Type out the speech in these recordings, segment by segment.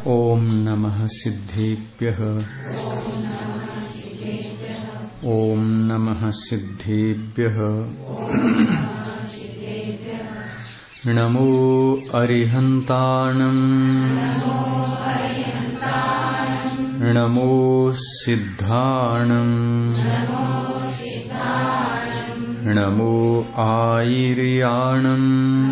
ॐ नमः सिद्धेभ्यः ॐ नमः सिद्धेभ्यः नमो अरिहन्ताणम् नमो सिद्धाणम् नमो आयिर्याणम्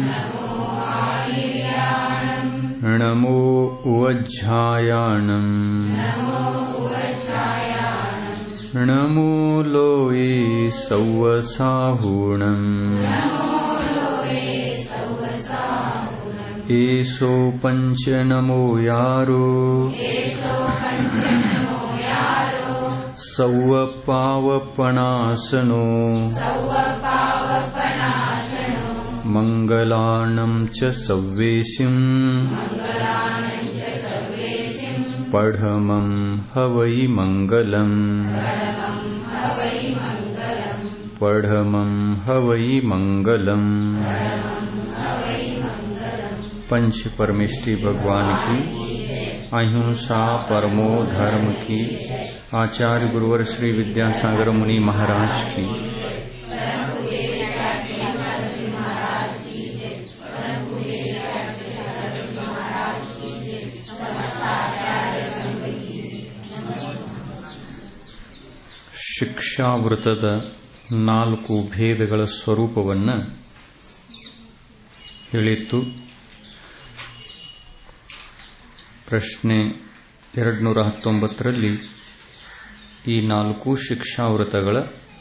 नमो उवज्झायाणम् नमो लोये सौवसाहूणम् एषो पञ्च नमो यारो सौवपावपणासनो मङ्गलाणम् च सव्वेशिम् पढमम् हवै मङ्गलम् पढमम् हवै मङ्गलम् पंच परमेष्टि भगवान की अहिंसा परमो धर्म की आचार्य गुरुवर श्री विद्यासागर मुनि महाराज की ಶಿಕ್ಷಾವೃತದ ನಾಲ್ಕು ಭೇದಗಳ ಸ್ವರೂಪವನ್ನು ಹೇಳಿತ್ತು ಪ್ರಶ್ನೆ ಎರಡ್ನೂರ ಹತ್ತೊಂಬತ್ತರಲ್ಲಿ ಈ ನಾಲ್ಕು ಶಿಕ್ಷಾವೃತಗಳ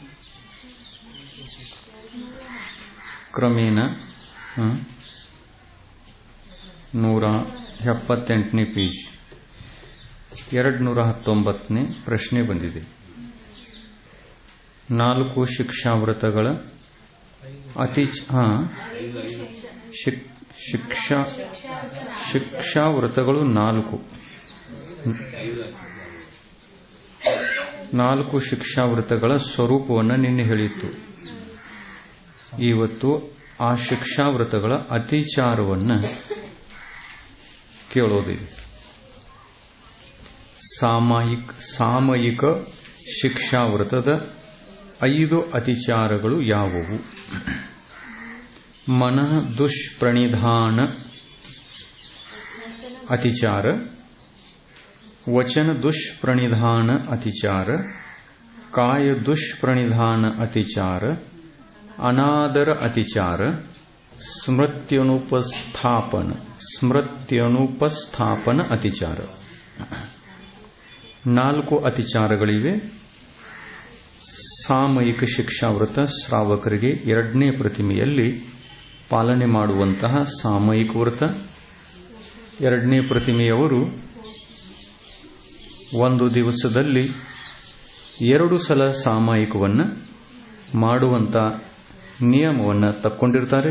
ಕ್ರಮೇಣ ನೂರ ಎಪ್ಪತ್ತೆಂಟನೇ ಪೇಜ್ ಎರಡು ನೂರ ಹತ್ತೊಂಬತ್ತನೇ ಪ್ರಶ್ನೆ ಬಂದಿದೆ ನಾಲ್ಕು ಶಿಕ್ಷಾವೃತಗಳ ಅತಿ ಹಾ ಶಿಕ್ಷಾ ಶಿಕ್ಷಾವೃತಗಳು ನಾಲ್ಕು ನಾಲ್ಕು ಶಿಕ್ಷಾವೃತಗಳ ಸ್ವರೂಪವನ್ನು ನಿನ್ನೆ ಹೇಳಿತ್ತು ಇವತ್ತು ಆ ಶಿಕ್ಷಾವೃತಗಳ ಅತಿಚಾರವನ್ನು ಕೇಳೋದಿದೆ ಸಾಮಾಯಿಕ ಸಾಮಯಿಕ ಶಿಕ್ಷಾವೃತದ ಐದು ಅತಿಚಾರಗಳು ಯಾವುವು ಮನಃ ದುಷ್ಪ್ರಣಿಧಾನ ಅತಿಚಾರ ವಚನ ದುಷ್ಪ್ರಣಿಧಾನ ಅತಿಚಾರ ಕಾಯ ದುಷ್ಪ್ರಣಿಧಾನ ಅತಿಚಾರ ಅನಾದರ ಅತಿಚಾರ ಸ್ಮೃತ್ಯನುಪಸ್ಥಾಪನ ಸ್ಮೃತ್ಯನುಪಸ್ಥಾಪನ ಅತಿಚಾರ ನಾಲ್ಕು ಅತಿಚಾರಗಳಿವೆ ಸಾಮಯಿಕ ಶಿಕ್ಷಾವೃತ ಶ್ರಾವಕರಿಗೆ ಎರಡನೇ ಪ್ರತಿಮೆಯಲ್ಲಿ ಪಾಲನೆ ಮಾಡುವಂತಹ ಸಾಮಯಿಕ ವೃತ ಎರಡನೇ ಪ್ರತಿಮೆಯವರು ಒಂದು ದಿವಸದಲ್ಲಿ ಎರಡು ಸಲ ಸಾಮಾಯಿಕವನ್ನು ಮಾಡುವಂತ ನಿಯಮವನ್ನು ತಕ್ಕೊಂಡಿರ್ತಾರೆ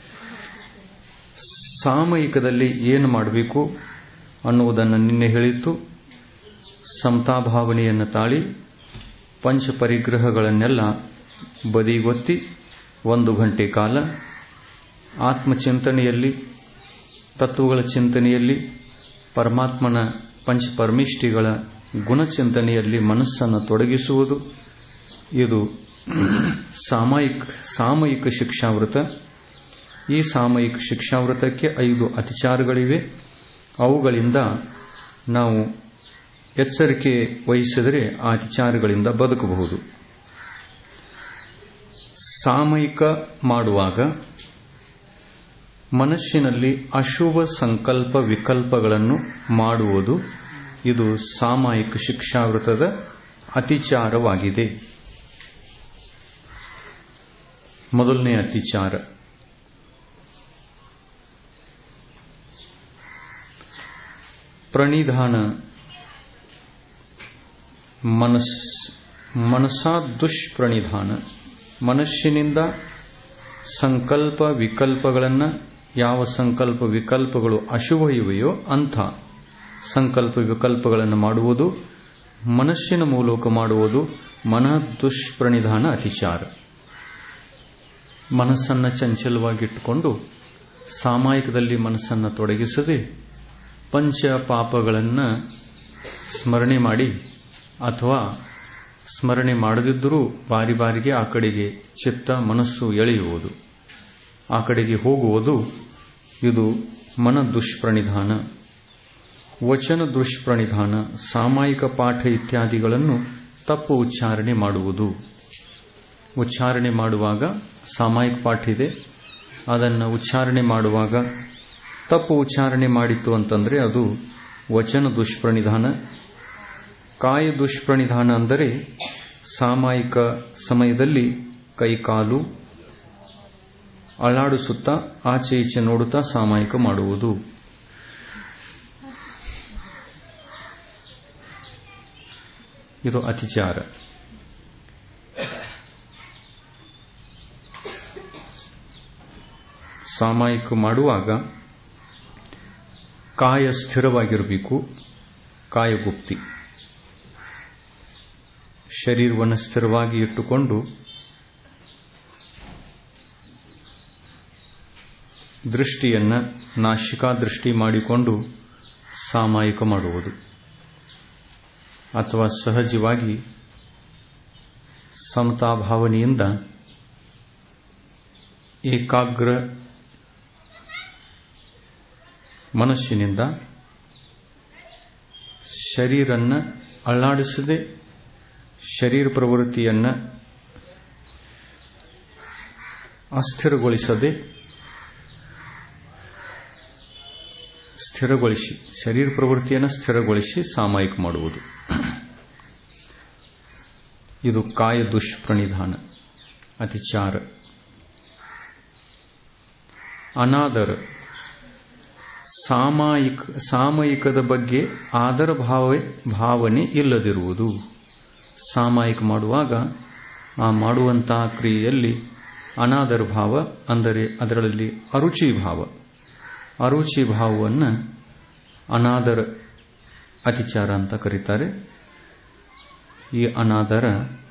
ಸಾಮಯಿಕದಲ್ಲಿ ಏನು ಮಾಡಬೇಕು ಅನ್ನುವುದನ್ನು ನಿನ್ನೆ ಹೇಳಿತ್ತು ಸಮತಾಭಾವನೆಯನ್ನು ತಾಳಿ ಪಂಚ ಪರಿಗ್ರಹಗಳನ್ನೆಲ್ಲ ಬದಿಗೊತ್ತಿ ಒಂದು ಗಂಟೆ ಕಾಲ ಆತ್ಮಚಿಂತನೆಯಲ್ಲಿ ತತ್ವಗಳ ಚಿಂತನೆಯಲ್ಲಿ ಪರಮಾತ್ಮನ ಪಂಚ ಪರಮಿಷ್ಠಿಗಳ ಗುಣಚಿಂತನೆಯಲ್ಲಿ ಮನಸ್ಸನ್ನು ತೊಡಗಿಸುವುದು ಇದು ಸಾಮಯಿಕ ಸಾಮಯಿಕ ಶಿಕ್ಷಾವೃತ ಈ ಸಾಮಯಿಕ ಶಿಕ್ಷಾವೃತಕ್ಕೆ ಐದು ಅತಿಚಾರಗಳಿವೆ ಅವುಗಳಿಂದ ನಾವು ಎಚ್ಚರಿಕೆ ವಹಿಸಿದರೆ ಆ ಅತಿಚಾರಗಳಿಂದ ಬದುಕಬಹುದು ಸಾಮಯಿಕ ಮಾಡುವಾಗ ಮನಸ್ಸಿನಲ್ಲಿ ಅಶುಭ ಸಂಕಲ್ಪ ವಿಕಲ್ಪಗಳನ್ನು ಮಾಡುವುದು ಇದು ಸಾಮಾಯಿಕ ಶಿಕ್ಷಾವೃತದ ಅತಿಚಾರವಾಗಿದೆ ಮೊದಲನೇ ಅತಿಚಾರ ಪ್ರಣಿಧಾನ ಮನಸ್ ಮನಸಾ ದುಷ್ಪ್ರಣಿಧಾನ ಮನಸ್ಸಿನಿಂದ ಸಂಕಲ್ಪ ವಿಕಲ್ಪಗಳನ್ನು ಯಾವ ಸಂಕಲ್ಪ ವಿಕಲ್ಪಗಳು ಅಶುಭ ಇವೆಯೋ ಅಂಥ ಸಂಕಲ್ಪ ವಿಕಲ್ಪಗಳನ್ನು ಮಾಡುವುದು ಮನಸ್ಸಿನ ಮೂಲಕ ಮಾಡುವುದು ಮನ ದುಷ್ಪ್ರಣಿಧಾನ ಅತಿಚಾರ ಮನಸ್ಸನ್ನು ಚಂಚಲವಾಗಿಟ್ಟುಕೊಂಡು ಸಾಮಾಯಿಕದಲ್ಲಿ ಮನಸ್ಸನ್ನು ತೊಡಗಿಸದೆ ಪಂಚ ಪಾಪಗಳನ್ನು ಸ್ಮರಣೆ ಮಾಡಿ ಅಥವಾ ಸ್ಮರಣೆ ಮಾಡದಿದ್ದರೂ ಬಾರಿ ಬಾರಿಗೆ ಆ ಕಡೆಗೆ ಚಿತ್ತ ಮನಸ್ಸು ಎಳೆಯುವುದು ಆ ಕಡೆಗೆ ಹೋಗುವುದು ಇದು ಮನ ದುಷ್ಪ್ರಣಿಧಾನ ವಚನ ದುಷ್ಪ್ರಣಿಧಾನ ಸಾಮಾಯಿಕ ಪಾಠ ಇತ್ಯಾದಿಗಳನ್ನು ತಪ್ಪು ಉಚ್ಚಾರಣೆ ಮಾಡುವುದು ಉಚ್ಚಾರಣೆ ಮಾಡುವಾಗ ಸಾಮಾಯಿಕ ಪಾಠ ಇದೆ ಅದನ್ನು ಉಚ್ಚಾರಣೆ ಮಾಡುವಾಗ ತಪ್ಪು ಉಚ್ಚಾರಣೆ ಮಾಡಿತ್ತು ಅಂತಂದರೆ ಅದು ವಚನ ದುಷ್ಪ್ರಣಿಧಾನ ಕಾಯ ದುಷ್ಪ್ರಣಿಧಾನ ಅಂದರೆ ಸಾಮಾಯಿಕ ಸಮಯದಲ್ಲಿ ಕೈಕಾಲು ಅಳ್ಳಾಡಿಸುತ್ತಾ ಆಚೆ ಈಚೆ ನೋಡುತ್ತಾ ಸಾಮಾಯಿಕ ಮಾಡುವುದು ಇದು ಅತಿಚಾರ ಸಾಮಾಯಿಕ ಮಾಡುವಾಗ ಕಾಯ ಸ್ಥಿರವಾಗಿರಬೇಕು ಕಾಯಗುಪ್ತಿ ಶರೀರವನ್ನು ಸ್ಥಿರವಾಗಿ ಇಟ್ಟುಕೊಂಡು ದೃಷ್ಟಿಯನ್ನು ನಾಶಿಕಾ ದೃಷ್ಟಿ ಮಾಡಿಕೊಂಡು ಸಾಮಾಯಿಕ ಮಾಡುವುದು ಅಥವಾ ಸಹಜವಾಗಿ ಸಮತಾಭಾವನೆಯಿಂದ ಏಕಾಗ್ರ ಮನಸ್ಸಿನಿಂದ ಶರೀರನ್ನ ಅಳ್ಳಾಡಿಸದೆ ಶರೀರ ಪ್ರವೃತ್ತಿಯನ್ನು ಅಸ್ಥಿರಗೊಳಿಸದೆ ಸ್ಥಿರಗೊಳಿಸಿ ಶರೀರ ಪ್ರವೃತ್ತಿಯನ್ನು ಸ್ಥಿರಗೊಳಿಸಿ ಸಾಮಾಯಿಕ ಮಾಡುವುದು ಇದು ಕಾಯ ದುಷ್ಪ್ರಣಿಧಾನ ಅತಿಚಾರ ಅನಾದರ ಸಾಮಾಯಿಕ ಸಾಮಯಿಕದ ಬಗ್ಗೆ ಆದರ ಭಾವ ಭಾವನೆ ಇಲ್ಲದಿರುವುದು ಸಾಮಾಯಿಕ ಮಾಡುವಾಗ ಆ ಮಾಡುವಂತಹ ಕ್ರಿಯೆಯಲ್ಲಿ ಅನಾದರ ಭಾವ ಅಂದರೆ ಅದರಲ್ಲಿ ಅರುಚಿ ಭಾವ ಅರುಚಿ ಭಾವವನ್ನು ಅನಾದರ ಅತಿಚಾರ ಅಂತ ಕರೀತಾರೆ ಈ ಅನಾದರ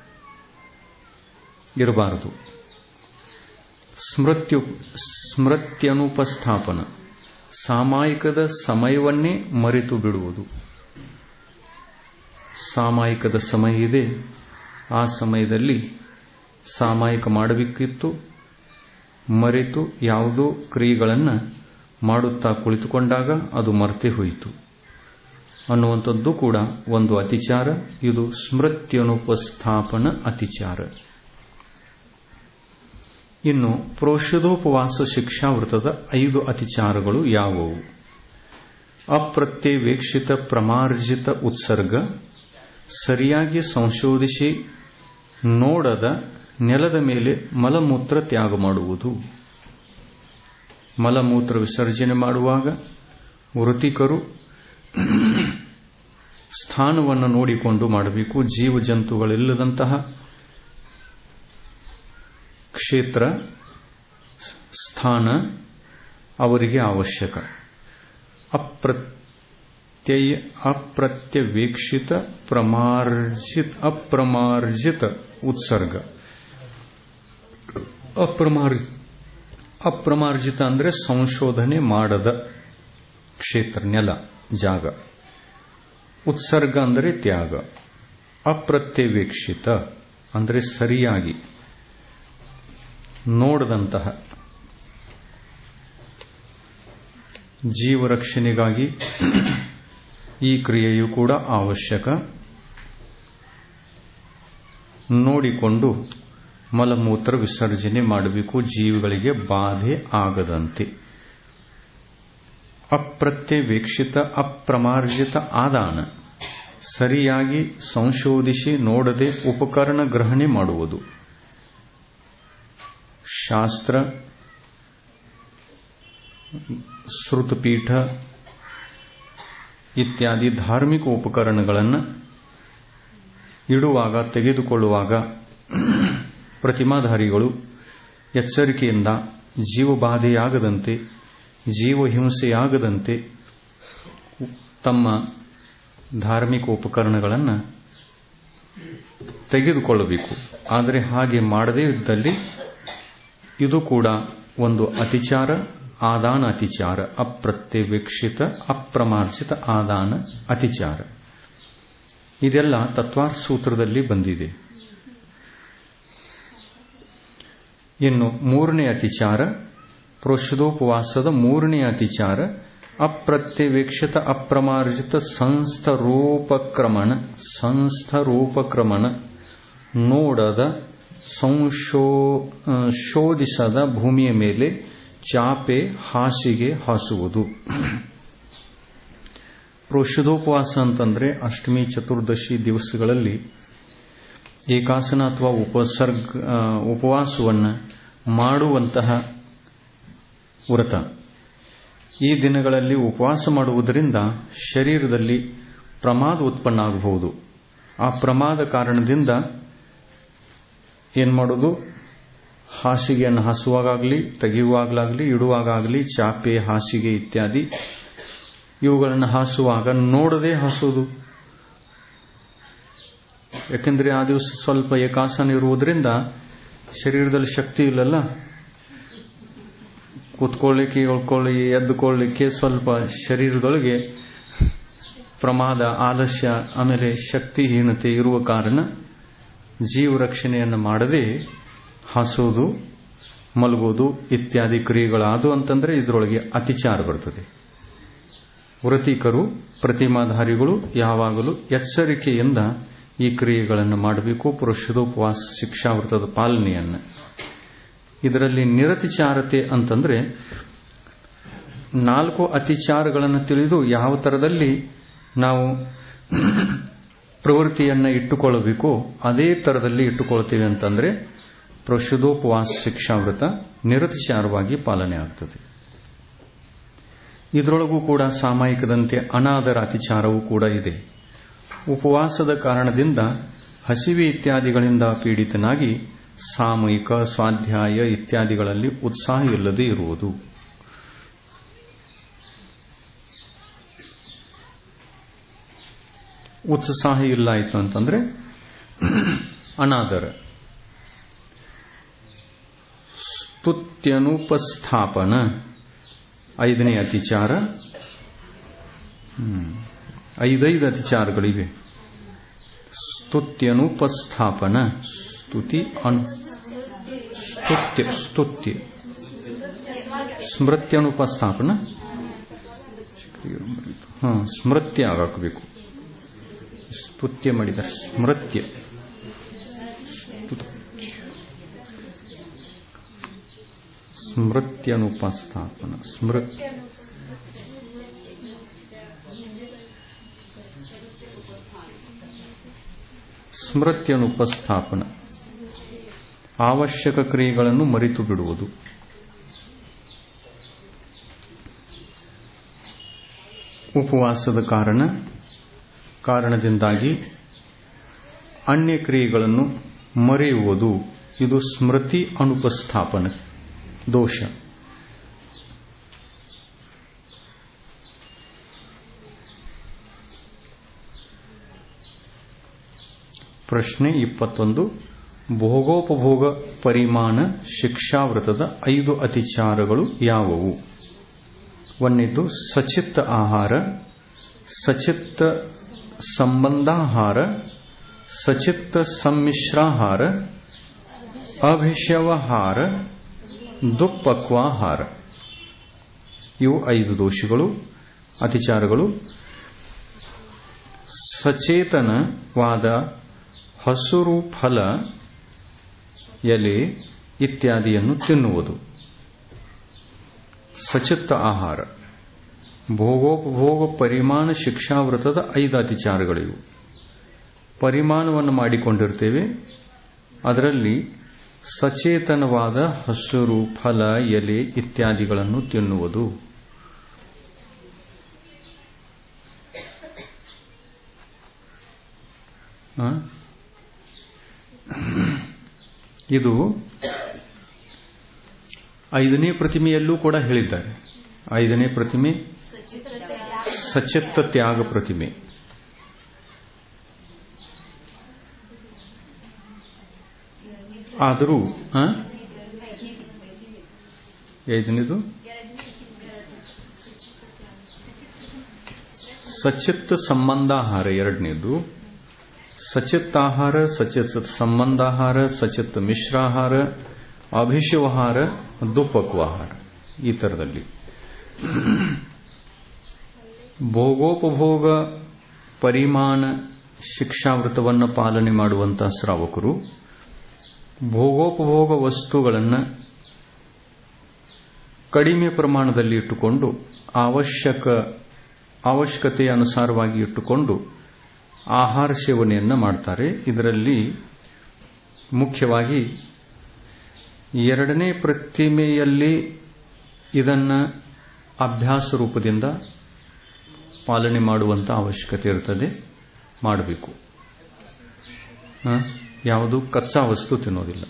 ಇರಬಾರದು ಸ್ಮೃತ್ಯು ಸ್ಮೃತ್ಯನುಪಸ್ಥಾಪನ ಸಾಮಾಯಿಕದ ಸಮಯವನ್ನೇ ಮರೆತು ಬಿಡುವುದು ಸಾಮಾಯಿಕದ ಸಮಯ ಇದೆ ಆ ಸಮಯದಲ್ಲಿ ಸಾಮಾಯಿಕ ಮಾಡಬೇಕಿತ್ತು ಮರೆತು ಯಾವುದೋ ಕ್ರಿಯೆಗಳನ್ನು ಮಾಡುತ್ತಾ ಕುಳಿತುಕೊಂಡಾಗ ಅದು ಮರೆತೇ ಹೋಯಿತು ಅನ್ನುವಂಥದ್ದು ಕೂಡ ಒಂದು ಅತಿಚಾರ ಇದು ಸ್ಮೃತ್ಯನುಪಸ್ಥಾಪನ ಅತಿಚಾರ ಇನ್ನು ಪ್ರೋಷಧೋಪವಾಸ ಶಿಕ್ಷಾವೃತದ ಐದು ಅತಿಚಾರಗಳು ಯಾವುವು ಅಪ್ರತ್ಯವೇಕ್ಷಿತ ಪ್ರಮಾರ್ಜಿತ ಉತ್ಸರ್ಗ ಸರಿಯಾಗಿ ಸಂಶೋಧಿಸಿ ನೋಡದ ನೆಲದ ಮೇಲೆ ಮಲಮೂತ್ರ ತ್ಯಾಗ ಮಾಡುವುದು ಮಲಮೂತ್ರ ವಿಸರ್ಜನೆ ಮಾಡುವಾಗ ವೃತ್ತಿಕರು ಸ್ಥಾನವನ್ನು ನೋಡಿಕೊಂಡು ಮಾಡಬೇಕು ಜೀವ ಜಂತುಗಳಿಲ್ಲದಂತಹ ಕ್ಷೇತ್ರ ಸ್ಥಾನ ಅವರಿಗೆ ಅವಶ್ಯಕ ಅಪ್ರತ್ಯಯ ಅಪ್ರತ್ಯವೇಕ್ಷಿತ ಪ್ರಮಾರ್ಜಿತ ಅಪ್ರಮಾರ್ಜಿತ ಉತ್ಸರ್ಗ ಅಪ್ರಮಾರ್ಜಿತ ಅಪ್ರಮಾರ್ಜಿತ ಅಂದರೆ ಸಂಶೋಧನೆ ಮಾಡದ ಕ್ಷೇತ್ರ ನೆಲ ಜಾಗ ಉತ್ಸರ್ಗ ಅಂದರೆ ತ್ಯಾಗ ಅಪ್ರತ್ಯವೇಕ್ಷಿತ ಅಂದರೆ ಸರಿಯಾಗಿ ನೋಡದಂತಹ ಜೀವರಕ್ಷಣೆಗಾಗಿ ಈ ಕ್ರಿಯೆಯು ಕೂಡ ಅವಶ್ಯಕ ನೋಡಿಕೊಂಡು ಮಲಮೂತ್ರ ವಿಸರ್ಜನೆ ಮಾಡಬೇಕು ಜೀವಿಗಳಿಗೆ ಬಾಧೆ ಆಗದಂತೆ ಅಪ್ರತ್ಯವೇಕ್ಷಿತ ಅಪ್ರಮಾರ್ಜಿತ ಆದಾನ ಸರಿಯಾಗಿ ಸಂಶೋಧಿಸಿ ನೋಡದೆ ಉಪಕರಣ ಗ್ರಹಣೆ ಮಾಡುವುದು ಶಾಸ್ತ್ರ ಶ್ರುತಪೀಠ ಇತ್ಯಾದಿ ಧಾರ್ಮಿಕ ಉಪಕರಣಗಳನ್ನು ಇಡುವಾಗ ತೆಗೆದುಕೊಳ್ಳುವಾಗ ಪ್ರತಿಮಾಧಾರಿಗಳು ಎಚ್ಚರಿಕೆಯಿಂದ ಜೀವಬಾಧೆಯಾಗದಂತೆ ಜೀವಹಿಂಸೆಯಾಗದಂತೆ ತಮ್ಮ ಧಾರ್ಮಿಕ ಉಪಕರಣಗಳನ್ನು ತೆಗೆದುಕೊಳ್ಳಬೇಕು ಆದರೆ ಹಾಗೆ ಮಾಡದೇ ಇದ್ದಲ್ಲಿ ಇದು ಕೂಡ ಒಂದು ಅತಿಚಾರ ಆದಾನ ಅತಿಚಾರ ಅಪ್ರತ್ಯವೇಕ್ಷಿತ ಅಪ್ರಮಾರ್ಜಿತ ಆದಾನ ಅತಿಚಾರ ಇದೆಲ್ಲ ತತ್ವಾರ್ ಸೂತ್ರದಲ್ಲಿ ಬಂದಿದೆ ಇನ್ನು ಮೂರನೇ ಅತಿಚಾರ ಪ್ರೋಷದೋಪವಾಸದ ಮೂರನೇ ಅತಿಚಾರ ಅಪ್ರತ್ಯವೇಕ್ಷಿತ ಅಪ್ರಮಾರ್ಜಿತ ಸಂಸ್ಥರೂಪಕ್ರಮಣ ಸಂಸ್ಥರೂಪಕ್ರಮಣ ನೋಡದ ಸಂಶೋ ಶೋಧಿಸದ ಭೂಮಿಯ ಮೇಲೆ ಚಾಪೆ ಹಾಸಿಗೆ ಹಾಸುವುದು ಪ್ರೋಷದೋಪವಾಸ ಅಂತಂದ್ರೆ ಅಷ್ಟಮಿ ಚತುರ್ದಶಿ ದಿವಸಗಳಲ್ಲಿ ಏಕಾಸನ ಅಥವಾ ಉಪಸರ್ಗ ಉಪವಾಸವನ್ನು ಮಾಡುವಂತಹ ವ್ರತ ಈ ದಿನಗಳಲ್ಲಿ ಉಪವಾಸ ಮಾಡುವುದರಿಂದ ಶರೀರದಲ್ಲಿ ಪ್ರಮಾದ ಉತ್ಪನ್ನ ಆಗಬಹುದು ಆ ಪ್ರಮಾದ ಕಾರಣದಿಂದ ಏನ್ ಮಾಡೋದು ಹಾಸಿಗೆಯನ್ನು ಹಾಸುವಾಗಲಿ ತೆಗೆಯುವಾಗಲಾಗಲಿ ಇಡುವಾಗಲಿ ಚಾಪೆ ಹಾಸಿಗೆ ಇತ್ಯಾದಿ ಇವುಗಳನ್ನು ಹಾಸುವಾಗ ನೋಡದೆ ಹಾಸುವುದು ಯಾಕೆಂದ್ರೆ ಆ ದಿವಸ ಸ್ವಲ್ಪ ಏಕಾಸನ ಇರುವುದರಿಂದ ಶರೀರದಲ್ಲಿ ಶಕ್ತಿ ಇಲ್ಲಲ್ಲ ಕೂತ್ಕೊಳ್ಳಿಕ್ಕೆ ಉಳ್ಕೊಳ್ಳಿ ಎದ್ದುಕೊಳ್ಳಿಕ್ಕೆ ಸ್ವಲ್ಪ ಶರೀರದೊಳಗೆ ಪ್ರಮಾದ ಆಲಸ್ಯ ಆಮೇಲೆ ಶಕ್ತಿಹೀನತೆ ಇರುವ ಕಾರಣ ಜೀವ ರಕ್ಷಣೆಯನ್ನು ಮಾಡದೆ ಹಾಸೋದು ಮಲಗೋದು ಇತ್ಯಾದಿ ಕ್ರಿಯೆಗಳಾದು ಅಂತಂದ್ರೆ ಇದರೊಳಗೆ ಅತಿಚಾರ ಬರ್ತದೆ ವೃತಿಕರು ಪ್ರತಿಮಾಧಾರಿಗಳು ಯಾವಾಗಲೂ ಎಚ್ಚರಿಕೆಯಿಂದ ಈ ಕ್ರಿಯೆಗಳನ್ನು ಮಾಡಬೇಕು ಪುರುಷದೋಪವಾಸ ಶಿಕ್ಷಾವೃತದ ಪಾಲನೆಯನ್ನು ಇದರಲ್ಲಿ ನಿರತಿಚಾರತೆ ಅಂತಂದ್ರೆ ನಾಲ್ಕು ಅತಿಚಾರಗಳನ್ನು ತಿಳಿದು ಯಾವ ತರದಲ್ಲಿ ನಾವು ಪ್ರವೃತ್ತಿಯನ್ನು ಇಟ್ಟುಕೊಳ್ಳಬೇಕು ಅದೇ ತರದಲ್ಲಿ ಇಟ್ಟುಕೊಳ್ತೇವೆ ಅಂತಂದ್ರೆ ಪ್ರಶುದ್ಧೋಪವಾಸ ಶಿಕ್ಷಾವೃತ ನಿರತಿಚಾರವಾಗಿ ಪಾಲನೆ ಆಗ್ತದೆ ಇದರೊಳಗೂ ಕೂಡ ಸಾಮಾಯಿಕದಂತೆ ಅನಾದರ ಅತಿಚಾರವೂ ಕೂಡ ಇದೆ ಉಪವಾಸದ ಕಾರಣದಿಂದ ಹಸಿವೆ ಇತ್ಯಾದಿಗಳಿಂದ ಪೀಡಿತನಾಗಿ ಸಾಮೂಹಿಕ ಸ್ವಾಧ್ಯಾಯ ಇತ್ಯಾದಿಗಳಲ್ಲಿ ಉತ್ಸಾಹ ಇಲ್ಲದೆ ಇರುವುದು ಉತ್ಸಾಹ ಇಲ್ಲ ಆಯಿತು ಅಂತಂದ್ರೆ ಅನಾದರ ಸ್ತುತ್ಯನುಪಸ್ಥಾಪನ ಐದನೇ ಅತಿಚಾರ ಐದೈದು ಅತಿಚಾರಗಳಿವೆ ಸ್ತುತ್ಯನುಪಸ್ಥಾಪನ ಸ್ತುತಿ ಅನ್ ಸ್ತುತ್ಯ ಸ್ತುತ್ಯ ಸ್ಮೃತ್ಯನುಪಸ್ಥಾಪನ ಹ ಸ್ಮೃತ್ಯ ಆಗಬೇಕು ಸ್ತುತ್ಯ ಮಾಡಿದ ಸ್ಮೃತ್ಯ ಸ್ಮೃತ್ಯನುಪಸ್ಥಾಪನ ಸ್ಮೃ ಸ್ಮೃತ್ಯನುಪಸ್ಥಾಪನ ಅವಶ್ಯಕ ಕ್ರಿಯೆಗಳನ್ನು ಮರೆತು ಬಿಡುವುದು ಉಪವಾಸದ ಕಾರಣ ಕಾರಣದಿಂದಾಗಿ ಅನ್ಯ ಕ್ರಿಯೆಗಳನ್ನು ಮರೆಯುವುದು ಇದು ಸ್ಮೃತಿ ಅನುಪಸ್ಥಾಪನ ದೋಷ ಪ್ರಶ್ನೆ ಇಪ್ಪತ್ತೊಂದು ಭೋಗೋಪಭೋಗ ಪರಿಮಾಣ ಶಿಕ್ಷಾವೃತದ ಐದು ಅತಿಚಾರಗಳು ಯಾವುವು ಒಂದನೇದು ಸಚಿತ್ತ ಆಹಾರ ಸಚಿತ್ತ ಸಂಬಂಧಾಹಾರ ಸಚಿತ್ತ ಸಮ್ಮಿಶ್ರಾಹಾರ ಅಭಿಷವಹಾರ ದುಪ್ಪಕ್ವಾಹಾರ ಇವು ಐದು ದೋಷಗಳು ಅತಿಚಾರಗಳು ಸಚೇತನವಾದ ಹಸುರು ಫಲ ಎಲೆ ಇತ್ಯಾದಿಯನ್ನು ತಿನ್ನುವುದು ಸಚಿತ್ತ ಆಹಾರ ಭೋಗೋಪಭೋಗ ಪರಿಮಾಣ ಶಿಕ್ಷಾವೃತದ ಐದು ಅತಿಚಾರಗಳಿವು ಪರಿಮಾಣವನ್ನು ಮಾಡಿಕೊಂಡಿರ್ತೇವೆ ಅದರಲ್ಲಿ ಸಚೇತನವಾದ ಹಸುರು ಫಲ ಎಲೆ ಇತ್ಯಾದಿಗಳನ್ನು ತಿನ್ನುವುದು ಇದು ಐದನೇ ಪ್ರತಿಮೆಯಲ್ಲೂ ಕೂಡ ಹೇಳಿದ್ದಾರೆ ಐದನೇ ಪ್ರತಿಮೆ ಸಚಿತ್ತ ತ್ಯಾಗ ಪ್ರತಿಮೆ ಆದರೂ ಐದನೇದು ಸಚಿತ್ ಸಂಬಂಧಾಹಾರ ಎರಡನೇದು ಸಚಿತ್ ಆಹಾರ ಸಚಿತ್ ಸಂಬಂಧಾಹಾರ ಸಚಿತ್ ಮಿಶ್ರಾಹಾರ ಅಭಿಶಿವಹಾರ ದುಪ್ಪಕ್ವಾಹಾರ ಈ ತರದಲ್ಲಿ ಭೋಗೋಪಭೋಗ ಪರಿಮಾಣ ಶಿಕ್ಷಾವೃತವನ್ನು ಪಾಲನೆ ಮಾಡುವಂತಹ ಶ್ರಾವಕರು ಭೋಗೋಪಭೋಗ ವಸ್ತುಗಳನ್ನು ಕಡಿಮೆ ಪ್ರಮಾಣದಲ್ಲಿ ಇಟ್ಟುಕೊಂಡು ಅವಶ್ಯಕ ಅವಶ್ಯಕತೆಯ ಅನುಸಾರವಾಗಿ ಇಟ್ಟುಕೊಂಡು ಆಹಾರ ಸೇವನೆಯನ್ನು ಮಾಡ್ತಾರೆ ಇದರಲ್ಲಿ ಮುಖ್ಯವಾಗಿ ಎರಡನೇ ಪ್ರತಿಮೆಯಲ್ಲಿ ಇದನ್ನು ಅಭ್ಯಾಸ ರೂಪದಿಂದ ಪಾಲನೆ ಮಾಡುವಂತ ಅವಶ್ಯಕತೆ ಇರ್ತದೆ ಮಾಡಬೇಕು ಯಾವುದು ಕಚ್ಚಾ ವಸ್ತು ತಿನ್ನೋದಿಲ್ಲ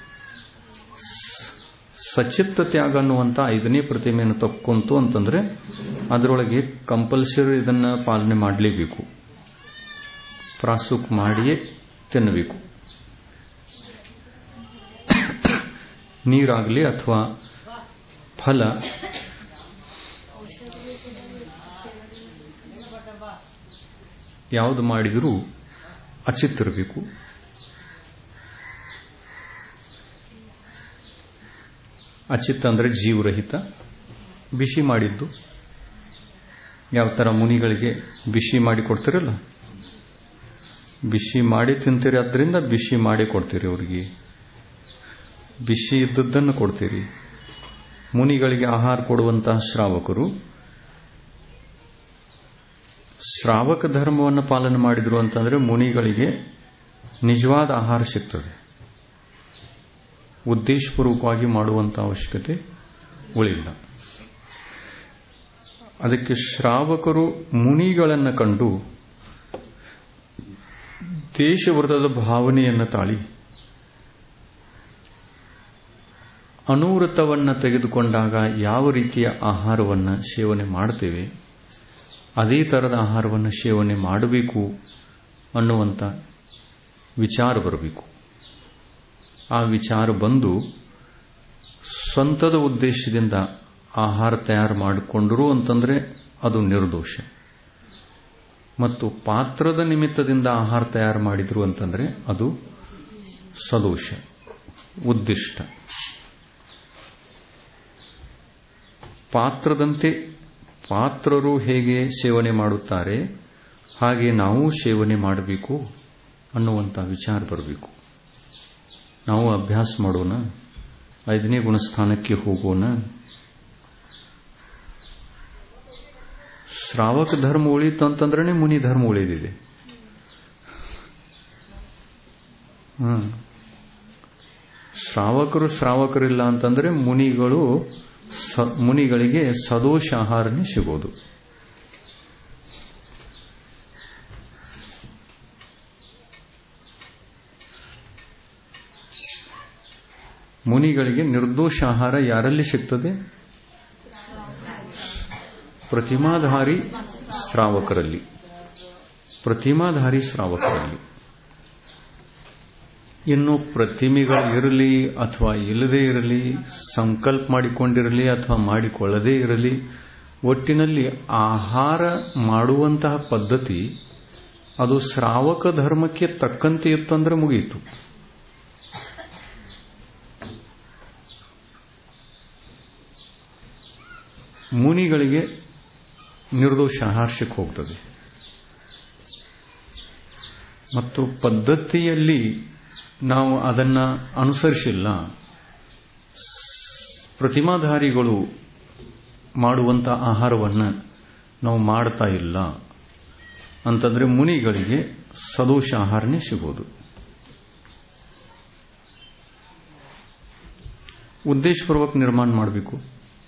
ಸಚಿತ್ತ ತ್ಯಾಗ ಅನ್ನುವಂಥ ಐದನೇ ಪ್ರತಿಮೆಯನ್ನು ತಕ್ಕೊಂತು ಅಂತಂದ್ರೆ ಅದರೊಳಗೆ ಕಂಪಲ್ಸರಿ ಇದನ್ನ ಪಾಲನೆ ಮಾಡಲೇಬೇಕು ಪ್ರಾಸುಕ್ ಮಾಡಿಯೇ ತಿನ್ನಬೇಕು ನೀರಾಗಲಿ ಅಥವಾ ಫಲ ಯಾವುದು ಮಾಡಿದರೂ ಅಚಿತ್ತಿರಬೇಕು ಅಚಿತ್ ಅಂದ್ರೆ ಜೀವರಹಿತ ಬಿಸಿ ಮಾಡಿದ್ದು ಯಾವ ತರ ಮುನಿಗಳಿಗೆ ಬಿಸಿ ಮಾಡಿ ಕೊಡ್ತಿರಲ್ಲ ಬಿಸಿ ಮಾಡಿ ತಿಂತೀರಿ ಅದರಿಂದ ಬಿಸಿ ಮಾಡಿ ಕೊಡ್ತೀರಿ ಅವರಿಗೆ ಬಿಸಿ ಇದ್ದದ್ದನ್ನು ಕೊಡ್ತೀರಿ ಮುನಿಗಳಿಗೆ ಆಹಾರ ಕೊಡುವಂತಹ ಶ್ರಾವಕರು ಶ್ರಾವಕ ಧರ್ಮವನ್ನು ಪಾಲನೆ ಮಾಡಿದ್ರು ಅಂತಂದ್ರೆ ಮುನಿಗಳಿಗೆ ನಿಜವಾದ ಆಹಾರ ಸಿಗ್ತದೆ ಉದ್ದೇಶಪೂರ್ವಕವಾಗಿ ಮಾಡುವಂತ ಅವಶ್ಯಕತೆ ಉಳಿಲ್ಲ ಅದಕ್ಕೆ ಶ್ರಾವಕರು ಮುನಿಗಳನ್ನು ಕಂಡು ದೇಶವೃತದ ಭಾವನೆಯನ್ನು ತಾಳಿ ಅನುವೃತವನ್ನು ತೆಗೆದುಕೊಂಡಾಗ ಯಾವ ರೀತಿಯ ಆಹಾರವನ್ನು ಸೇವನೆ ಮಾಡ್ತೇವೆ ಅದೇ ತರದ ಆಹಾರವನ್ನು ಸೇವನೆ ಮಾಡಬೇಕು ಅನ್ನುವಂಥ ವಿಚಾರ ಬರಬೇಕು ಆ ವಿಚಾರ ಬಂದು ಸ್ವಂತದ ಉದ್ದೇಶದಿಂದ ಆಹಾರ ತಯಾರು ಮಾಡಿಕೊಂಡರು ಅಂತಂದ್ರೆ ಅದು ನಿರ್ದೋಷ ಮತ್ತು ಪಾತ್ರದ ನಿಮಿತ್ತದಿಂದ ಆಹಾರ ತಯಾರು ಮಾಡಿದ್ರು ಅಂತಂದ್ರೆ ಅದು ಸದೋಷ ಉದ್ದಿಷ್ಟ ಪಾತ್ರದಂತೆ ಪಾತ್ರರು ಹೇಗೆ ಸೇವನೆ ಮಾಡುತ್ತಾರೆ ಹಾಗೆ ನಾವು ಸೇವನೆ ಮಾಡಬೇಕು ಅನ್ನುವಂಥ ವಿಚಾರ ಬರಬೇಕು ನಾವು ಅಭ್ಯಾಸ ಮಾಡೋಣ ಐದನೇ ಗುಣಸ್ಥಾನಕ್ಕೆ ಹೋಗೋಣ ಶ್ರಾವಕ ಧರ್ಮ ಉಳಿತು ಅಂತಂದ್ರೆ ಮುನಿ ಧರ್ಮ ಉಳಿದಿದೆ ಶ್ರಾವಕರು ಶ್ರಾವಕರಿಲ್ಲ ಅಂತಂದ್ರೆ ಮುನಿಗಳು ಮುನಿಗಳಿಗೆ ಸದೋಷ ಆಹಾರನೇ ಸಿಗೋದು ಮುನಿಗಳಿಗೆ ನಿರ್ದೋಷ ಆಹಾರ ಯಾರಲ್ಲಿ ಸಿಗ್ತದೆ ಪ್ರತಿಮಾಧಾರಿ ಶ್ರಾವಕರಲ್ಲಿ ಪ್ರತಿಮಾಧಾರಿ ಶ್ರಾವಕರಲ್ಲಿ ಇನ್ನು ಪ್ರತಿಮೆಗಳು ಇರಲಿ ಅಥವಾ ಇಲ್ಲದೇ ಇರಲಿ ಸಂಕಲ್ಪ ಮಾಡಿಕೊಂಡಿರಲಿ ಅಥವಾ ಮಾಡಿಕೊಳ್ಳದೇ ಇರಲಿ ಒಟ್ಟಿನಲ್ಲಿ ಆಹಾರ ಮಾಡುವಂತಹ ಪದ್ಧತಿ ಅದು ಶ್ರಾವಕ ಧರ್ಮಕ್ಕೆ ತಕ್ಕಂತೆ ಇತ್ತು ಅಂದ್ರೆ ಮುಗಿಯಿತು ಮುನಿಗಳಿಗೆ ನಿರ್ದೋಷ ಆಹಾರ್ಷಕ್ಕೆ ಹೋಗ್ತದೆ ಮತ್ತು ಪದ್ಧತಿಯಲ್ಲಿ ನಾವು ಅದನ್ನ ಅನುಸರಿಸಿಲ್ಲ ಪ್ರತಿಮಾಧಾರಿಗಳು ಮಾಡುವಂತ ಆಹಾರವನ್ನು ನಾವು ಮಾಡ್ತಾ ಇಲ್ಲ ಅಂತಂದ್ರೆ ಮುನಿಗಳಿಗೆ ಸದೋಷ ಆಹಾರನೇ ಸಿಗೋದು ಉದ್ದೇಶಪೂರ್ವಕ ನಿರ್ಮಾಣ ಮಾಡಬೇಕು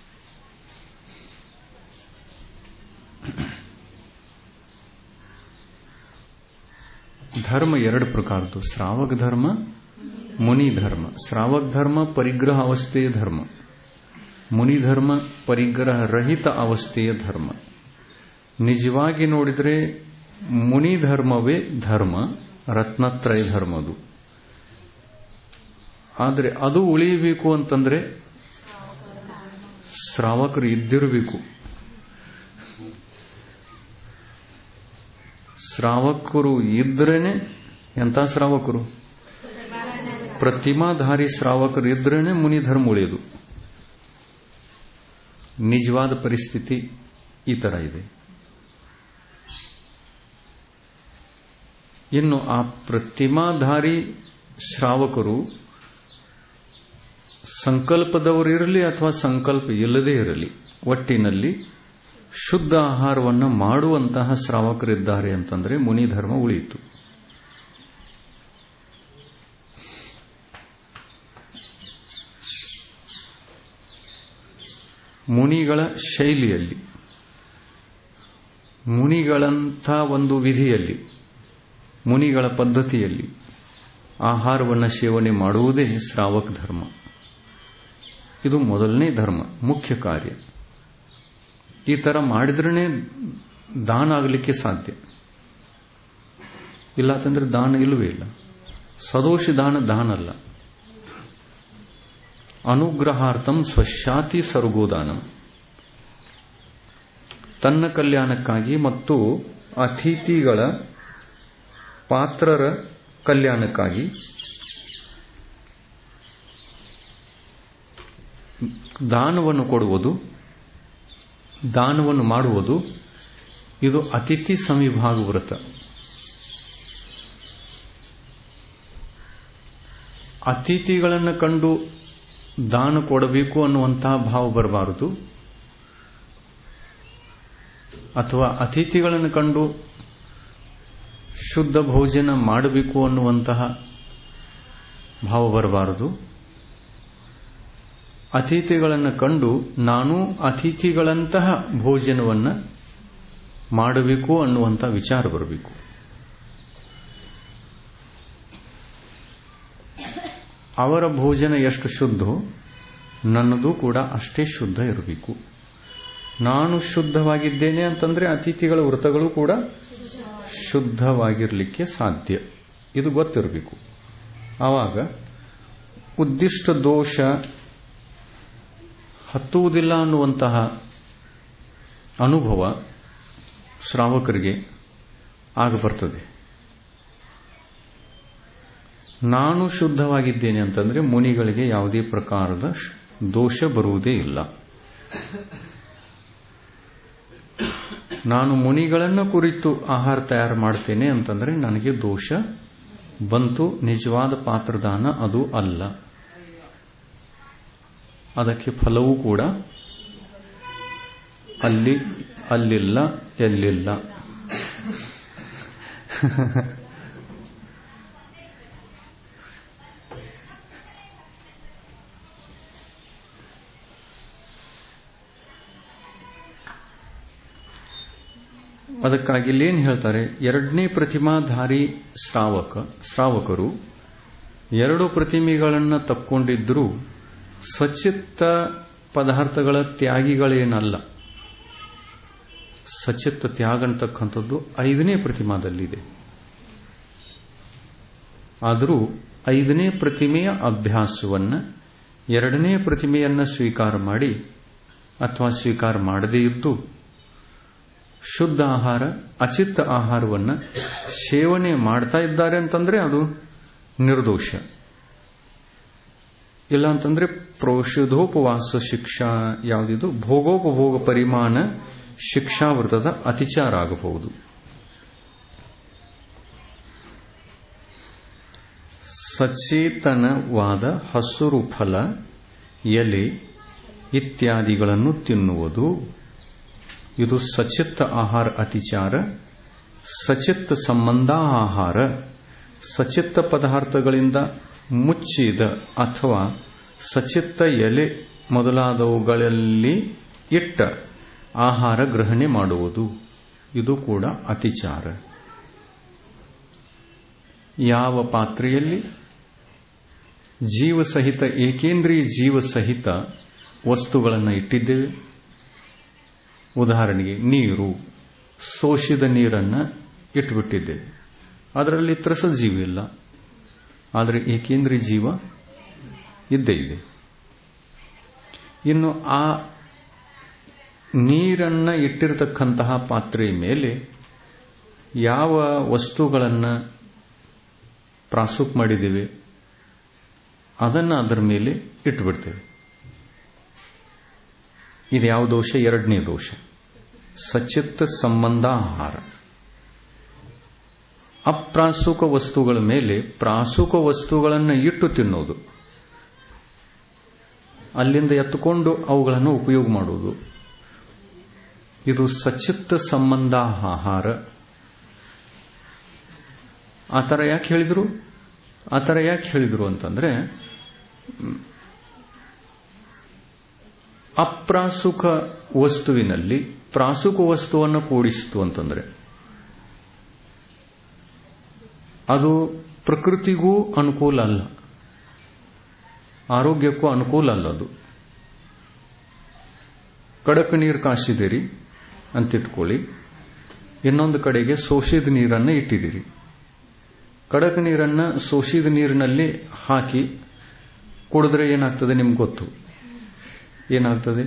ಧರ್ಮ ಎರಡು ಪ್ರಕಾರದ್ದು ಶ್ರಾವಕ ಧರ್ಮ ಮುನಿ ಧರ್ಮ ಶ್ರಾವಕ ಧರ್ಮ ಪರಿಗ್ರಹ ಅವಸ್ಥೆಯ ಧರ್ಮ ಮುನಿ ಧರ್ಮ ಪರಿಗ್ರಹ ರಹಿತ ಅವಸ್ಥೆಯ ಧರ್ಮ ನಿಜವಾಗಿ ನೋಡಿದರೆ ಮುನಿ ಧರ್ಮವೇ ಧರ್ಮ ರತ್ನತ್ರಯ ಧರ್ಮದು ಆದರೆ ಅದು ಉಳಿಯಬೇಕು ಅಂತಂದ್ರೆ ಶ್ರಾವಕರು ಇದ್ದಿರಬೇಕು ಶ್ರಾವಕರು ಇದ್ರೇನೆ ಎಂಥ ಶ್ರಾವಕರು ಪ್ರತಿಮಾಧಾರಿ ಶ್ರಾವಕರು ಇದ್ರೇನೆ ಮುನಿ ಧರ್ಮ ಉಳಿಯೋದು ನಿಜವಾದ ಪರಿಸ್ಥಿತಿ ಈ ತರ ಇದೆ ಇನ್ನು ಆ ಪ್ರತಿಮಾಧಾರಿ ಶ್ರಾವಕರು ಸಂಕಲ್ಪದವರು ಇರಲಿ ಅಥವಾ ಸಂಕಲ್ಪ ಇಲ್ಲದೇ ಇರಲಿ ಒಟ್ಟಿನಲ್ಲಿ ಶುದ್ಧ ಆಹಾರವನ್ನು ಮಾಡುವಂತಹ ಶ್ರಾವಕರಿದ್ದಾರೆ ಅಂತಂದ್ರೆ ಮುನಿ ಧರ್ಮ ಉಳಿಯಿತು ಮುನಿಗಳ ಶೈಲಿಯಲ್ಲಿ ಮುನಿಗಳಂಥ ಒಂದು ವಿಧಿಯಲ್ಲಿ ಮುನಿಗಳ ಪದ್ಧತಿಯಲ್ಲಿ ಆಹಾರವನ್ನು ಸೇವನೆ ಮಾಡುವುದೇ ಶ್ರಾವಕ ಧರ್ಮ ಇದು ಮೊದಲನೇ ಧರ್ಮ ಮುಖ್ಯ ಕಾರ್ಯ ಈ ತರ ಮಾಡಿದ್ರೇ ದಾನ ಆಗಲಿಕ್ಕೆ ಸಾಧ್ಯ ಇಲ್ಲ ಅಂತಂದ್ರೆ ದಾನ ಇಲ್ಲವೇ ಇಲ್ಲ ಸದೋಷಿ ದಾನ ದಾನ ಅಲ್ಲ ಅನುಗ್ರಹಾರ್ಥಂ ಸ್ವಶಾತಿ ಸರ್ಗೋದಾನಂ ತನ್ನ ಕಲ್ಯಾಣಕ್ಕಾಗಿ ಮತ್ತು ಅತಿಥಿಗಳ ಪಾತ್ರರ ಕಲ್ಯಾಣಕ್ಕಾಗಿ ದಾನವನ್ನು ಕೊಡುವುದು ದಾನವನ್ನು ಮಾಡುವುದು ಇದು ಅತಿಥಿ ಸಂವಿಭಾಗ ವ್ರತ ಅತಿಥಿಗಳನ್ನು ಕಂಡು ದಾನ ಕೊಡಬೇಕು ಅನ್ನುವಂತಹ ಭಾವ ಬರಬಾರದು ಅಥವಾ ಅತಿಥಿಗಳನ್ನು ಕಂಡು ಶುದ್ಧ ಭೋಜನ ಮಾಡಬೇಕು ಅನ್ನುವಂತಹ ಭಾವ ಬರಬಾರದು ಅತಿಥಿಗಳನ್ನು ಕಂಡು ನಾನು ಅತಿಥಿಗಳಂತಹ ಭೋಜನವನ್ನು ಮಾಡಬೇಕು ಅನ್ನುವಂಥ ವಿಚಾರ ಬರಬೇಕು ಅವರ ಭೋಜನ ಎಷ್ಟು ಶುದ್ಧೋ ನನ್ನದು ಕೂಡ ಅಷ್ಟೇ ಶುದ್ಧ ಇರಬೇಕು ನಾನು ಶುದ್ಧವಾಗಿದ್ದೇನೆ ಅಂತಂದ್ರೆ ಅತಿಥಿಗಳ ವೃತಗಳು ಕೂಡ ಶುದ್ಧವಾಗಿರಲಿಕ್ಕೆ ಸಾಧ್ಯ ಇದು ಗೊತ್ತಿರಬೇಕು ಆವಾಗ ಉದ್ದಿಷ್ಟ ದೋಷ ಹತ್ತುವುದಿಲ್ಲ ಅನ್ನುವಂತಹ ಅನುಭವ ಶ್ರಾವಕರಿಗೆ ಆಗಬರ್ತದೆ ನಾನು ಶುದ್ಧವಾಗಿದ್ದೇನೆ ಅಂತಂದ್ರೆ ಮುನಿಗಳಿಗೆ ಯಾವುದೇ ಪ್ರಕಾರದ ದೋಷ ಬರುವುದೇ ಇಲ್ಲ ನಾನು ಮುನಿಗಳನ್ನು ಕುರಿತು ಆಹಾರ ತಯಾರು ಮಾಡ್ತೇನೆ ಅಂತಂದ್ರೆ ನನಗೆ ದೋಷ ಬಂತು ನಿಜವಾದ ಪಾತ್ರದಾನ ಅದು ಅಲ್ಲ ಅದಕ್ಕೆ ಫಲವೂ ಕೂಡ ಅಲ್ಲಿ ಅಲ್ಲಿಲ್ಲ ಎಲ್ಲಿಲ್ಲ ಅದಕ್ಕಾಗಿ ಇಲ್ಲೇನು ಹೇಳ್ತಾರೆ ಎರಡನೇ ಪ್ರತಿಮಾಧಾರಿ ಶ್ರಾವಕ ಶ್ರಾವಕರು ಎರಡು ಪ್ರತಿಮೆಗಳನ್ನು ತಕ್ಕೊಂಡಿದ್ರೂ ಸಚಿತ್ತ ಪದಾರ್ಥಗಳ ತ್ಯಾಗಿಗಳೇನಲ್ಲ ಸಚಿತ್ತ ತ್ಯಾಗ ಅಂತಕ್ಕಂಥದ್ದು ಐದನೇ ಪ್ರತಿಮಾದಲ್ಲಿದೆ ಆದರೂ ಐದನೇ ಪ್ರತಿಮೆಯ ಅಭ್ಯಾಸವನ್ನು ಎರಡನೇ ಪ್ರತಿಮೆಯನ್ನು ಸ್ವೀಕಾರ ಮಾಡಿ ಅಥವಾ ಸ್ವೀಕಾರ ಮಾಡದೇ ಇದ್ದು ಶುದ್ಧ ಆಹಾರ ಅಚಿತ್ತ ಆಹಾರವನ್ನು ಸೇವನೆ ಮಾಡ್ತಾ ಇದ್ದಾರೆ ಅಂತಂದ್ರೆ ಅದು ನಿರ್ದೋಷ ಇಲ್ಲ ಅಂತಂದ್ರೆ ಪ್ರೋಷಧೋಪವಾಸ ಶಿಕ್ಷಾ ಯಾವುದಿದು ಭೋಗೋಪಭೋಗ ಪರಿಮಾಣ ಶಿಕ್ಷಾವೃತದ ಅತಿಚಾರ ಆಗಬಹುದು ಸಚೇತನವಾದ ಹಸುರು ಫಲ ಎಲೆ ಇತ್ಯಾದಿಗಳನ್ನು ತಿನ್ನುವುದು ಇದು ಸಚಿತ್ತ ಆಹಾರ ಅತಿಚಾರ ಸಚಿತ್ತ ಸಂಬಂಧ ಆಹಾರ ಸಚಿತ್ತ ಪದಾರ್ಥಗಳಿಂದ ಮುಚ್ಚಿದ ಅಥವಾ ಸಚಿತ್ತ ಎಲೆ ಮೊದಲಾದವುಗಳಲ್ಲಿ ಇಟ್ಟ ಆಹಾರ ಗ್ರಹಣೆ ಮಾಡುವುದು ಇದು ಕೂಡ ಅತಿಚಾರ ಯಾವ ಪಾತ್ರೆಯಲ್ಲಿ ಜೀವಸಹಿತ ಏಕೇಂದ್ರೀಯ ಜೀವಸಹಿತ ವಸ್ತುಗಳನ್ನು ಇಟ್ಟಿದ್ದೇವೆ ಉದಾಹರಣೆಗೆ ನೀರು ಸೋಸಿದ ನೀರನ್ನು ಇಟ್ಟುಬಿಟ್ಟಿದ್ದೇವೆ ಅದರಲ್ಲಿ ತ್ರಸ ಜೀವ ಇಲ್ಲ ಆದರೆ ಏಕೇಂದ್ರೀಯ ಜೀವ ಇದ್ದೇ ಇದೆ ಇನ್ನು ಆ ನೀರನ್ನ ಇಟ್ಟಿರತಕ್ಕಂತಹ ಪಾತ್ರೆಯ ಮೇಲೆ ಯಾವ ವಸ್ತುಗಳನ್ನು ಪ್ರಾಸುಕ್ ಮಾಡಿದ್ದೀವಿ ಅದನ್ನು ಅದರ ಮೇಲೆ ಇಟ್ಬಿಡ್ತೇವೆ ಇದು ಯಾವ ದೋಷ ಎರಡನೇ ದೋಷ ಸಚಿತ್ತ ಸಂಬಂಧ ಆಹಾರ ಅಪ್ರಾಸುಕ ವಸ್ತುಗಳ ಮೇಲೆ ಪ್ರಾಸುಕ ವಸ್ತುಗಳನ್ನು ಇಟ್ಟು ತಿನ್ನೋದು ಅಲ್ಲಿಂದ ಎತ್ತುಕೊಂಡು ಅವುಗಳನ್ನು ಉಪಯೋಗ ಮಾಡುವುದು ಇದು ಸಚಿತ್ತ ಸಂಬಂಧ ಆಹಾರ ಆ ಥರ ಯಾಕೆ ಹೇಳಿದ್ರು ಆ ಥರ ಯಾಕೆ ಹೇಳಿದ್ರು ಅಂತಂದ್ರೆ ಅಪ್ರಾಸುಕ ವಸ್ತುವಿನಲ್ಲಿ ಪ್ರಾಸುಕ ವಸ್ತುವನ್ನು ಕೂಡಿಸಿತು ಅಂತಂದ್ರೆ ಅದು ಪ್ರಕೃತಿಗೂ ಅನುಕೂಲ ಅಲ್ಲ ಆರೋಗ್ಯಕ್ಕೂ ಅನುಕೂಲ ಅಲ್ಲ ಅದು ಕಡಕ ನೀರು ಕಾಸಿದಿರಿ ಅಂತಿಟ್ಕೊಳ್ಳಿ ಇನ್ನೊಂದು ಕಡೆಗೆ ಸೋಸಿದ ನೀರನ್ನು ಇಟ್ಟಿದ್ದೀರಿ ಕಡಕ ನೀರನ್ನು ಸೋಸಿದ ನೀರಿನಲ್ಲಿ ಹಾಕಿ ಕುಡಿದ್ರೆ ಏನಾಗ್ತದೆ ನಿಮ್ಗೆ ಗೊತ್ತು ಏನಾಗ್ತದೆ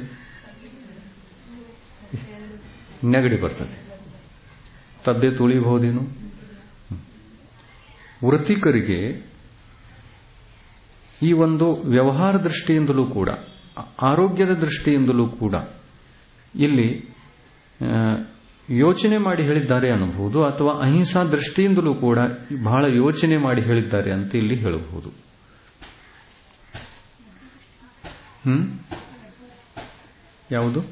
ನೆಗಡಿ ಬರ್ತದೆ ತಬ್ಬೆ ತುಳಿಬಹುದೇನು ವೃತ್ತಿಕರಿಗೆ ಈ ಒಂದು ವ್ಯವಹಾರ ದೃಷ್ಟಿಯಿಂದಲೂ ಕೂಡ ಆರೋಗ್ಯದ ದೃಷ್ಟಿಯಿಂದಲೂ ಕೂಡ ಇಲ್ಲಿ ಯೋಚನೆ ಮಾಡಿ ಹೇಳಿದ್ದಾರೆ ಅನ್ನಬಹುದು ಅಥವಾ ಅಹಿಂಸಾ ದೃಷ್ಟಿಯಿಂದಲೂ ಕೂಡ ಬಹಳ ಯೋಚನೆ ಮಾಡಿ ಹೇಳಿದ್ದಾರೆ ಅಂತ ಇಲ್ಲಿ ಹೇಳಬಹುದು ಹ್ಮ್ ಯಾವುದು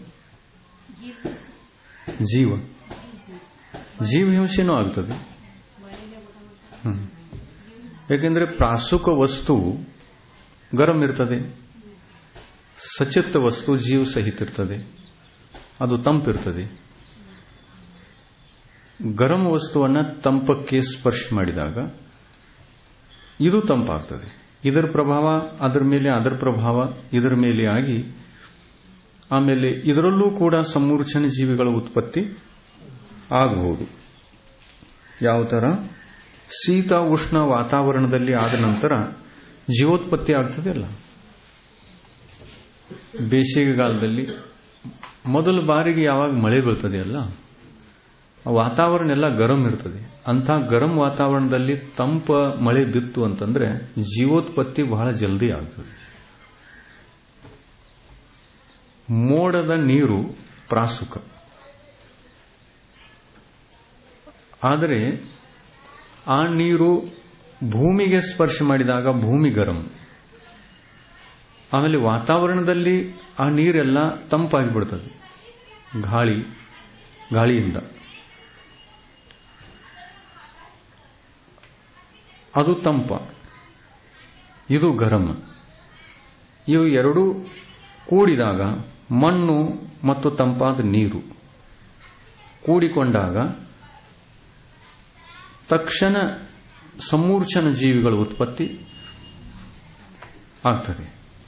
ಜೀವ ಜೀವ ಹಿಂಸೆನೂ ಆಗ್ತದೆ ಹ್ಮ್ ಯಾಕೆಂದ್ರೆ ಪ್ರಾಸುಕ ವಸ್ತು ಗರಂ ಇರ್ತದೆ ಸಚಿತ್ತ ವಸ್ತು ಜೀವ ಸಹಿತ ಇರ್ತದೆ ಅದು ತಂಪಿರ್ತದೆ ಗರಂ ವಸ್ತುವನ್ನ ತಂಪಕ್ಕೆ ಸ್ಪರ್ಶ ಮಾಡಿದಾಗ ಇದು ತಂಪಾಗ್ತದೆ ಇದರ ಪ್ರಭಾವ ಅದರ ಮೇಲೆ ಅದರ ಪ್ರಭಾವ ಇದರ ಮೇಲೆ ಆಗಿ ಆಮೇಲೆ ಇದರಲ್ಲೂ ಕೂಡ ಸಮೂರ್ಛನ ಜೀವಿಗಳ ಉತ್ಪತ್ತಿ ಆಗಬಹುದು ಯಾವ ತರ ಶೀತ ಉಷ್ಣ ವಾತಾವರಣದಲ್ಲಿ ಆದ ನಂತರ ಜೀವೋತ್ಪತ್ತಿ ಆಗ್ತದೆ ಅಲ್ಲ ಬೇಸಿಗೆಗಾಲದಲ್ಲಿ ಮೊದಲ ಬಾರಿಗೆ ಯಾವಾಗ ಮಳೆ ಬೀಳ್ತದೆ ಅಲ್ಲ ವಾತಾವರಣ ಎಲ್ಲ ಗರಂ ಇರ್ತದೆ ಅಂಥ ಗರಂ ವಾತಾವರಣದಲ್ಲಿ ತಂಪ ಮಳೆ ಬಿತ್ತು ಅಂತಂದ್ರೆ ಜೀವೋತ್ಪತ್ತಿ ಬಹಳ ಜಲ್ದಿ ಆಗ್ತದೆ ಮೋಡದ ನೀರು ಪ್ರಾಸುಕ ಆದರೆ ಆ ನೀರು ಭೂಮಿಗೆ ಸ್ಪರ್ಶ ಮಾಡಿದಾಗ ಭೂಮಿ ಗರಂ ಆಮೇಲೆ ವಾತಾವರಣದಲ್ಲಿ ಆ ನೀರೆಲ್ಲ ತಂಪಾಗಿ ಬಿಡ್ತದೆ ಗಾಳಿ ಗಾಳಿಯಿಂದ ಅದು ತಂಪ ಇದು ಗರಂ ಇವು ಎರಡೂ ಕೂಡಿದಾಗ ಮಣ್ಣು ಮತ್ತು ತಂಪಾದ ನೀರು ಕೂಡಿಕೊಂಡಾಗ ತಕ್ಷಣ ಸಮೂರ್ಛನ ಜೀವಿಗಳ ಉತ್ಪತ್ತಿ ಆಗ್ತದೆ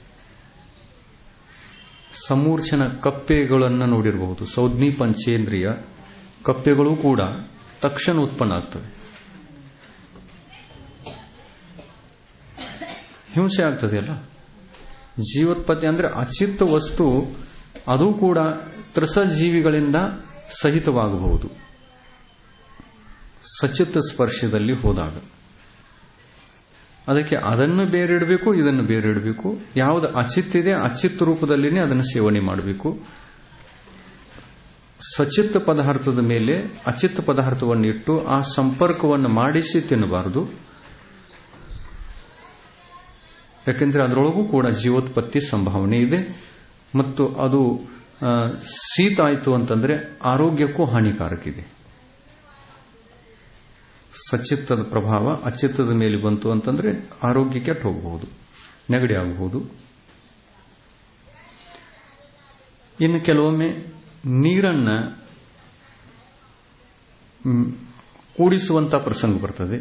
ಸಮೂರ್ಛನ ಕಪ್ಪೆಗಳನ್ನು ನೋಡಿರಬಹುದು ಸೌಜ್ಞಿ ಪಂಚೇಂದ್ರಿಯ ಕಪ್ಪೆಗಳು ಕೂಡ ತಕ್ಷಣ ಉತ್ಪನ್ನ ಆಗ್ತವೆ ಹಿಂಸೆ ಆಗ್ತದೆ ಅಲ್ಲ ಜೀವೋತ್ಪತ್ತಿ ಅಂದ್ರೆ ಅಚಿತ್ತ ವಸ್ತು ಅದು ಕೂಡ ತ್ರಸ ಜೀವಿಗಳಿಂದ ಸಹಿತವಾಗಬಹುದು ಸಚಿತ್ತ ಸ್ಪರ್ಶದಲ್ಲಿ ಹೋದಾಗ ಅದಕ್ಕೆ ಅದನ್ನು ಬೇರೆ ಇಡಬೇಕು ಇದನ್ನು ಬೇರೆ ಇಡಬೇಕು ಯಾವುದು ಅಚಿತ್ತಿದೆ ಅಚಿತ್ತ ರೂಪದಲ್ಲಿನೇ ಅದನ್ನು ಸೇವನೆ ಮಾಡಬೇಕು ಸಚಿತ್ತ ಪದಾರ್ಥದ ಮೇಲೆ ಅಚಿತ್ತ ಪದಾರ್ಥವನ್ನು ಇಟ್ಟು ಆ ಸಂಪರ್ಕವನ್ನು ಮಾಡಿಸಿ ತಿನ್ನಬಾರದು ಯಾಕೆಂದ್ರೆ ಅದರೊಳಗೂ ಕೂಡ ಜೀವೋತ್ಪತ್ತಿ ಸಂಭಾವನೆ ಇದೆ ಮತ್ತು ಅದು ಶೀತ ಆಯಿತು ಅಂತಂದ್ರೆ ಆರೋಗ್ಯಕ್ಕೂ ಹಾನಿಕಾರಕ ಇದೆ ಸಚಿತ್ತದ ಪ್ರಭಾವ ಅಚಿತ್ತದ ಮೇಲೆ ಬಂತು ಅಂತಂದ್ರೆ ಆರೋಗ್ಯ ಕೆಟ್ಟು ಹೋಗಬಹುದು ನೆಗಡಿ ಆಗಬಹುದು ಇನ್ನು ಕೆಲವೊಮ್ಮೆ ನೀರನ್ನ ಕೂಡಿಸುವಂತ ಪ್ರಸಂಗ ಬರ್ತದೆ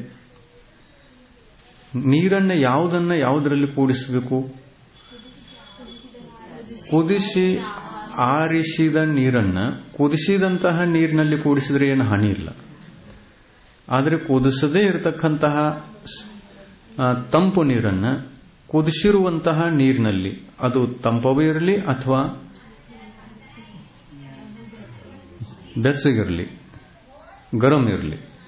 ನೀರನ್ನ ಯಾವುದನ್ನ ಯಾವುದರಲ್ಲಿ ಕೂಡಿಸಬೇಕು ಕುದಿಸಿ ಆರಿಸಿದ ನೀರನ್ನ ಕುದಿಸಿದಂತಹ ನೀರಿನಲ್ಲಿ ಕೂಡಿಸಿದ್ರೆ ಏನು ಹಾನಿ ಇಲ್ಲ ಆದರೆ ಕುದಿಸದೇ ಇರತಕ್ಕಂತಹ ತಂಪು ನೀರನ್ನ ಕುದಿಸಿರುವಂತಹ ನೀರಿನಲ್ಲಿ ಅದು ತಂಪವೇ ಇರಲಿ ಅಥವಾ ಬೆಚ್ಚಗಿರಲಿ ಗರಂ ಇರಲಿ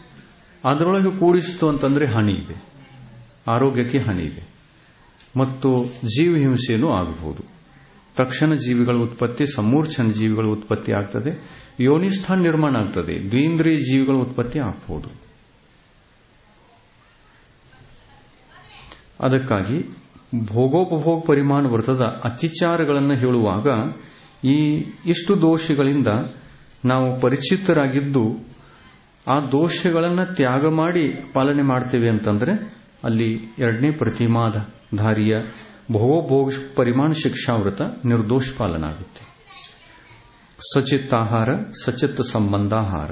ಅದರೊಳಗೆ ಕೂಡಿಸಿತು ಅಂತಂದ್ರೆ ಹಾನಿ ಇದೆ ಆರೋಗ್ಯಕ್ಕೆ ಹಾನಿ ಇದೆ ಮತ್ತು ಜೀವ ಹಿಂಸೆಯೂ ಆಗಬಹುದು ತಕ್ಷಣ ಜೀವಿಗಳ ಉತ್ಪತ್ತಿ ಸಮೂರ್ಛನ ಜೀವಿಗಳ ಉತ್ಪತ್ತಿ ಆಗ್ತದೆ ಯೋನಿಸ್ಥಾನ ನಿರ್ಮಾಣ ಆಗ್ತದೆ ದ್ವೀಂದ್ರಿಯ ಜೀವಿಗಳ ಉತ್ಪತ್ತಿ ಆಗಬಹುದು ಅದಕ್ಕಾಗಿ ಭೋಗೋಪಭೋಗ ಪರಿಮಾಣ ವೃತದ ಅತಿಚಾರಗಳನ್ನು ಹೇಳುವಾಗ ಈ ಇಷ್ಟು ದೋಷಗಳಿಂದ ನಾವು ಪರಿಚಿತರಾಗಿದ್ದು ಆ ದೋಷಗಳನ್ನು ತ್ಯಾಗ ಮಾಡಿ ಪಾಲನೆ ಮಾಡ್ತೇವೆ ಅಂತಂದ್ರೆ ಅಲ್ಲಿ ಎರಡನೇ ಪ್ರತಿಮಾದ ಧಾರಿಯ ಭೋಗೋಭೋಗ ಪರಿಮಾಣ ಶಿಕ್ಷಾವೃತ ನಿರ್ದೋಷ ಪಾಲನ ಆಗುತ್ತೆ ಸಚಿತ್ತ ಆಹಾರ ಸಚಿತ್ತ ಸಂಬಂಧಾಹಾರ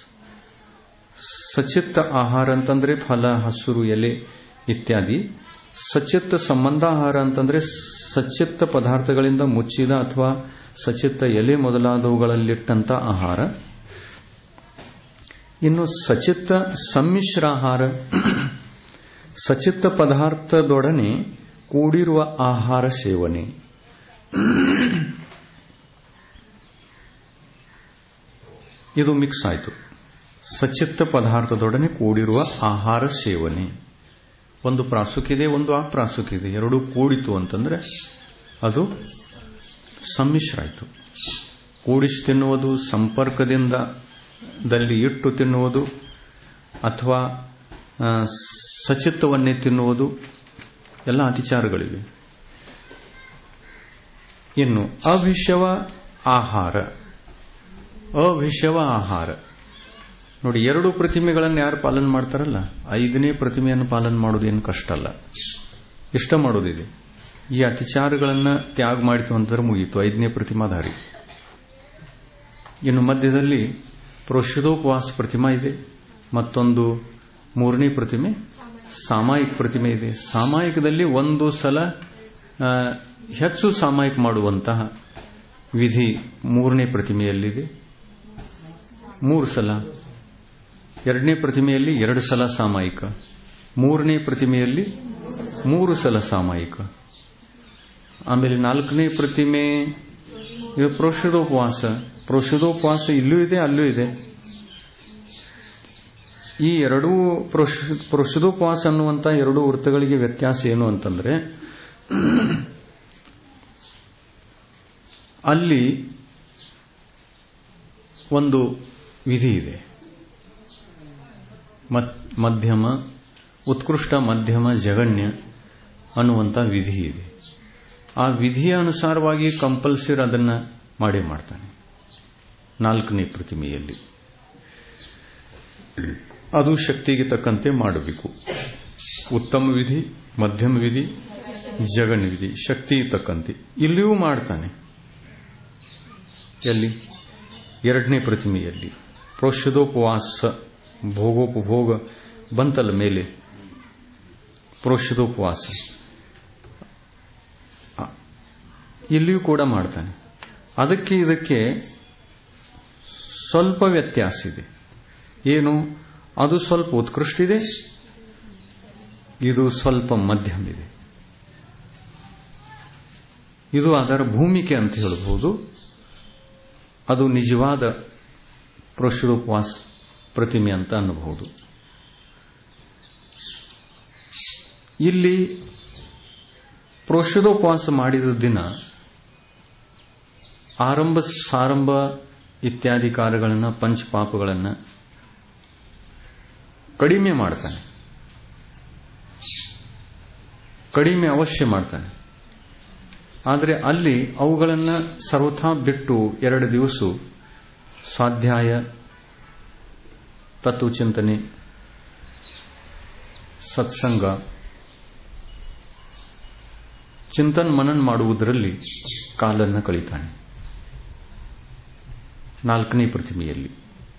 ಸಚಿತ್ತ ಆಹಾರ ಅಂತಂದ್ರೆ ಫಲ ಹಸುರು ಎಲೆ ಇತ್ಯಾದಿ ಸಚಿತ್ತ ಸಂಬಂಧಾಹಾರ ಅಂತಂದ್ರೆ ಸಚಿತ್ತ ಪದಾರ್ಥಗಳಿಂದ ಮುಚ್ಚಿದ ಅಥವಾ ಸಚಿತ್ತ ಎಲೆ ಮೊದಲಾದವುಗಳಲ್ಲಿಟ್ಟಂತ ಆಹಾರ ಇನ್ನು ಸಚಿತ್ತ ಸಮ್ಮಿಶ್ರಾಹಾರ ಸಚಿತ್ತ ಪದಾರ್ಥದೊಡನೆ ಕೂಡಿರುವ ಆಹಾರ ಸೇವನೆ ಇದು ಮಿಕ್ಸ್ ಆಯಿತು ಸಚಿತ್ತ ಪದಾರ್ಥದೊಡನೆ ಕೂಡಿರುವ ಆಹಾರ ಸೇವನೆ ಒಂದು ಪ್ರಾಸುಕಿದೆ ಒಂದು ಅಪ್ರಾಸುಕಿದೆ ಎರಡೂ ಕೂಡಿತು ಅಂತಂದ್ರೆ ಅದು ಸಮ್ಮಿಶ್ರ ಆಯಿತು ಕೂಡಿಸಿ ತಿನ್ನುವುದು ಸಂಪರ್ಕದಿಂದ ದಲ್ಲಿ ಇಟ್ಟು ತಿನ್ನುವುದು ಅಥವಾ ಸಚಿತ್ತವನ್ನೇ ತಿನ್ನುವುದು ಎಲ್ಲ ಅತಿಚಾರಗಳಿವೆ ಇನ್ನು ಅವಿಷವ ಆಹಾರ ಅವಿಷವ ಆಹಾರ ನೋಡಿ ಎರಡು ಪ್ರತಿಮೆಗಳನ್ನು ಯಾರು ಪಾಲನೆ ಮಾಡ್ತಾರಲ್ಲ ಐದನೇ ಪ್ರತಿಮೆಯನ್ನು ಪಾಲನೆ ಮಾಡೋದು ಏನು ಕಷ್ಟ ಅಲ್ಲ ಇಷ್ಟ ಮಾಡೋದಿದೆ ಈ ಅತಿಚಾರಗಳನ್ನು ತ್ಯಾಗ ಮಾಡಿತು ಅಂತಂದ್ರೆ ಮುಗೀತು ಐದನೇ ಪ್ರತಿಮಾಧಾರಿ ಇನ್ನು ಮಧ್ಯದಲ್ಲಿ ಪ್ರೋಷಿದೋಪವಾಸ ಪ್ರತಿಮಾ ಇದೆ ಮತ್ತೊಂದು ಮೂರನೇ ಪ್ರತಿಮೆ ಸಾಮಾಯಿಕ ಪ್ರತಿಮೆ ಇದೆ ಸಾಮಾಯಿಕದಲ್ಲಿ ಒಂದು ಸಲ ಹೆಚ್ಚು ಸಾಮಾಯಿಕ ಮಾಡುವಂತಹ ವಿಧಿ ಮೂರನೇ ಪ್ರತಿಮೆಯಲ್ಲಿದೆ ಮೂರು ಸಲ ಎರಡನೇ ಪ್ರತಿಮೆಯಲ್ಲಿ ಎರಡು ಸಲ ಸಾಮಾಯಿಕ ಮೂರನೇ ಪ್ರತಿಮೆಯಲ್ಲಿ ಮೂರು ಸಲ ಸಾಮಾಯಿಕ ಆಮೇಲೆ ನಾಲ್ಕನೇ ಪ್ರತಿಮೆ ಇದು ಪ್ರೋಷದೋಪವಾಸ ಪ್ರೋಷದೋಪವಾಸ ಇಲ್ಲೂ ಇದೆ ಅಲ್ಲೂ ಇದೆ ಈ ಎರಡೂ ಪ್ರೋಷದೋಪವಾಸ ಅನ್ನುವಂಥ ಎರಡು ವೃತ್ತಗಳಿಗೆ ವ್ಯತ್ಯಾಸ ಏನು ಅಂತಂದ್ರೆ ಅಲ್ಲಿ ಒಂದು ವಿಧಿ ಇದೆ ಮಧ್ಯಮ ಉತ್ಕೃಷ್ಟ ಮಧ್ಯಮ ಜಗಣ್ಯ ಅನ್ನುವಂಥ ವಿಧಿ ಇದೆ ಆ ವಿಧಿಯ ಅನುಸಾರವಾಗಿ ಕಂಪಲ್ಸರಿ ಅದನ್ನ ಮಾಡೇ ಮಾಡ್ತಾನೆ ನಾಲ್ಕನೇ ಪ್ರತಿಮೆಯಲ್ಲಿ ಅದು ಶಕ್ತಿಗೆ ತಕ್ಕಂತೆ ಮಾಡಬೇಕು ಉತ್ತಮ ವಿಧಿ ಮಧ್ಯಮ ವಿಧಿ ಜಗಣ್ಯ ವಿಧಿ ಶಕ್ತಿಗೆ ತಕ್ಕಂತೆ ಇಲ್ಲಿಯೂ ಮಾಡ್ತಾನೆ ಎಲ್ಲಿ ಎರಡನೇ ಪ್ರತಿಮೆಯಲ್ಲಿ ಪ್ರೋಷದೋಪವಾಸ ಭೋಗೋಪಭೋಗ ಬಂತಲ್ಲ ಮೇಲೆ ಪ್ರೋಷದೋಪವಾಸ ಇಲ್ಲಿಯೂ ಕೂಡ ಮಾಡ್ತಾನೆ ಅದಕ್ಕೆ ಇದಕ್ಕೆ ಸ್ವಲ್ಪ ವ್ಯತ್ಯಾಸ ಇದೆ ಏನು ಅದು ಸ್ವಲ್ಪ ಉತ್ಕೃಷ್ಟ ಇದೆ ಇದು ಸ್ವಲ್ಪ ಮಧ್ಯಮ ಇದೆ ಇದು ಅದರ ಭೂಮಿಕೆ ಅಂತ ಹೇಳಬಹುದು ಅದು ನಿಜವಾದ ಪ್ರೋಷದೋಪವಾಸ ಪ್ರತಿಮೆ ಅಂತ ಅನ್ನಬಹುದು ಇಲ್ಲಿ ಪ್ರೋಷದೋಪವಾಸ ಮಾಡಿದ ದಿನ ಆರಂಭ ಸಾರಂಭ ಇತ್ಯಾದಿ ಕಾರ್ಯಗಳನ್ನು ಪಂಚಪಾಪಗಳನ್ನು ಕಡಿಮೆ ಮಾಡ್ತಾನೆ ಕಡಿಮೆ ಅವಶ್ಯ ಮಾಡ್ತಾನೆ ಆದರೆ ಅಲ್ಲಿ ಅವುಗಳನ್ನು ಸರ್ವಥಾ ಬಿಟ್ಟು ಎರಡು ದಿವಸ ಸ್ವಾಧ್ಯಾಯ ತತ್ವಚಿಂತನೆ ಸತ್ಸಂಗ ಚಿಂತನ್ ಮನನ್ ಮಾಡುವುದರಲ್ಲಿ ಕಾಲನ್ನು ಕಳೀತಾನೆ ನಾಲ್ಕನೇ ಪ್ರತಿಮೆಯಲ್ಲಿ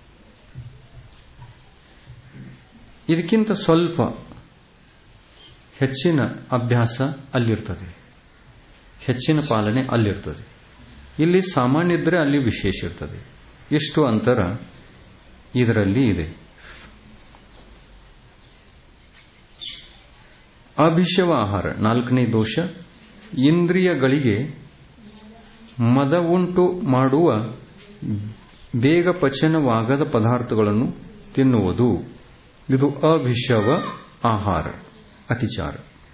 ಇದಕ್ಕಿಂತ ಸ್ವಲ್ಪ ಹೆಚ್ಚಿನ ಅಭ್ಯಾಸ ಅಲ್ಲಿರ್ತದೆ ಹೆಚ್ಚಿನ ಪಾಲನೆ ಅಲ್ಲಿರ್ತದೆ ಇಲ್ಲಿ ಸಾಮಾನ್ಯ ಇದ್ದರೆ ಅಲ್ಲಿ ವಿಶೇಷ ಇರ್ತದೆ ಇಷ್ಟು ಅಂತರ ಇದರಲ್ಲಿ ಇದೆ ಅಭಿಷವ ಆಹಾರ ನಾಲ್ಕನೇ ದೋಷ ಇಂದ್ರಿಯಗಳಿಗೆ ಮದ ಉಂಟು ಮಾಡುವ ಬೇಗ ಪಚನವಾಗದ ಪದಾರ್ಥಗಳನ್ನು ತಿನ್ನುವುದು ಇದು ಅಭಿಷವ ಆಹಾರ ಅತಿಚಾರ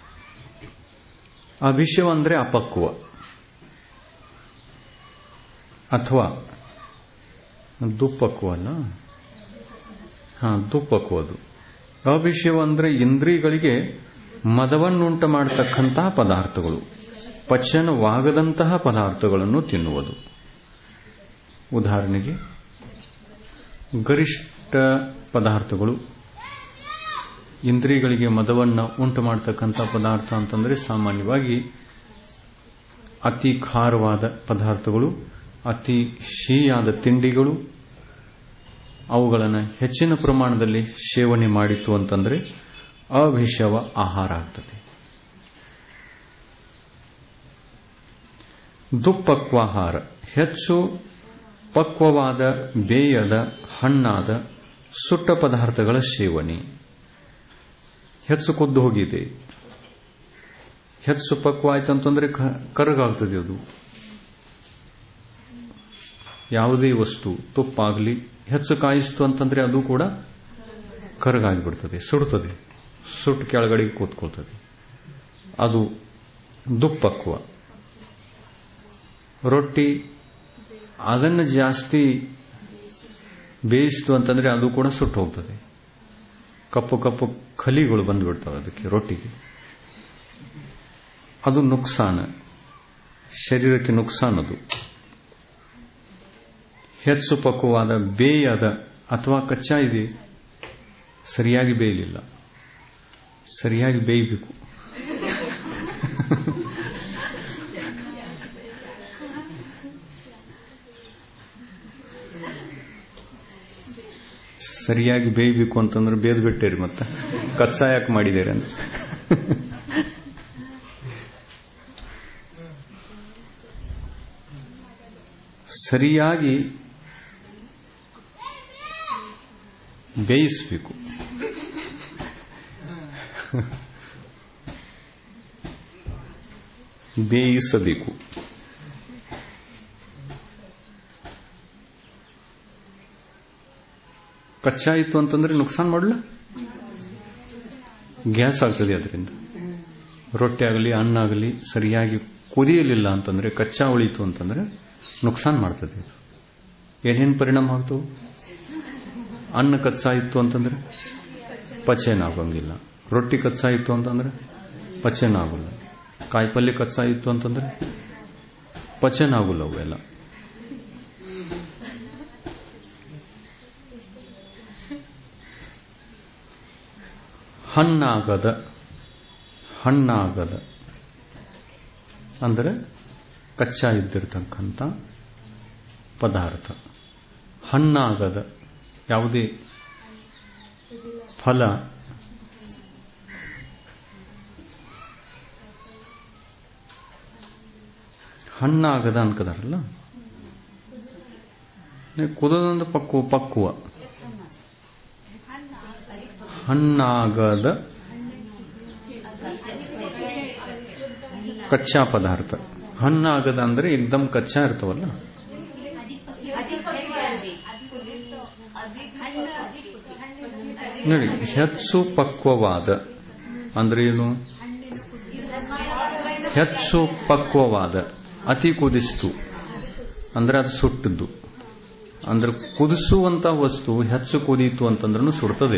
ಅಭಿಷವ ಅಂದ್ರೆ ಅಪಕ್ವ ಅಥವಾ ದುಪ್ಪಕ್ವ ಅಲ್ಲ ಹಾ ದುಪ್ಪಕ್ವ ಅದು ಅಭಿಷೇವ ಅಂದ್ರೆ ಇಂದ್ರಿಯಗಳಿಗೆ ಮದವನ್ನುಂಟು ಮಾಡತಕ್ಕಂತಹ ಪದಾರ್ಥಗಳು ಪಚನವಾಗದಂತಹ ಪದಾರ್ಥಗಳನ್ನು ತಿನ್ನುವುದು ಉದಾಹರಣೆಗೆ ಗರಿಷ್ಠ ಪದಾರ್ಥಗಳು ಇಂದ್ರಿಯಗಳಿಗೆ ಮದವನ್ನು ಉಂಟು ಮಾಡತಕ್ಕಂಥ ಪದಾರ್ಥ ಅಂತಂದ್ರೆ ಸಾಮಾನ್ಯವಾಗಿ ಅತಿ ಖಾರವಾದ ಪದಾರ್ಥಗಳು ಅತಿ ಸಿಹಿಯಾದ ತಿಂಡಿಗಳು ಅವುಗಳನ್ನು ಹೆಚ್ಚಿನ ಪ್ರಮಾಣದಲ್ಲಿ ಸೇವನೆ ಮಾಡಿತ್ತು ಅಂತಂದ್ರೆ ಅಭಿಷವ ಆಹಾರ ಆಗ್ತದೆ ದುಪ್ಪಕ್ವಾಹಾರ ಹೆಚ್ಚು ಪಕ್ವವಾದ ಬೇಯದ ಹಣ್ಣಾದ ಸುಟ್ಟ ಪದಾರ್ಥಗಳ ಸೇವನೆ ಹೆಚ್ಚು ಕುದ್ದು ಹೋಗಿದೆ ಹೆಚ್ಚು ಪಕ್ವ ಆಯ್ತಂತಂದ್ರೆ ಕರಗಾಗ್ತದೆ ಅದು ಯಾವುದೇ ವಸ್ತು ತುಪ್ಪ ಆಗಲಿ ಹೆಚ್ಚು ಕಾಯಿಸ್ತು ಅಂತಂದ್ರೆ ಅದು ಕೂಡ ಕರಗಾಗಿಬಿಡ್ತದೆ ಸುಡುತ್ತದೆ ಸುಟ್ಟು ಕೆಳಗಡೆಗೆ ಕೂತ್ಕೊಳ್ತದೆ ಅದು ದುಪ್ಪಕ್ವ ರೊಟ್ಟಿ ಅದನ್ನು ಜಾಸ್ತಿ ಬೇಯಿಸ್ತು ಅಂತಂದ್ರೆ ಅದು ಕೂಡ ಸುಟ್ಟು ಹೋಗ್ತದೆ ಕಪ್ಪು ಕಪ್ಪು ಖಲಿಗಳು ಬಂದ್ಬಿಡ್ತವೆ ಅದಕ್ಕೆ ರೊಟ್ಟಿಗೆ ಅದು ನುಕ್ಸಾನ ಶರೀರಕ್ಕೆ ನುಕ್ಸಾನ್ ಅದು ಹೆಚ್ಚು ಪಕ್ವವಾದ ಬೇಯದ ಅಥವಾ ಕಚ್ಚಾ ಇದೆ ಸರಿಯಾಗಿ ಬೇಯಲಿಲ್ಲ ಸರಿಯಾಗಿ ಬೇಯಬೇಕು ಸರಿಯಾಗಿ ಬೇಯಬೇಕು ಅಂತಂದ್ರೆ ಬೇದ್ ಬಿಟ್ಟೇರಿ ಮತ್ತೆ ಕಚ್ಚಾ ಯಾಕೆ ಮಾಡಿದ್ದೀರಿ ಅಂತ ಸರಿಯಾಗಿ ಬೇಯಿಸಬೇಕು ಬೇಯಿಸಬೇಕು ಕಚ್ಚಾ ಇತ್ತು ಅಂತಂದ್ರೆ ನುಕ್ಸಾನ್ ಮಾಡಲ್ಲ ಗ್ಯಾಸ್ ಆಗ್ತದೆ ಅದರಿಂದ ರೊಟ್ಟಿ ಆಗಲಿ ಹಣ್ಣಾಗಲಿ ಸರಿಯಾಗಿ ಕುದಿಯಲಿಲ್ಲ ಅಂತಂದ್ರೆ ಕಚ್ಚಾ ಉಳಿತು ಅಂತಂದ್ರೆ ನುಕ್ಸಾನ್ ಮಾಡ್ತದೆ ಇದು ಏನೇನು ಪರಿಣಾಮ ಆಗ್ತವು ಅನ್ನ ಕಚ್ಚಾ ಇತ್ತು ಅಂತಂದ್ರೆ ಪಚೇನ ಆಗೋಂಗಿಲ್ಲ ರೊಟ್ಟಿ ಕಚ್ಚಾ ಇತ್ತು ಅಂತಂದ್ರೆ ಪಚೇನ ಆಗೋಲ್ಲ ಕಾಯಿಪಲ್ಯ ಕಚ್ಚಾ ಇತ್ತು ಅಂತಂದ್ರೆ ಪಚೇನ ಆಗೋಲ್ಲ ಅವೆಲ್ಲ ಹಣ್ಣಾಗದ ಹಣ್ಣಾಗದ ಅಂದರೆ ಕಚ್ಚಾ ಇದ್ದಿರತಕ್ಕಂಥ ಪದಾರ್ಥ ಹಣ್ಣಾಗದ ಯಾವುದೇ ಫಲ ಹಣ್ಣಾಗದ ಅನ್ಕದಾರಲ್ಲ ಕುದದಂದ ಪಕ್ವ ಪಕ್ವ ಹಣ್ಣಾಗದ ಕಚ್ಚಾ ಪದಾರ್ಥ ಹಣ್ಣಾಗದ ಅಂದ್ರೆ ಏಕ್ದಮ್ ಕಚ್ಚಾ ಇರ್ತಾವಲ್ಲ ನೋಡಿ ಹೆಚ್ಚು ಪಕ್ವವಾದ ಅಂದ್ರೆ ಏನು ಹೆಚ್ಚು ಪಕ್ವವಾದ ಅತಿ ಕುದಿಸ್ತು ಅಂದ್ರೆ ಅದು ಸುಟ್ಟದ್ದು ಅಂದ್ರೆ ಕುದಿಸುವಂತ ವಸ್ತು ಹೆಚ್ಚು ಕುದೀತು ಅಂತಂದ್ರೂ ಸುಡ್ತದೆ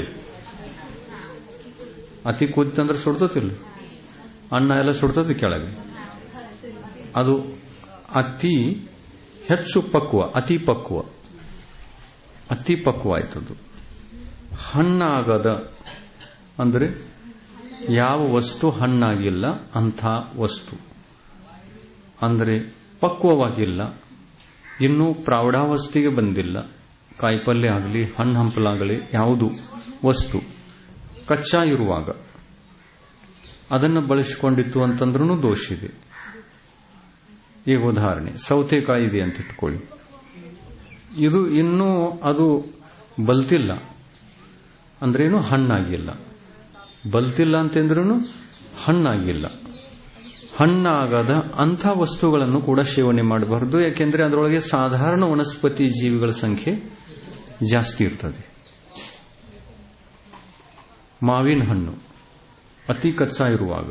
ಅತಿ ಕುದಿತಂದ್ರೆ ಸುಡ್ತತಿಲ್ಲ ಅನ್ನ ಎಲ್ಲ ಸುಡ್ತದೆ ಕೆಳಗೆ ಅದು ಅತಿ ಹೆಚ್ಚು ಪಕ್ವ ಅತಿ ಪಕ್ವ ಅತಿ ಪಕ್ವ ಆಯ್ತದು ಹಣ್ಣಾಗದ ಅಂದ್ರೆ ಯಾವ ವಸ್ತು ಹಣ್ಣಾಗಿಲ್ಲ ಅಂಥ ವಸ್ತು ಅಂದರೆ ಪಕ್ವವಾಗಿಲ್ಲ ಇನ್ನೂ ಪ್ರೌಢಾವಸ್ಥೆಗೆ ಬಂದಿಲ್ಲ ಕಾಯಿಪಲ್ಯ ಆಗಲಿ ಹಣ್ಣು ಹಂಪಲಾಗಲಿ ಯಾವುದು ವಸ್ತು ಕಚ್ಚಾ ಇರುವಾಗ ಅದನ್ನು ಬಳಸಿಕೊಂಡಿತ್ತು ಅಂತಂದ್ರೂ ದೋಷ ಇದೆ ಈಗ ಉದಾಹರಣೆ ಸೌತೆಕಾಯಿ ಇದೆ ಅಂತ ಇಟ್ಕೊಳ್ಳಿ ಇದು ಇನ್ನೂ ಅದು ಬಲ್ತಿಲ್ಲ ಅಂದ್ರೇನು ಹಣ್ಣಾಗಿಲ್ಲ ಬಲ್ತಿಲ್ಲ ಅಂತಂದ್ರೂ ಹಣ್ಣಾಗಿಲ್ಲ ಹಣ್ಣಾಗದ ಅಂಥ ವಸ್ತುಗಳನ್ನು ಕೂಡ ಸೇವನೆ ಮಾಡಬಾರದು ಯಾಕೆಂದ್ರೆ ಅದರೊಳಗೆ ಸಾಧಾರಣ ವನಸ್ಪತಿ ಜೀವಿಗಳ ಸಂಖ್ಯೆ ಜಾಸ್ತಿ ಇರ್ತದೆ ಮಾವಿನ ಹಣ್ಣು ಅತಿ ಕಚ್ಚಾ ಇರುವಾಗ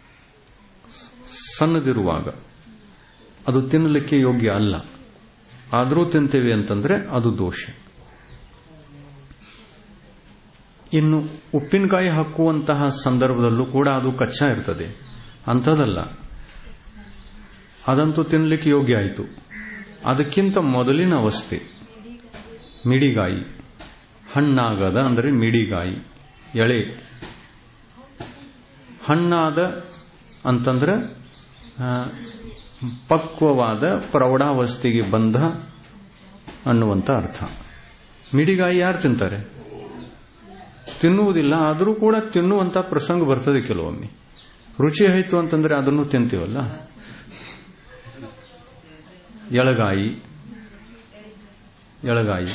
ಸಣ್ಣದಿರುವಾಗ ಅದು ತಿನ್ನಲಿಕ್ಕೆ ಯೋಗ್ಯ ಅಲ್ಲ ಆದರೂ ತಿಂತೇವೆ ಅಂತಂದ್ರೆ ಅದು ದೋಷ ಇನ್ನು ಉಪ್ಪಿನಕಾಯಿ ಹಾಕುವಂತಹ ಸಂದರ್ಭದಲ್ಲೂ ಕೂಡ ಅದು ಕಚ್ಚಾ ಇರ್ತದೆ ಅಂಥದಲ್ಲ ಅದಂತೂ ತಿನ್ನಲಿಕ್ಕೆ ಯೋಗ್ಯ ಆಯಿತು ಅದಕ್ಕಿಂತ ಮೊದಲಿನ ಅವಸ್ಥೆ ಮಿಡಿಗಾಯಿ ಹಣ್ಣಾಗದ ಅಂದರೆ ಮಿಡಿಗಾಯಿ ಎಳೆ ಹಣ್ಣಾದ ಅಂತಂದ್ರೆ ಪಕ್ವವಾದ ಪ್ರೌಢಾವಸ್ಥೆಗೆ ಬಂದ ಅನ್ನುವಂಥ ಅರ್ಥ ಮಿಡಿಗಾಯಿ ಯಾರು ತಿಂತಾರೆ ತಿನ್ನುವುದಿಲ್ಲ ಆದರೂ ಕೂಡ ತಿನ್ನುವಂಥ ಪ್ರಸಂಗ ಬರ್ತದೆ ಕೆಲವೊಮ್ಮೆ ರುಚಿ ಆಯಿತು ಅಂತಂದ್ರೆ ಅದನ್ನು ತಿಂತೀವಲ್ಲ ಎಳಗಾಯಿ ಎಳಗಾಯಿ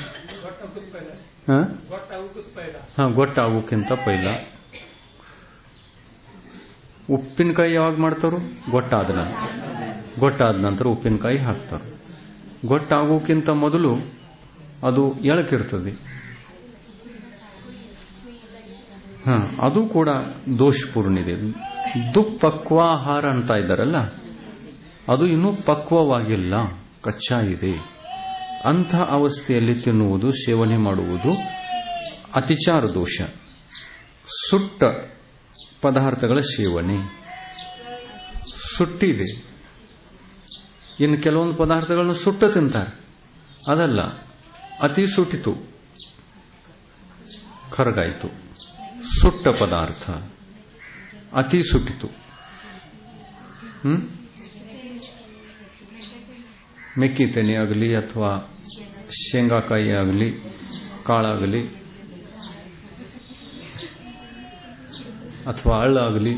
ಹಾ ಗೊಟ್ಟಾಗೋಕ್ಕಿಂತ ಪೈಲ ಉಪ್ಪಿನಕಾಯಿ ಯಾವಾಗ ಮಾಡ್ತಾರೋ ಗೊಟ್ಟಾದ ನಂತರ ಗೊಟ್ಟಾದ ನಂತರ ಉಪ್ಪಿನಕಾಯಿ ಹಾಕ್ತಾರೆ ಗೊಟ್ಟಾಗೋಕ್ಕಿಂತ ಮೊದಲು ಅದು ಎಳಕಿರ್ತದೆ ಹ ಅದು ಕೂಡ ದೋಷಪೂರ್ಣಿದೆ ದುಪ್ಪಕ್ವಾಹಾರ ಅಂತ ಇದ್ದಾರಲ್ಲ ಅದು ಇನ್ನೂ ಪಕ್ವವಾಗಿಲ್ಲ ಕಚ್ಚಾ ಇದೆ ಅಂಥ ಅವಸ್ಥೆಯಲ್ಲಿ ತಿನ್ನುವುದು ಸೇವನೆ ಮಾಡುವುದು ಅತಿಚಾರ ದೋಷ ಸುಟ್ಟ ಪದಾರ್ಥಗಳ ಸೇವನೆ ಸುಟ್ಟಿದೆ ಇನ್ನು ಕೆಲವೊಂದು ಪದಾರ್ಥಗಳನ್ನು ಸುಟ್ಟ ತಿಂತಾರೆ ಅದಲ್ಲ ಅತಿ ಸುಟ್ಟಿತು ಕರಗಾಯಿತು ಸುಟ್ಟ ಪದಾರ್ಥ ಅತಿ ಸುಟ್ಟಿತು ಹ್ಮ್ ಮೆಕ್ಕಿ ತೆನೆ ಆಗಲಿ ಅಥವಾ ಶೇಂಗಾಕಾಯಿ ಆಗಲಿ ಕಾಳಾಗಲಿ ಅಥವಾ ಹಳ್ಳಾಗಲಿ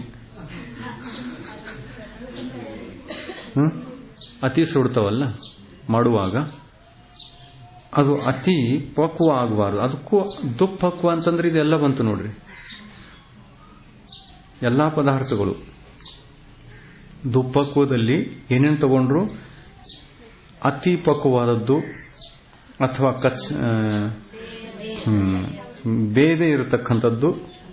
ಹ್ಮ್ ಅತಿ ಸುಡ್ತಾವಲ್ಲ ಮಾಡುವಾಗ ಅದು ಅತಿ ಪಕ್ವ ಆಗಬಾರ್ದು ಅದಕ್ಕೂ ದುಪ್ಪಕ್ವ ಅಂತಂದ್ರೆ ಇದೆಲ್ಲ ಬಂತು ನೋಡ್ರಿ ಎಲ್ಲಾ ಪದಾರ್ಥಗಳು ದುಪ್ಪಕ್ವದಲ್ಲಿ ಏನೇನು ತಗೊಂಡ್ರು ಅತಿ ಪಕ್ವವಾದದ್ದು ಅಥವಾ ಕಚ್ ಬೇದೆ ಇರತಕ್ಕಂಥದ್ದು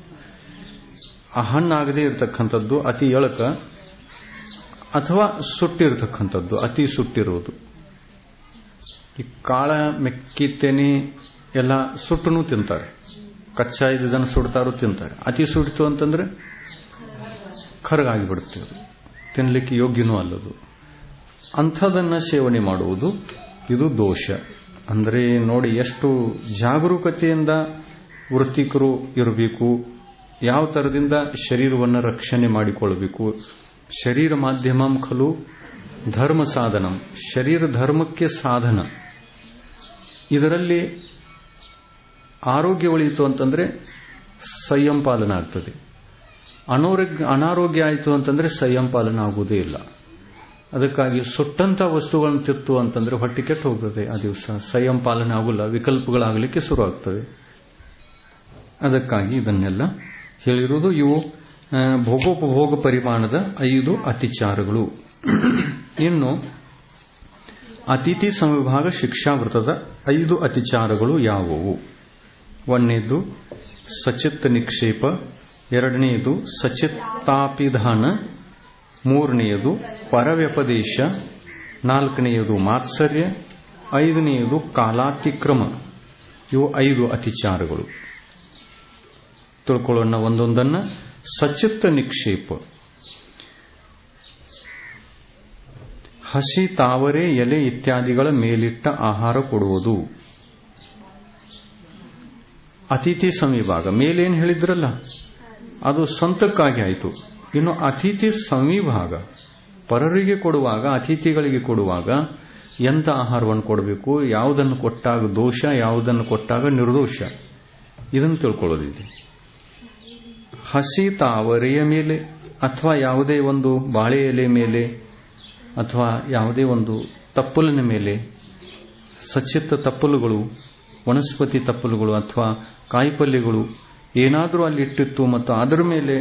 ಹಣ್ಣಾಗದೇ ಇರತಕ್ಕಂಥದ್ದು ಅತಿ ಎಳಕ ಅಥವಾ ಸುಟ್ಟಿರತಕ್ಕಂಥದ್ದು ಅತಿ ಸುಟ್ಟಿರುವುದು ಈ ಕಾಳ ಮೆಕ್ಕಿ ತೆನೆ ಎಲ್ಲ ಸುಟ್ಟನು ತಿಂತಾರೆ ಕಚ್ಚಾ ಇದ್ದದನ್ನು ಸುಡ್ತಾರು ತಿಂತಾರೆ ಅತಿ ಸುಟ್ಟಿತು ಅಂತಂದ್ರೆ ಕರಗಾಗಿ ಬಿಡುತ್ತೆ ಅದು ತಿನ್ನಲಿಕ್ಕೆ ಯೋಗ್ಯನೂ ಅಲ್ಲದು ಅಂಥದನ್ನ ಸೇವನೆ ಮಾಡುವುದು ಇದು ದೋಷ ಅಂದರೆ ನೋಡಿ ಎಷ್ಟು ಜಾಗರೂಕತೆಯಿಂದ ವೃತ್ತಿಕರು ಇರಬೇಕು ಯಾವ ತರದಿಂದ ಶರೀರವನ್ನು ರಕ್ಷಣೆ ಮಾಡಿಕೊಳ್ಳಬೇಕು ಶರೀರ ಮಾಧ್ಯಮಂ ಖಲು ಧರ್ಮ ಸಾಧನಂ ಶರೀರ ಧರ್ಮಕ್ಕೆ ಸಾಧನ ಇದರಲ್ಲಿ ಆರೋಗ್ಯ ಉಳಿಯಿತು ಅಂತಂದ್ರೆ ಸಂಯಂ ಪಾಲನ ಆಗ್ತದೆ ಅನಾರೋಗ್ಯ ಅನಾರೋಗ್ಯ ಆಯಿತು ಅಂತಂದ್ರೆ ಸಂಯಂ ಪಾಲನ ಆಗುವುದೇ ಇಲ್ಲ ಅದಕ್ಕಾಗಿ ಸುಟ್ಟಂತ ವಸ್ತುಗಳನ್ನು ತಿತ್ತು ಅಂತಂದ್ರೆ ಹೊಟ್ಟೆ ಕೆಟ್ಟು ಹೋಗ್ತದೆ ಆ ದಿವಸ ಸಂಯಂ ಪಾಲನೆ ಆಗುಲ್ಲ ವಿಕಲ್ಪಗಳಾಗಲಿಕ್ಕೆ ಶುರು ಆಗ್ತವೆ ಅದಕ್ಕಾಗಿ ಇದನ್ನೆಲ್ಲ ಹೇಳಿರುವುದು ಇವು ಭೋಗೋಪಭೋಗ ಪರಿಮಾಣದ ಐದು ಅತಿಚಾರಗಳು ಇನ್ನು ಅತಿಥಿ ಸಂವಿಭಾಗ ಶಿಕ್ಷಾವೃತದ ಐದು ಅತಿಚಾರಗಳು ಯಾವುವು ಒಂದನೇದು ಸಚಿತ್ ನಿಕ್ಷೇಪ ಎರಡನೆಯದು ಸಚಿತ್ತಾಪಿಧಾನ ಮೂರನೆಯದು ಪರವ್ಯಪದೇಶ ನಾಲ್ಕನೆಯದು ಮಾತ್ಸರ್ಯ ಐದನೆಯದು ಕಾಲಾತಿಕ್ರಮ ಇವು ಐದು ಅತಿಚಾರಗಳು ತಿಳ್ಕೊಳ್ಳೋಣ ಒಂದೊಂದನ್ನ ಸಚಿತ್ತ ನಿಕ್ಷೇಪ ಹಸಿ ತಾವರೆ ಎಲೆ ಇತ್ಯಾದಿಗಳ ಮೇಲಿಟ್ಟ ಆಹಾರ ಕೊಡುವುದು ಅತಿಥಿ ಸಂವಿಭಾಗ ಮೇಲೇನು ಹೇಳಿದ್ರಲ್ಲ ಅದು ಸ್ವಂತಕ್ಕಾಗಿ ಆಯಿತು ಇನ್ನು ಅತಿಥಿ ಸಂವಿಭಾಗ ಪರರಿಗೆ ಕೊಡುವಾಗ ಅತಿಥಿಗಳಿಗೆ ಕೊಡುವಾಗ ಎಂಥ ಆಹಾರವನ್ನು ಕೊಡಬೇಕು ಯಾವುದನ್ನು ಕೊಟ್ಟಾಗ ದೋಷ ಯಾವುದನ್ನು ಕೊಟ್ಟಾಗ ನಿರ್ದೋಷ ಇದನ್ನು ತಿಳ್ಕೊಳ್ಳೋದಿದೆ ಹಸಿ ತಾವರೆಯ ಮೇಲೆ ಅಥವಾ ಯಾವುದೇ ಒಂದು ಬಾಳೆ ಎಲೆ ಮೇಲೆ ಅಥವಾ ಯಾವುದೇ ಒಂದು ತಪ್ಪಲಿನ ಮೇಲೆ ಸಚಿತ್ತ ತಪ್ಪಲುಗಳು ವನಸ್ಪತಿ ತಪ್ಪಲುಗಳು ಅಥವಾ ಕಾಯಿಪಲ್ಯಗಳು ಏನಾದರೂ ಅಲ್ಲಿ ಇಟ್ಟಿತ್ತು ಮತ್ತು ಅದರ ಮೇಲೆ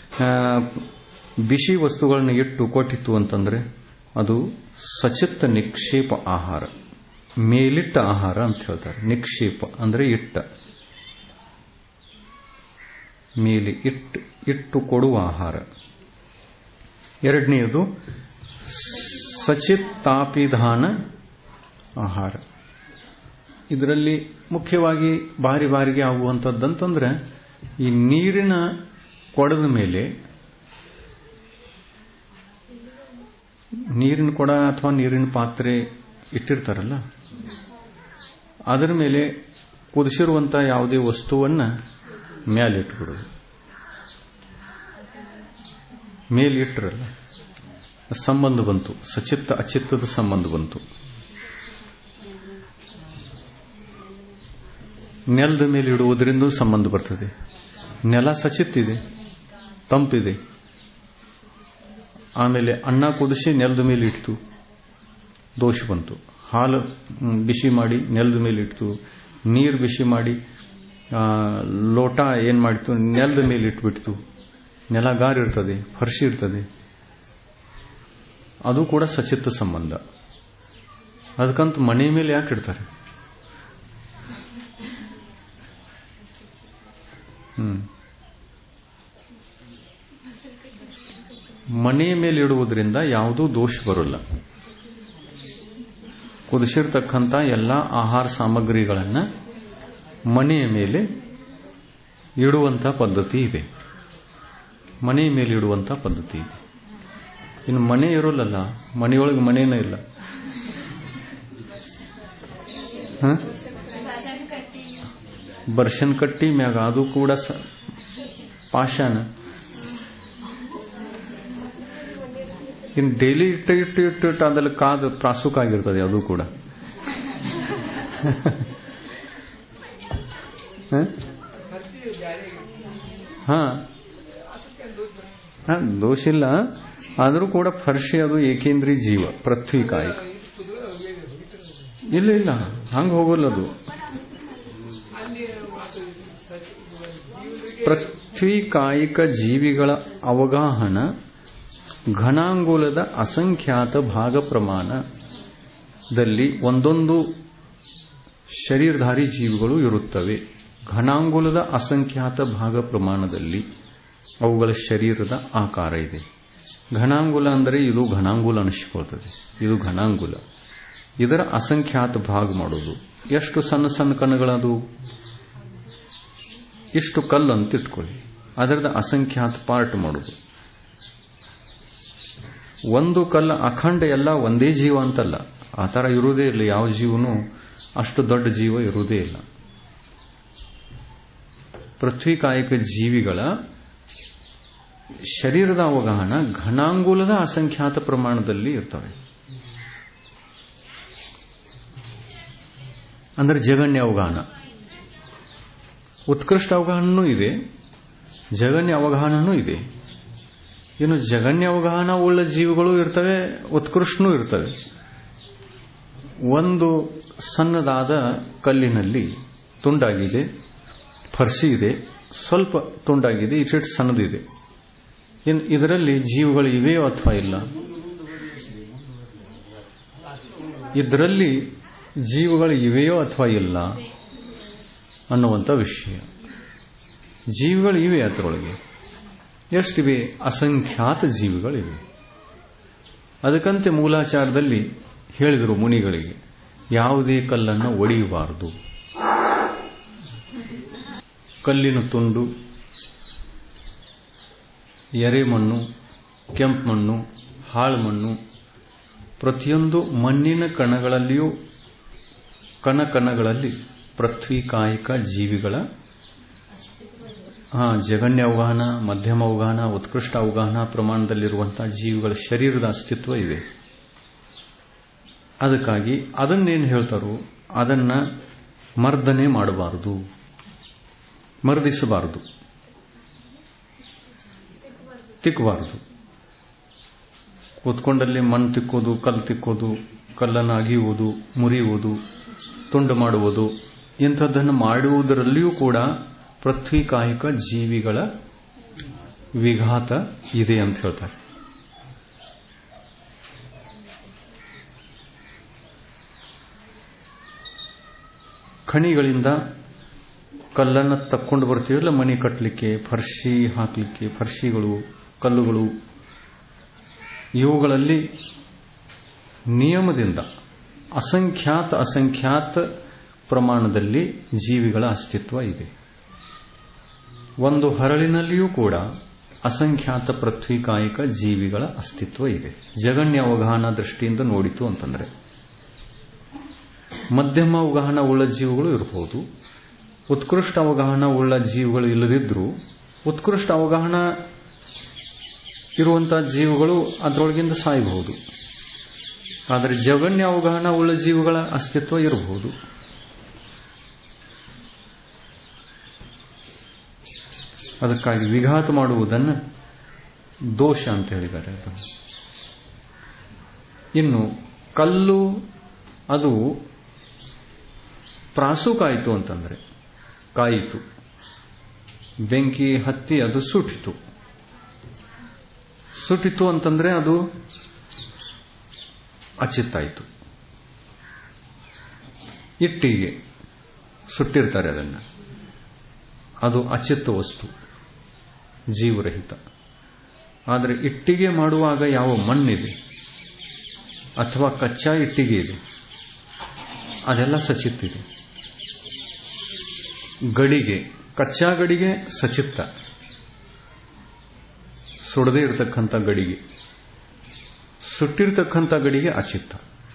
ಬಿಸಿ ವಸ್ತುಗಳನ್ನು ಇಟ್ಟು ಕೊಟ್ಟಿತ್ತು ಅಂತಂದ್ರೆ ಅದು ಸಚಿತ್ತ ನಿಕ್ಷೇಪ ಆಹಾರ ಮೇಲಿಟ್ಟ ಆಹಾರ ಅಂತ ಹೇಳ್ತಾರೆ ನಿಕ್ಷೇಪ ಅಂದ್ರೆ ಇಟ್ಟ ಮೇಲೆ ಇಟ್ಟು ಇಟ್ಟು ಕೊಡುವ ಆಹಾರ ಎರಡನೆಯದು ಸಚಿತ್ತಾಪಿಧಾನ ಆಹಾರ ಇದರಲ್ಲಿ ಮುಖ್ಯವಾಗಿ ಬಾರಿ ಬಾರಿಗೆ ಆಗುವಂಥದ್ದಂತಂದ್ರೆ ಈ ನೀರಿನ ಕೊಡದ ಮೇಲೆ ನೀರಿನ ಕೊಡ ಅಥವಾ ನೀರಿನ ಪಾತ್ರೆ ಇಟ್ಟಿರ್ತಾರಲ್ಲ ಅದರ ಮೇಲೆ ಕುದಿಸಿರುವಂತ ಯಾವುದೇ ವಸ್ತುವನ್ನ ಮೇಲಿಟ್ಬಿಡೋದು ಮೇಲಿಟ್ರಲ್ಲ ಸಂಬಂಧ ಬಂತು ಸಚಿತ್ತ ಅಚಿತ್ತದ ಸಂಬಂಧ ಬಂತು ನೆಲದ ಮೇಲೆ ಇಡುವುದರಿಂದ ಸಂಬಂಧ ಬರ್ತದೆ ನೆಲ ಸಚಿತ್ತಿದೆ ತಂಪಿದೆ ಆಮೇಲೆ ಅನ್ನ ಕುದಿಸಿ ನೆಲದ ಮೇಲೆ ಇಟ್ಟು ದೋಷ ಬಂತು ಹಾಲು ಬಿಸಿ ಮಾಡಿ ನೆಲದ ಮೇಲೆ ಇಟ್ಟು ನೀರು ಬಿಸಿ ಮಾಡಿ ಲೋಟ ಏನ್ ಮಾಡಿತು ನೆಲದ ಮೇಲೆ ಇಟ್ಬಿಡ್ತು ನೆಲ ಗಾರಿ ಇರ್ತದೆ ಫರ್ಶಿ ಇರ್ತದೆ ಅದು ಕೂಡ ಸಚಿತ್ತ ಸಂಬಂಧ ಅದಕ್ಕಂತ ಮನೆ ಮೇಲೆ ಯಾಕೆ ಇಡ್ತಾರೆ ಹ್ಮ್ ಮನೆಯ ಮೇಲೆ ಇಡುವುದರಿಂದ ಯಾವುದೂ ದೋಷ ಬರೋಲ್ಲ ಕುದಿಸಿರ್ತಕ್ಕಂಥ ಎಲ್ಲ ಆಹಾರ ಸಾಮಗ್ರಿಗಳನ್ನು ಮನೆಯ ಮೇಲೆ ಇಡುವಂತ ಪದ್ಧತಿ ಇದೆ ಮನೆಯ ಮೇಲೆ ಇಡುವಂತ ಪದ್ಧತಿ ಇದೆ ಇನ್ನು ಮನೆ ಇರೋಲ್ಲಲ್ಲ ಮನೆಯೊಳಗೆ ಮನೇನೇ ಇಲ್ಲ ಬರ್ಷನ್ ಕಟ್ಟಿ ಮ್ಯಾಗ ಅದು ಕೂಡ ಪಾಷಾಣ ಇನ್ನು ಡೈಲಿ ಇಟ್ಟು ಇಟ್ಟು ಇಟ್ಟು ಇಟ್ಟು ಅದ್ರಲ್ಲಿ ಕಾದು ಪ್ರಾಸುಕ ಆಗಿರ್ತದೆ ಅದು ಕೂಡ ಹಾ ಹಾ ದೋಷ ಇಲ್ಲ ಆದರೂ ಕೂಡ ಫರ್ಷಿ ಅದು ಏಕೇಂದ್ರಿ ಜೀವ ಪೃಥ್ವಿ ಕಾಯಿಕ ಇಲ್ಲ ಇಲ್ಲ ಹಂಗ ಹೋಗಲ್ಲ ಅದು ಪೃಥ್ವಿ ಕಾಯಿಕ ಜೀವಿಗಳ ಅವಗಾಹನ ಘನಾಂಗುಲದ ಅಸಂಖ್ಯಾತ ಭಾಗ ಪ್ರಮಾಣದಲ್ಲಿ ಒಂದೊಂದು ಶರೀರಧಾರಿ ಜೀವಿಗಳು ಇರುತ್ತವೆ ಘನಾಂಗುಲದ ಅಸಂಖ್ಯಾತ ಭಾಗ ಪ್ರಮಾಣದಲ್ಲಿ ಅವುಗಳ ಶರೀರದ ಆಕಾರ ಇದೆ ಘನಾಂಗುಲ ಅಂದರೆ ಇದು ಘನಾಂಗುಲ ಅನಿಸಿಕೊಳ್ತದೆ ಇದು ಘನಾಂಗುಲ ಇದರ ಅಸಂಖ್ಯಾತ ಭಾಗ ಮಾಡೋದು ಎಷ್ಟು ಸಣ್ಣ ಸಣ್ಣ ಕಣಗಳದು ಇಷ್ಟು ಕಲ್ಲು ಅಂತ ಇಟ್ಕೊಳ್ಳಿ ಅದರದ ಅಸಂಖ್ಯಾತ ಪಾರ್ಟ್ ಮಾಡೋದು ಒಂದು ಕಲ್ಲ ಅಖಂಡ ಎಲ್ಲ ಒಂದೇ ಜೀವ ಅಂತಲ್ಲ ಆ ತರ ಇರುವುದೇ ಇಲ್ಲ ಯಾವ ಜೀವನೂ ಅಷ್ಟು ದೊಡ್ಡ ಜೀವ ಇರುವುದೇ ಇಲ್ಲ ಪೃಥ್ವಿ ಕಾಯಕ ಜೀವಿಗಳ ಶರೀರದ ಅವಗಾಹನ ಘನಾಂಗುಲದ ಅಸಂಖ್ಯಾತ ಪ್ರಮಾಣದಲ್ಲಿ ಇರ್ತವೆ ಅಂದರೆ ಜಗನ್ಯ ಅವಗಾಹನ ಉತ್ಕೃಷ್ಟ ಅವಗಾಹನೂ ಇದೆ ಜಗನ್ಯ ಅವಗಾಹನೂ ಇದೆ ಇನ್ನು ಜಗನ್ಯ ಅವಗಾಹನ ಉಳ್ಳ ಜೀವಿಗಳು ಇರ್ತವೆ ಉತ್ಕೃಷ್ಟನೂ ಇರ್ತವೆ ಒಂದು ಸಣ್ಣದಾದ ಕಲ್ಲಿನಲ್ಲಿ ತುಂಡಾಗಿದೆ ಫರ್ಸಿ ಇದೆ ಸ್ವಲ್ಪ ತುಂಡಾಗಿದೆ ಇಷ್ಟು ಸಣ್ಣದಿದೆ ಇನ್ನು ಇದರಲ್ಲಿ ಜೀವಗಳು ಇವೆಯೋ ಅಥವಾ ಇಲ್ಲ ಇದರಲ್ಲಿ ಜೀವಗಳು ಇವೆಯೋ ಅಥವಾ ಇಲ್ಲ ಅನ್ನುವಂಥ ವಿಷಯ ಜೀವಿಗಳು ಇವೆ ಅದರೊಳಗೆ ಎಷ್ಟಿವೆ ಅಸಂಖ್ಯಾತ ಜೀವಿಗಳಿವೆ ಅದಕ್ಕಂತೆ ಮೂಲಾಚಾರದಲ್ಲಿ ಹೇಳಿದರು ಮುನಿಗಳಿಗೆ ಯಾವುದೇ ಕಲ್ಲನ್ನು ಒಡೆಯಬಾರದು ಕಲ್ಲಿನ ತುಂಡು ಎರೆಮಣ್ಣು ಕೆಂಪು ಮಣ್ಣು ಹಾಳು ಮಣ್ಣು ಪ್ರತಿಯೊಂದು ಮಣ್ಣಿನ ಕಣಗಳಲ್ಲಿಯೂ ಕಣ ಕಣಗಳಲ್ಲಿ ಪೃಥ್ವಿ ಕಾಯಿಕ ಜೀವಿಗಳ ಹಾ ಜಗನ್ಯ ಅವಗಾಹನ ಮಧ್ಯಮ ಅವಗಾಹನ ಉತ್ಕೃಷ್ಟ ಅವಗಾಹನ ಪ್ರಮಾಣದಲ್ಲಿರುವಂತಹ ಜೀವಿಗಳ ಶರೀರದ ಅಸ್ತಿತ್ವ ಇದೆ ಅದಕ್ಕಾಗಿ ಅದನ್ನೇನು ಹೇಳ್ತಾರೋ ಅದನ್ನ ಮರ್ದನೆ ಮಾಡಬಾರದು ಮರ್ದಿಸಬಾರದು ತಿಕ್ಕಬಾರದು ಕೂತ್ಕೊಂಡಲ್ಲಿ ಮಣ್ಣು ತಿಕ್ಕೋದು ಕಲ್ಲು ತಿಕ್ಕೋದು ಕಲ್ಲನ್ನು ಅಗಿಯುವುದು ಮುರಿಯುವುದು ತುಂಡು ಮಾಡುವುದು ಇಂಥದ್ದನ್ನು ಮಾಡುವುದರಲ್ಲಿಯೂ ಕೂಡ ಪೃಥ್ವಿ ಕಾಯಿಕ ಜೀವಿಗಳ ವಿಘಾತ ಇದೆ ಅಂತ ಹೇಳ್ತಾರೆ ಖಣಿಗಳಿಂದ ಕಲ್ಲನ್ನು ತಕ್ಕೊಂಡು ಬರ್ತೀವಲ್ಲ ಮನೆ ಕಟ್ಟಲಿಕ್ಕೆ ಫರ್ಶಿ ಹಾಕಲಿಕ್ಕೆ ಫರ್ಶಿಗಳು ಕಲ್ಲುಗಳು ಇವುಗಳಲ್ಲಿ ನಿಯಮದಿಂದ ಅಸಂಖ್ಯಾತ ಅಸಂಖ್ಯಾತ ಪ್ರಮಾಣದಲ್ಲಿ ಜೀವಿಗಳ ಅಸ್ತಿತ್ವ ಇದೆ ಒಂದು ಹರಳಿನಲ್ಲಿಯೂ ಕೂಡ ಅಸಂಖ್ಯಾತ ಪೃಥ್ವಿಕಾಯಿಕ ಜೀವಿಗಳ ಅಸ್ತಿತ್ವ ಇದೆ ಜಗಣ್ಯ ಅವಗಾಹನ ದೃಷ್ಟಿಯಿಂದ ನೋಡಿತು ಅಂತಂದ್ರೆ ಮಧ್ಯಮ ಅವಗಾಹನ ಉಳ್ಳ ಜೀವಿಗಳು ಇರಬಹುದು ಉತ್ಕೃಷ್ಟ ಅವಗಾಹನ ಉಳ್ಳ ಜೀವಿಗಳು ಇಲ್ಲದಿದ್ರೂ ಉತ್ಕೃಷ್ಟ ಅವಗಾಹನ ಇರುವಂತಹ ಜೀವಿಗಳು ಅದರೊಳಗಿಂದ ಸಾಯಬಹುದು ಆದರೆ ಜಗನ್ಯ ಅವಗಾಹನ ಉಳ್ಳ ಜೀವಿಗಳ ಅಸ್ತಿತ್ವ ಇರಬಹುದು ಅದಕ್ಕಾಗಿ ವಿಘಾತ ಮಾಡುವುದನ್ನು ದೋಷ ಅಂತ ಹೇಳಿದ್ದಾರೆ ಅದು ಇನ್ನು ಕಲ್ಲು ಅದು ಪ್ರಾಸು ಕಾಯಿತು ಅಂತಂದ್ರೆ ಕಾಯಿತು ಬೆಂಕಿ ಹತ್ತಿ ಅದು ಸುಟ್ಟಿತು ಸುಟ್ಟಿತು ಅಂತಂದ್ರೆ ಅದು ಅಚಿತ್ತಾಯಿತು ಇಟ್ಟಿಗೆ ಸುಟ್ಟಿರ್ತಾರೆ ಅದನ್ನು ಅದು ಅಚಿತ್ತ ವಸ್ತು ಜೀವರಹಿತ ಆದರೆ ಇಟ್ಟಿಗೆ ಮಾಡುವಾಗ ಯಾವ ಮಣ್ಣಿದೆ ಅಥವಾ ಕಚ್ಚಾ ಇಟ್ಟಿಗೆ ಇದೆ ಅದೆಲ್ಲ ಸಚಿತ್ತಿದೆ ಗಡಿಗೆ ಕಚ್ಚಾ ಗಡಿಗೆ ಸಚಿತ್ತ ಸುಡದೇ ಇರತಕ್ಕಂಥ ಗಡಿಗೆ ಸುಟ್ಟಿರ್ತಕ್ಕಂಥ ಗಡಿಗೆ ಅಚಿತ್ತ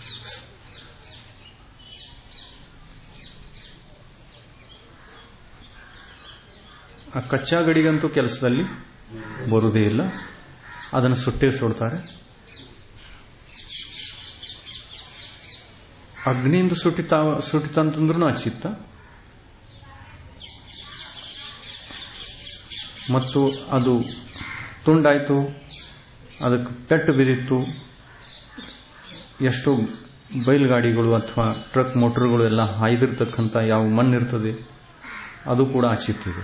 ಆ ಕಚ್ಚಾ ಗಡಿಗಂತೂ ಕೆಲಸದಲ್ಲಿ ಬರುವುದೇ ಇಲ್ಲ ಅದನ್ನು ಸುಟ್ಟೇ ಸುಡ್ತಾರೆ ಅಗ್ನಿಯಿಂದ ಸುಟ್ಟಿತ ಸುಟ್ಟಿತಂತಂದ್ರೂ ಅಚಿತ್ತ ಮತ್ತು ಅದು ತುಂಡಾಯಿತು ಅದಕ್ಕೆ ಪೆಟ್ಟು ಬಿದ್ದಿತ್ತು ಎಷ್ಟು ಬೈಲ್ಗಾಡಿಗಳು ಅಥವಾ ಟ್ರಕ್ ಮೋಟರ್ಗಳು ಎಲ್ಲ ಹಾಯ್ದಿರ್ತಕ್ಕಂಥ ಯಾವ ಮಣ್ಣಿರ್ತದೆ ಅದು ಕೂಡ ಅಚಿತ್ತಿದೆ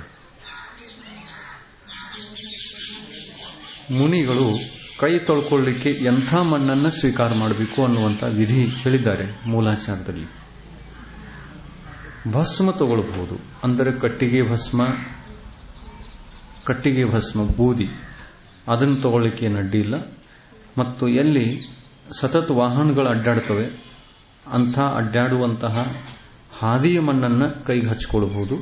ಮುನಿಗಳು ಕೈ ತೊಳ್ಕೊಳ್ಳಿಕ್ಕೆ ಎಂಥ ಮಣ್ಣನ್ನು ಸ್ವೀಕಾರ ಮಾಡಬೇಕು ಅನ್ನುವಂಥ ವಿಧಿ ಹೇಳಿದ್ದಾರೆ ಮೂಲಾಚಾರದಲ್ಲಿ ಭಸ್ಮ ತಗೊಳ್ಬಹುದು ಅಂದರೆ ಕಟ್ಟಿಗೆ ಭಸ್ಮ ಕಟ್ಟಿಗೆ ಭಸ್ಮ ಬೂದಿ ಅದನ್ನು ತಗೊಳ್ಳಿಕ್ಕೆ ಏನು ಅಡ್ಡಿ ಇಲ್ಲ ಮತ್ತು ಎಲ್ಲಿ ಸತತ ವಾಹನಗಳು ಅಡ್ಡಾಡ್ತವೆ ಅಂಥ ಅಡ್ಡಾಡುವಂತಹ ಹಾದಿಯ ಮಣ್ಣನ್ನು ಕೈಗೆ ಹಚ್ಕೊಳ್ಬಹುದು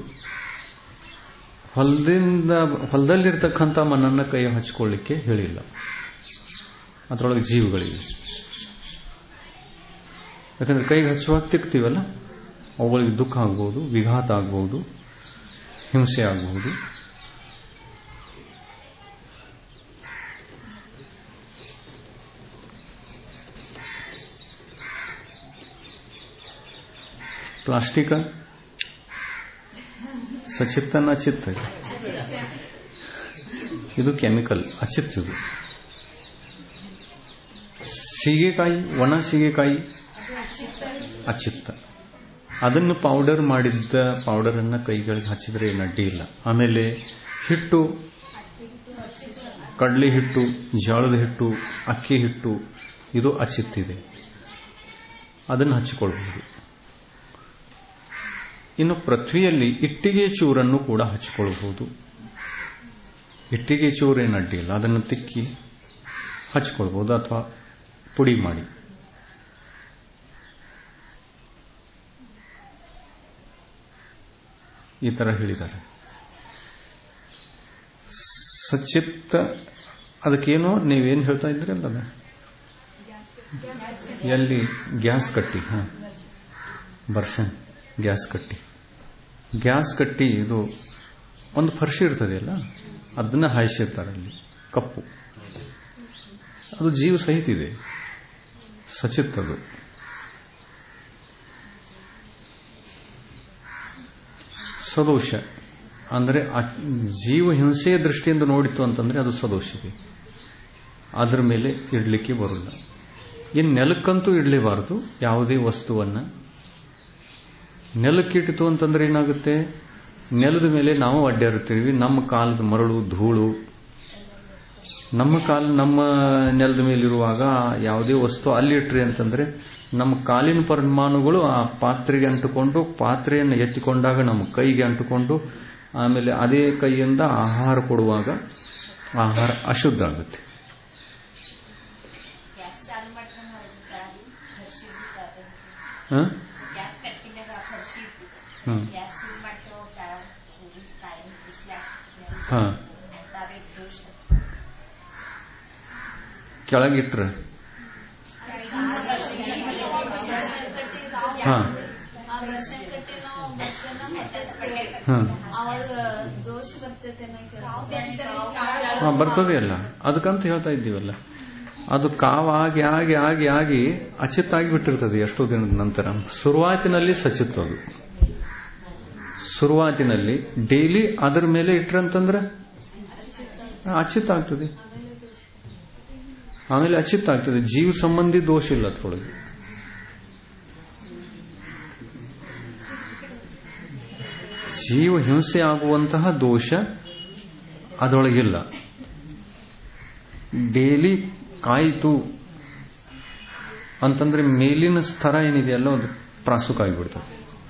ಹೊಲದಿಂದ ಹೊಲದಲ್ಲಿರ್ತಕ್ಕಂಥ ಮಣ್ಣನ್ನು ಕೈ ಹಚ್ಕೊಳ್ಳಿಕ್ಕೆ ಹೇಳಿಲ್ಲ ಅದರೊಳಗೆ ಜೀವಿಗಳಿವೆ ಯಾಕಂದ್ರೆ ಕೈಗೆ ಹಚ್ಚುವಾಗ ತಿಕ್ತೀವಲ್ಲ ಅವುಗಳಿಗೆ ದುಃಖ ಆಗ್ಬೋದು ವಿಘಾತ ಆಗ್ಬೋದು ಹಿಂಸೆ ಆಗಬಹುದು ಪ್ಲಾಸ್ಟಿಕ ಸಚಿತ್ತನ ಅಚಿತ್ತ ಇದು ಕೆಮಿಕಲ್ ಅಚಿತ್ ಇದು ಸೀಗೆಕಾಯಿ ಒಣ ಸೀಗೆಕಾಯಿ ಅಚಿತ್ತ ಅದನ್ನು ಪೌಡರ್ ಮಾಡಿದ್ದ ಪೌಡರ್ ಅನ್ನ ಕೈಗಳಿಗೆ ಹಚ್ಚಿದ್ರೆ ಏನು ಅಡ್ಡಿ ಇಲ್ಲ ಆಮೇಲೆ ಹಿಟ್ಟು ಕಡ್ಲಿ ಹಿಟ್ಟು ಜೋಳದ ಹಿಟ್ಟು ಅಕ್ಕಿ ಹಿಟ್ಟು ಇದು ಅಚಿತ್ತಿದೆ ಅದನ್ನು ಹಚ್ಚಿಕೊಳ್ಬಹುದು ಇನ್ನು ಪೃಥ್ವಿಯಲ್ಲಿ ಇಟ್ಟಿಗೆ ಚೂರನ್ನು ಕೂಡ ಹಚ್ಕೊಳ್ಬಹುದು ಇಟ್ಟಿಗೆ ಚೂರು ಏನು ಅಡ್ಡಿ ಇಲ್ಲ ಅದನ್ನು ತಿಕ್ಕಿ ಹಚ್ಕೊಳ್ಬಹುದು ಅಥವಾ ಪುಡಿ ಮಾಡಿ ಈ ತರ ಹೇಳಿದ್ದಾರೆ ಸಚಿತ್ತ ಅದಕ್ಕೇನೋ ನೀವೇನು ಹೇಳ್ತಾ ಇದ್ರಿ ಅಲ್ಲ ಎಲ್ಲಿ ಗ್ಯಾಸ್ ಕಟ್ಟಿ ಹಾ ಬರ್ಸನ್ ಗ್ಯಾಸ್ ಕಟ್ಟಿ ಗ್ಯಾಸ್ ಕಟ್ಟಿ ಇದು ಒಂದು ಫರ್ಶಿ ಇರ್ತದೆ ಅಲ್ಲ ಅದನ್ನ ಹಾಯಿಸಿರ್ತಾರೆ ಅಲ್ಲಿ ಕಪ್ಪು ಅದು ಜೀವ ಸಹಿತ ಇದೆ ಸಚಿತ್ತದು ಸದೋಷ ಅಂದರೆ ಜೀವ ಹಿಂಸೆಯ ದೃಷ್ಟಿಯಿಂದ ನೋಡಿತು ಅಂತಂದ್ರೆ ಅದು ಸದೋಷ ಇದೆ ಅದರ ಮೇಲೆ ಇಡಲಿಕ್ಕೆ ಬರಲ್ಲ ಇನ್ನು ನೆಲಕ್ಕಂತೂ ಇಡಲೇಬಾರದು ಯಾವುದೇ ವಸ್ತುವನ್ನ ನೆಲಕ್ಕಿಟ್ಟಿತು ಅಂತಂದ್ರೆ ಏನಾಗುತ್ತೆ ನೆಲದ ಮೇಲೆ ನಾವು ಅಡ್ಡಾಡುತ್ತೀವಿ ನಮ್ಮ ಕಾಲದ ಮರಳು ಧೂಳು ನಮ್ಮ ಕಾಲ ನಮ್ಮ ನೆಲದ ಮೇಲಿರುವಾಗ ಯಾವುದೇ ವಸ್ತು ಅಲ್ಲಿಟ್ರಿ ಅಂತಂದ್ರೆ ನಮ್ಮ ಕಾಲಿನ ಪರಮಾಣುಗಳು ಆ ಪಾತ್ರೆಗೆ ಅಂಟುಕೊಂಡು ಪಾತ್ರೆಯನ್ನು ಎತ್ತಿಕೊಂಡಾಗ ನಮ್ಮ ಕೈಗೆ ಅಂಟುಕೊಂಡು ಆಮೇಲೆ ಅದೇ ಕೈಯಿಂದ ಆಹಾರ ಕೊಡುವಾಗ ಆಹಾರ ಅಶುದ್ಧ ಆಗುತ್ತೆ ಗ್ಯಾಸ್ ಚಾಲು ಮಾಡ್ಕೊಂಡು ಹೊರಜಿರ್ತಾರ ಹರ್ಷಿ ಹ? ಗ್ಯಾಸ್ ಕಟ್ಟಿನಾಗ ಹರ್ಷಿ ಹ್ಮ್. ಗ್ಯಾಸ್ ಶುರು ಮಾಡ್ತಾ ಹೋಗ್ತಾರ ಕಾಯಿ ಬಿಸಿ ಹಾ ಅಂತಾವೆ ದೋಷ ಕೆಳಗಿಟ್ರೆ ಹಾ ಆ ವರ್ಷ ಕಟ್ಟಿ ನಾವು ವರ್ಷನ ಹೊತ್ತಿಸ್ತೇವೆ ಹಾ ಅವಾಗ ದೋಷ ಬರ್ತೈತೆ ಹಾ, ಬರ್ತದೆ ಅಲ್ಲ ಅದಕ್ಕಂತ ಹೇಳ್ತಾ ಇದ್ದೀವಲ್ಲ ಅದು ಕಾವು ಆಗಿ ಆಗಿ ಆಗಿ ಆಗಿ ಅಚಿತ್ತಾಗಿ ಬಿಟ್ಟಿರ್ತದೆ ಎಷ್ಟೋ ದಿನದ ನಂತರ ಶುರುವಾತಿನಲ್ಲಿ ಸಚಿತ್ತು ಅದು ಶುರುವಾತಿನಲ್ಲಿ ಡೈಲಿ ಅದರ ಮೇಲೆ ಇಟ್ರಂತಂದ್ರೆ ಅಚಿತ್ತ ಆಗ್ತದೆ ಆಮೇಲೆ ಅಚಿತ್ತ ಆಗ್ತದೆ ಜೀವ ಸಂಬಂಧಿ ದೋಷ ಇಲ್ಲ ಅದ್ರೊಳಗೆ ಜೀವ ಹಿಂಸೆ ಆಗುವಂತಹ ದೋಷ ಅದರೊಳಗಿಲ್ಲ ಡೈಲಿ ಕಾಯಿತು ಅಂತಂದ್ರೆ ಮೇಲಿನ ಸ್ಥರ ಏನಿದೆಯಲ್ಲ ಅದು ಪ್ರಾಸುಕ ಆಗಿಬಿಡ್ತದೆ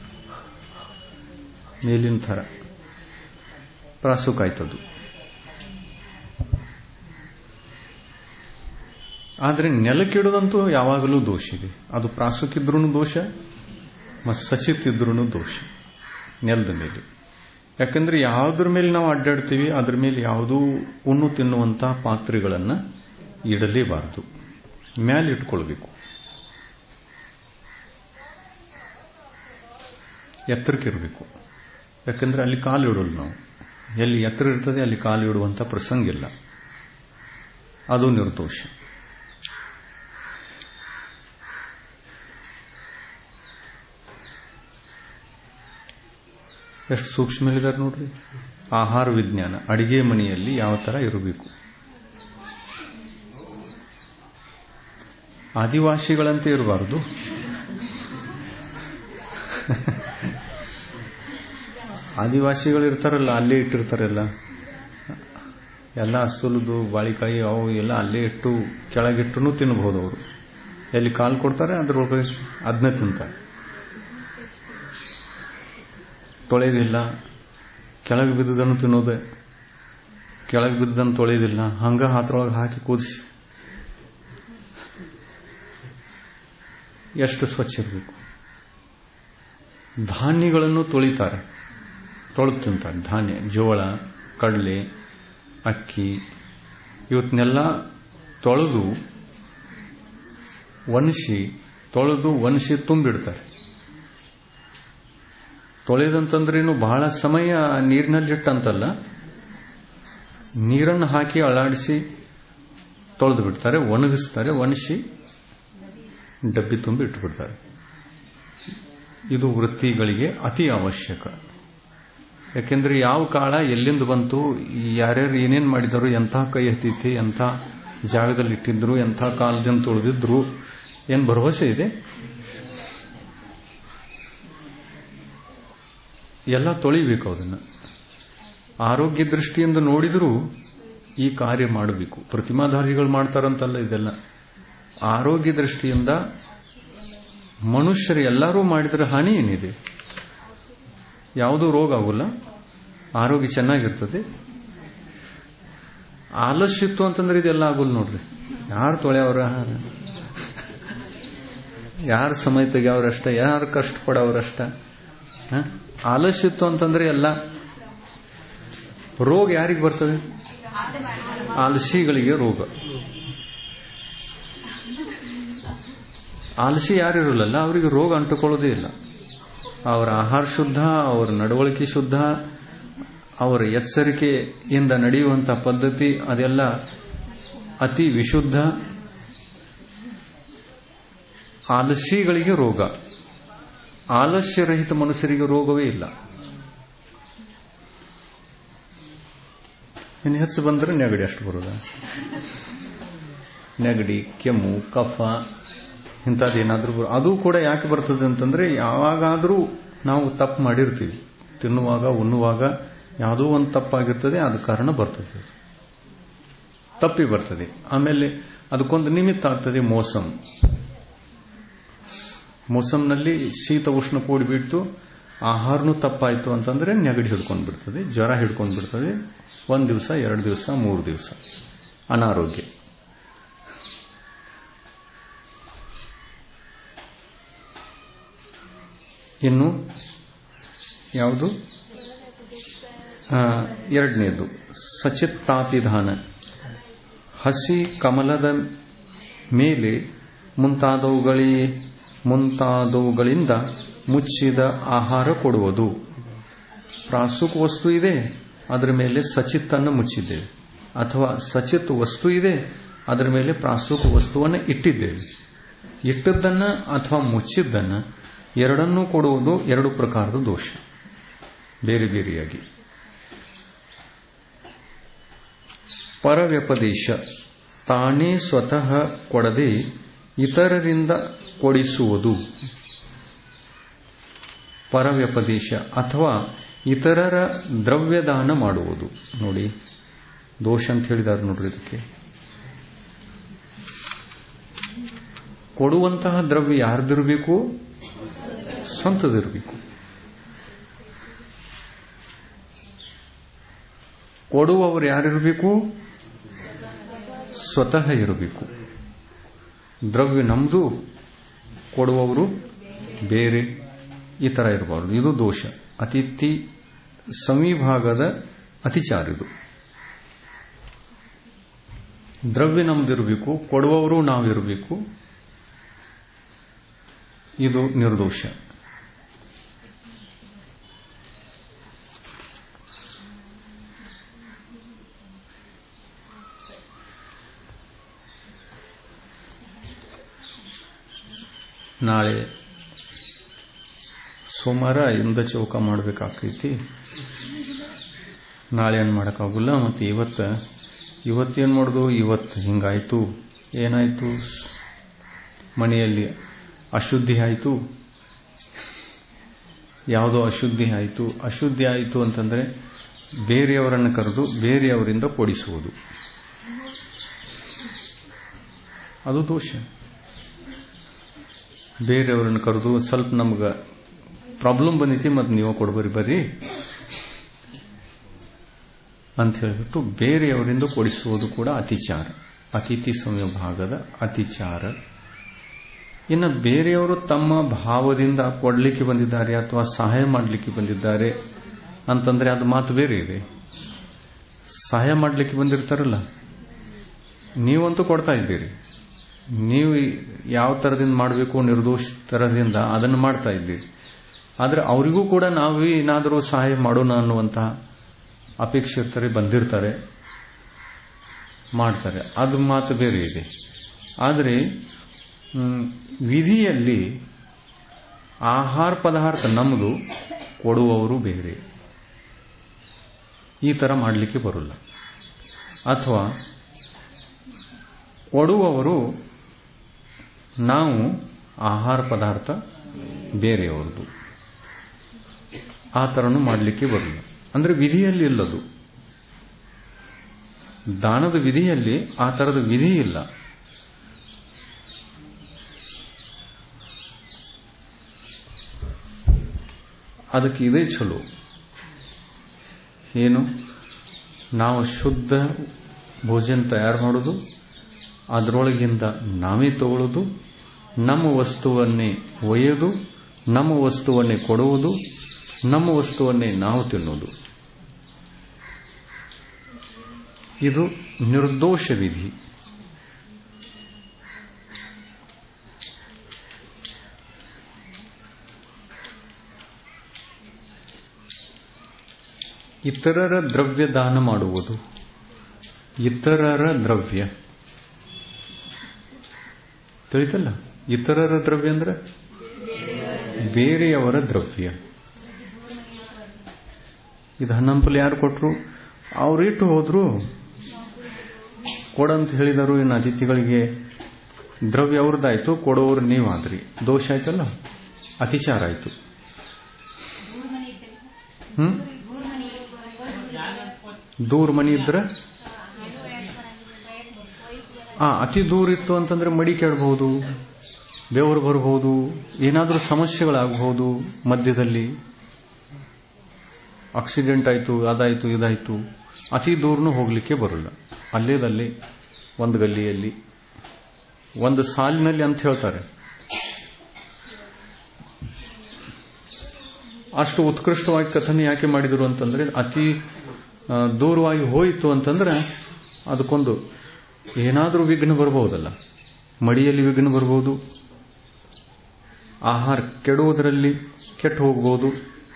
ಮೇಲಿನ ಥರ ಪ್ರಾಸುಕ ಆಯ್ತದು ಆದರೆ ನೆಲಕ್ಕಿಡೋದಂತೂ ಯಾವಾಗಲೂ ದೋಷ ಇದೆ ಅದು ಪ್ರಾಸುಕಿದ್ರೂ ದೋಷ ಮತ್ತು ಸಚಿತ್ತಿದ್ರೂ ದೋಷ ನೆಲದ ಮೇಲೆ ಯಾಕಂದ್ರೆ ಯಾವುದ್ರ ಮೇಲೆ ನಾವು ಅಡ್ಡಾಡ್ತೀವಿ ಅದ್ರ ಮೇಲೆ ಯಾವುದೂ ಉಣ್ಣು ತಿನ್ನುವಂತ ಪಾತ್ರೆಗಳನ್ನು ಇಡಲೇಬಾರದು ಮ್ಯಾಲೆ ಇಟ್ಕೊಳ್ಬೇಕು ಎತ್ತರಕ್ಕಿರಬೇಕು ಯಾಕಂದ್ರೆ ಅಲ್ಲಿ ಕಾಲು ಇಡೋಲ್ಲ ನಾವು ಎಲ್ಲಿ ಎತ್ತರ ಇರ್ತದೆ ಅಲ್ಲಿ ಕಾಲು ಇಡುವಂತ ಪ್ರಸಂಗ ಇಲ್ಲ ಅದು ನಿರ್ದೋಷ ಎಷ್ಟು ಸೂಕ್ಷ್ಮ ಹೇಳಿದಾರೆ ನೋಡ್ರಿ ಆಹಾರ ವಿಜ್ಞಾನ ಅಡಿಗೆ ಮನೆಯಲ್ಲಿ ಯಾವ ತರ ಇರಬೇಕು ಆದಿವಾಸಿಗಳಂತೆ ಇರಬಾರದು ಆದಿವಾಸಿಗಳು ಇರ್ತಾರಲ್ಲ ಅಲ್ಲೇ ಇಟ್ಟಿರ್ತಾರಲ್ಲ ಎಲ್ಲ ಸುಲಿದು ಬಾಳಿಕಾಯಿ ಅವು ಎಲ್ಲ ಅಲ್ಲೇ ಇಟ್ಟು ಕೆಳಗಿಟ್ಟು ತಿನ್ನಬಹುದು ಅವರು ಎಲ್ಲಿ ಕಾಲು ಕೊಡ್ತಾರೆ ಅದ್ರೊಳಗೆ ಅದನ್ನ ತಿಂತಾರೆ ತೊಳೆಯೋದಿಲ್ಲ ಕೆಳಗೆ ಬಿದ್ದುದನ್ನು ತಿನ್ನೋದೆ ಕೆಳಗೆ ಬಿದ್ದದನ್ನು ತೊಳೆಯೋದಿಲ್ಲ ಹಂಗ ಹಾತ್ರೊಳಗೆ ಹಾಕಿ ಕೂದಿಸಿ ಎಷ್ಟು ಸ್ವಚ್ಛ ಇರಬೇಕು ಧಾನ್ಯಗಳನ್ನು ತೊಳಿತಾರೆ ತೊಳೆದು ತಿಂತಾರೆ ಧಾನ್ಯ ಜೋಳ ಕಡಲೆ ಅಕ್ಕಿ ಇವತ್ತನ್ನೆಲ್ಲ ತೊಳೆದು ಒಣಸಿ ತೊಳೆದು ಒಣಸಿ ತುಂಬಿಡ್ತಾರೆ ತೊಳೆದಂತಂದ್ರೇನು ಬಹಳ ಸಮಯ ನೀರಿನಲ್ಲಿಟ್ಟಂತಲ್ಲ ನೀರನ್ನು ಹಾಕಿ ಅಳಾಡಿಸಿ ತೊಳೆದು ಬಿಡ್ತಾರೆ ಒಣಗಿಸ್ತಾರೆ ಒಣಸಿ ಡಬ್ಬಿ ತುಂಬಿ ಇಟ್ಟುಬಿಡ್ತಾರೆ ಇದು ವೃತ್ತಿಗಳಿಗೆ ಅತಿ ಅವಶ್ಯಕ ಯಾಕೆಂದ್ರೆ ಯಾವ ಕಾಳ ಎಲ್ಲಿಂದ ಬಂತು ಯಾರ್ಯಾರು ಏನೇನ್ ಮಾಡಿದರು ಎಂಥ ಕೈ ಎತ್ತೈತಿ ಎಂಥ ಜಾಗದಲ್ಲಿ ಇಟ್ಟಿದ್ರು ಎಂಥ ಕಾಲದಿಂದ ತುಳಿದಿದ್ರು ಏನ್ ಭರವಸೆ ಇದೆ ಎಲ್ಲ ತೊಳಿಬೇಕು ಅದನ್ನು ಆರೋಗ್ಯ ದೃಷ್ಟಿಯಿಂದ ನೋಡಿದರೂ ಈ ಕಾರ್ಯ ಮಾಡಬೇಕು ಪ್ರತಿಮಾಧಾರಿಗಳು ಮಾಡ್ತಾರಂತಲ್ಲ ಇದೆಲ್ಲ ಆರೋಗ್ಯ ದೃಷ್ಟಿಯಿಂದ ಮನುಷ್ಯರು ಎಲ್ಲರೂ ಮಾಡಿದರೆ ಹಾನಿ ಏನಿದೆ ಯಾವುದೂ ರೋಗ ಆಗೋಲ್ಲ ಆರೋಗ್ಯ ಚೆನ್ನಾಗಿರ್ತದೆ ಆಲಸ್ಯಿತ್ತು ಅಂತಂದ್ರೆ ಇದೆಲ್ಲ ಆಗೋಲ್ಲ ನೋಡ್ರಿ ಯಾರು ತೊಳೆಯವ್ರ ಯಾರು ಸಮಯ ತೆಗೆಯವ್ರಷ್ಟ ಯಾರು ಕಷ್ಟಪಡೋರಷ್ಟ ಆಲಸ್ಯಿತ್ತು ಅಂತಂದ್ರೆ ಎಲ್ಲ ರೋಗ ಯಾರಿಗೆ ಬರ್ತದೆ ಆಲಸಿಗಳಿಗೆ ರೋಗ ಆಲಸಿ ಯಾರಿರಲ್ಲ ಅವರಿಗೆ ರೋಗ ಅಂಟುಕೊಳ್ಳೋದೇ ಇಲ್ಲ ಅವರ ಆಹಾರ ಶುದ್ಧ ಅವರ ನಡವಳಿಕೆ ಶುದ್ಧ ಅವರ ಎಚ್ಚರಿಕೆಯಿಂದ ನಡೆಯುವಂಥ ಪದ್ಧತಿ ಅದೆಲ್ಲ ಅತಿ ವಿಶುದ್ಧ ಆಲಸಿಗಳಿಗೆ ರೋಗ ಆಲಸ್ಯರಹಿತ ಮನುಷ್ಯರಿಗೆ ರೋಗವೇ ಇಲ್ಲ ಇನ್ನು ಹೆಚ್ಚು ಬಂದರೆ ನೆಗಡಿ ಅಷ್ಟು ಬರೋದ ನೆಗಡಿ ಕೆಮ್ಮು ಕಫ ಇಂಥದ್ದೇನಾದ್ರೂ ಬರೋ ಅದು ಕೂಡ ಯಾಕೆ ಬರ್ತದೆ ಅಂತಂದ್ರೆ ಯಾವಾಗಾದರೂ ನಾವು ತಪ್ಪು ಮಾಡಿರ್ತೀವಿ ತಿನ್ನುವಾಗ ಉಣ್ಣುವಾಗ ಯಾವುದೋ ಒಂದು ತಪ್ಪಾಗಿರ್ತದೆ ಅದು ಕಾರಣ ಬರ್ತದೆ ತಪ್ಪಿ ಬರ್ತದೆ ಆಮೇಲೆ ಅದಕ್ಕೊಂದು ನಿಮಿತ್ತ ಆಗ್ತದೆ ಮೋಸಂ ಮೋಸಂನಲ್ಲಿ ಶೀತ ಉಷ್ಣ ಕೂಡಿಬಿಟ್ಟು ಆಹಾರನೂ ತಪ್ಪಾಯಿತು ಅಂತಂದ್ರೆ ನೆಗಡಿ ಹಿಡ್ಕೊಂಡು ಬಿಡ್ತದೆ ಜ್ವರ ಹಿಡ್ಕೊಂಡು ಬಿಡ್ತದೆ ಒಂದು ದಿವಸ ಎರಡು ದಿವಸ ಮೂರು ದಿವಸ ಅನಾರೋಗ್ಯ ಇನ್ನು ಯಾವುದು ಆ, ಎರಡನೇದು ಸಚಿತ್ತಾಪಿಧಾನ ಹಸಿ ಕಮಲದ ಮೇಲೆ ಮುಂತಾದವುಗಳಿ ಮುಂತಾದವುಗಳಿಂದ ಮುಚ್ಚಿದ ಆಹಾರ ಕೊಡುವುದು ಪ್ರಾಸುಕ್ ವಸ್ತು ಇದೆ ಅದರ ಮೇಲೆ ಸಚಿತ್ತನ್ನು ಮುಚ್ಚಿದ್ದೇವೆ ಅಥವಾ ಸಚಿತ್ ವಸ್ತು ಇದೆ ಅದರ ಮೇಲೆ ಪ್ರಾಸುಕ್ ವಸ್ತುವನ್ನು ಇಟ್ಟಿದ್ದೇವೆ ಇಟ್ಟದ್ದನ್ನ ಅಥವಾ ಮುಚ್ಚಿದ್ದನ್ನ ಎರಡನ್ನೂ ಕೊಡುವುದು ಎರಡು ಪ್ರಕಾರದ ದೋಷ ಬೇರೆ ಬೇರೆಯಾಗಿ ಪರವ್ಯಪದೇಶ ತಾನೇ ಸ್ವತಃ ಕೊಡದೆ ಇತರರಿಂದ ಕೊಡಿಸುವುದು ಪರವ್ಯಪದೇಶ ಅಥವಾ ಇತರರ ದ್ರವ್ಯದಾನ ಮಾಡುವುದು ನೋಡಿ ದೋಷ ಅಂತ ಹೇಳಿದಾರೆ ನೋಡ್ರಿ ಇದಕ್ಕೆ ಕೊಡುವಂತಹ ದ್ರವ್ಯ ಯಾರ್ದಿರಬೇಕು ಸ್ವಂತದಿರಬೇಕು ಕೊಡುವವರು ಯಾರಿರಬೇಕು ಸ್ವತಃ ಇರಬೇಕು ದ್ರವ್ಯ ನಮ್ದು ಕೊಡುವವರು ಬೇರೆ ಈ ತರ ಇರಬಾರದು ಇದು ದೋಷ ಅತಿಥಿ ಸಂವಿಭಾಗದ ಅತಿಚಾರ ಇದು ದ್ರವ್ಯ ನಮ್ದಿರಬೇಕು ಕೊಡುವವರು ನಾವಿರಬೇಕು ಇದು ನಿರ್ದೋಷ ನಾಳೆ ಸೋಮವಾರ ಇಂದ ಚೌಕ ಮಾಡಬೇಕಾಕೈತಿ ನಾಳೆ ಏನು ಮಾಡೋಕ್ಕಾಗಲ್ಲ ಮತ್ತು ಇವತ್ತು ಇವತ್ತೇನು ಮಾಡೋದು ಇವತ್ತು ಹಿಂಗಾಯ್ತು ಏನಾಯ್ತು ಮನೆಯಲ್ಲಿ ಅಶುದ್ಧಿ ಆಯಿತು ಯಾವುದೋ ಅಶುದ್ಧಿ ಆಯಿತು ಅಶುದ್ಧಿ ಆಯಿತು ಅಂತಂದ್ರೆ ಬೇರೆಯವರನ್ನು ಕರೆದು ಬೇರೆಯವರಿಂದ ಕೊಡಿಸುವುದು ಅದು ದೋಷ ಬೇರೆಯವರನ್ನು ಕರೆದು ಸ್ವಲ್ಪ ನಮ್ಗೆ ಪ್ರಾಬ್ಲಮ್ ಬಂದೈತಿ ಮತ್ತು ನೀವು ಕೊಡ್ಬರಿ ಬರ್ರಿ ಅಂತ ಹೇಳಿಬಿಟ್ಟು ಬೇರೆಯವರಿಂದ ಕೊಡಿಸುವುದು ಕೂಡ ಅತಿಚಾರ ಅತಿಥಿ ಸಂವಿಭಾಗದ ಅತಿಚಾರ ಇನ್ನು ಬೇರೆಯವರು ತಮ್ಮ ಭಾವದಿಂದ ಕೊಡಲಿಕ್ಕೆ ಬಂದಿದ್ದಾರೆ ಅಥವಾ ಸಹಾಯ ಮಾಡಲಿಕ್ಕೆ ಬಂದಿದ್ದಾರೆ ಅಂತಂದ್ರೆ ಅದು ಮಾತು ಬೇರೆ ಇದೆ ಸಹಾಯ ಮಾಡಲಿಕ್ಕೆ ಬಂದಿರ್ತಾರಲ್ಲ ನೀವಂತೂ ಕೊಡ್ತಾ ಇದ್ದೀರಿ ನೀವು ಯಾವ ತರದಿಂದ ಮಾಡಬೇಕು ನಿರ್ದೋಷ ತರದಿಂದ ಅದನ್ನು ಮಾಡ್ತಾ ಇದ್ದೀರಿ ಆದರೆ ಅವರಿಗೂ ಕೂಡ ನಾವು ಏನಾದರೂ ಸಹಾಯ ಮಾಡೋಣ ಅನ್ನುವಂತಹ ಅಪೇಕ್ಷಿತರೆ ಬಂದಿರ್ತಾರೆ ಮಾಡ್ತಾರೆ ಅದು ಮಾತು ಬೇರೆ ಇದೆ ಆದರೆ ವಿಧಿಯಲ್ಲಿ ಆಹಾರ ಪದಾರ್ಥ ನಮ್ಮದು ಕೊಡುವವರು ಬೇರೆ ಈ ತರ ಮಾಡಲಿಕ್ಕೆ ಬರಲ್ಲ ಅಥವಾ ಕೊಡುವವರು ನಾವು ಆಹಾರ ಪದಾರ್ಥ ಬೇರೆಯವ್ರದ್ದು ಆ ಥರನೂ ಮಾಡಲಿಕ್ಕೆ ಬರಲ್ಲ ಅಂದ್ರೆ ವಿಧಿಯಲ್ಲಿ ಇಲ್ಲದು ದಾನದ ವಿಧಿಯಲ್ಲಿ ಆ ಥರದ ವಿಧಿ ಇಲ್ಲ ಅದಕ್ಕೆ ಇದೇ ಚಲೋ ಏನು ನಾವು ಶುದ್ಧ ಭೋಜನ ತಯಾರು ಮಾಡೋದು ಅದರೊಳಗಿಂದ ನಾವೇ ತಗೊಳ್ಳೋದು ನಮ್ಮ ವಸ್ತುವನ್ನೇ ಒಯ್ಯೋದು ನಮ್ಮ ವಸ್ತುವನ್ನೇ ಕೊಡುವುದು ನಮ್ಮ ವಸ್ತುವನ್ನೇ ನಾವು ತಿನ್ನೋದು ಇದು ನಿರ್ದೋಷ ವಿಧಿ ಇತರರ ದ್ರವ್ಯ ದಾನ ಮಾಡುವುದು ಇತರರ ದ್ರವ್ಯ ತಿಳಿತಲ್ಲ ಇತರರ ದ್ರವ್ಯ ಅಂದ್ರೆ ಬೇರೆಯವರ ದ್ರವ್ಯ ಇದು ಹನ್ನಂಪಲ್ಲಿ ಯಾರು ಕೊಟ್ರು ಅವ್ರಿಟ್ಟು ಹೋದ್ರು ಕೊಡಂತ ಹೇಳಿದರು ಇನ್ನು ಅತಿಥಿಗಳಿಗೆ ದ್ರವ್ಯ ಅವ್ರದ್ದಾಯ್ತು ಕೊಡೋರು ನೀವಾದ್ರಿ ದೋಷ ಆಯ್ತಲ್ಲ ಅತಿಚಾರ ಆಯ್ತು ಹ್ಮ್ ದೂರ ಮನಿ ಇದ್ರೆ ಆ ಅತಿ ದೂರ ಇತ್ತು ಅಂತಂದ್ರೆ ಮಡಿ ಕೆಡಬಹುದು ಬೆವರು ಬರಬಹುದು ಏನಾದರೂ ಸಮಸ್ಯೆಗಳಾಗಬಹುದು ಮಧ್ಯದಲ್ಲಿ ಆಕ್ಸಿಡೆಂಟ್ ಆಯಿತು ಅದಾಯಿತು ಇದಾಯಿತು ಅತಿ ದೂರನೂ ಹೋಗಲಿಕ್ಕೆ ಬರಲ್ಲ ಅಲ್ಲೇದಲ್ಲಿ ಒಂದು ಗಲ್ಲಿಯಲ್ಲಿ ಒಂದು ಸಾಲಿನಲ್ಲಿ ಅಂತ ಹೇಳ್ತಾರೆ ಅಷ್ಟು ಉತ್ಕೃಷ್ಟವಾಗಿ ಕಥನೆ ಯಾಕೆ ಮಾಡಿದರು ಅಂತಂದ್ರೆ ಅತಿ ಆ, ದೂರವಾಗಿ ಹೋಯಿತು ಅಂತಂದ್ರೆ ಅದಕ್ಕೊಂದು ಏನಾದರೂ ವಿಘ್ನ ಬರಬಹುದಲ್ಲ ಮಡಿಯಲ್ಲಿ ವಿಘ್ನ ಬರಬಹುದು ಆಹಾರ ಕೆಡುವುದರಲ್ಲಿ ಕೆಟ್ಟು ಹೋಗಬಹುದು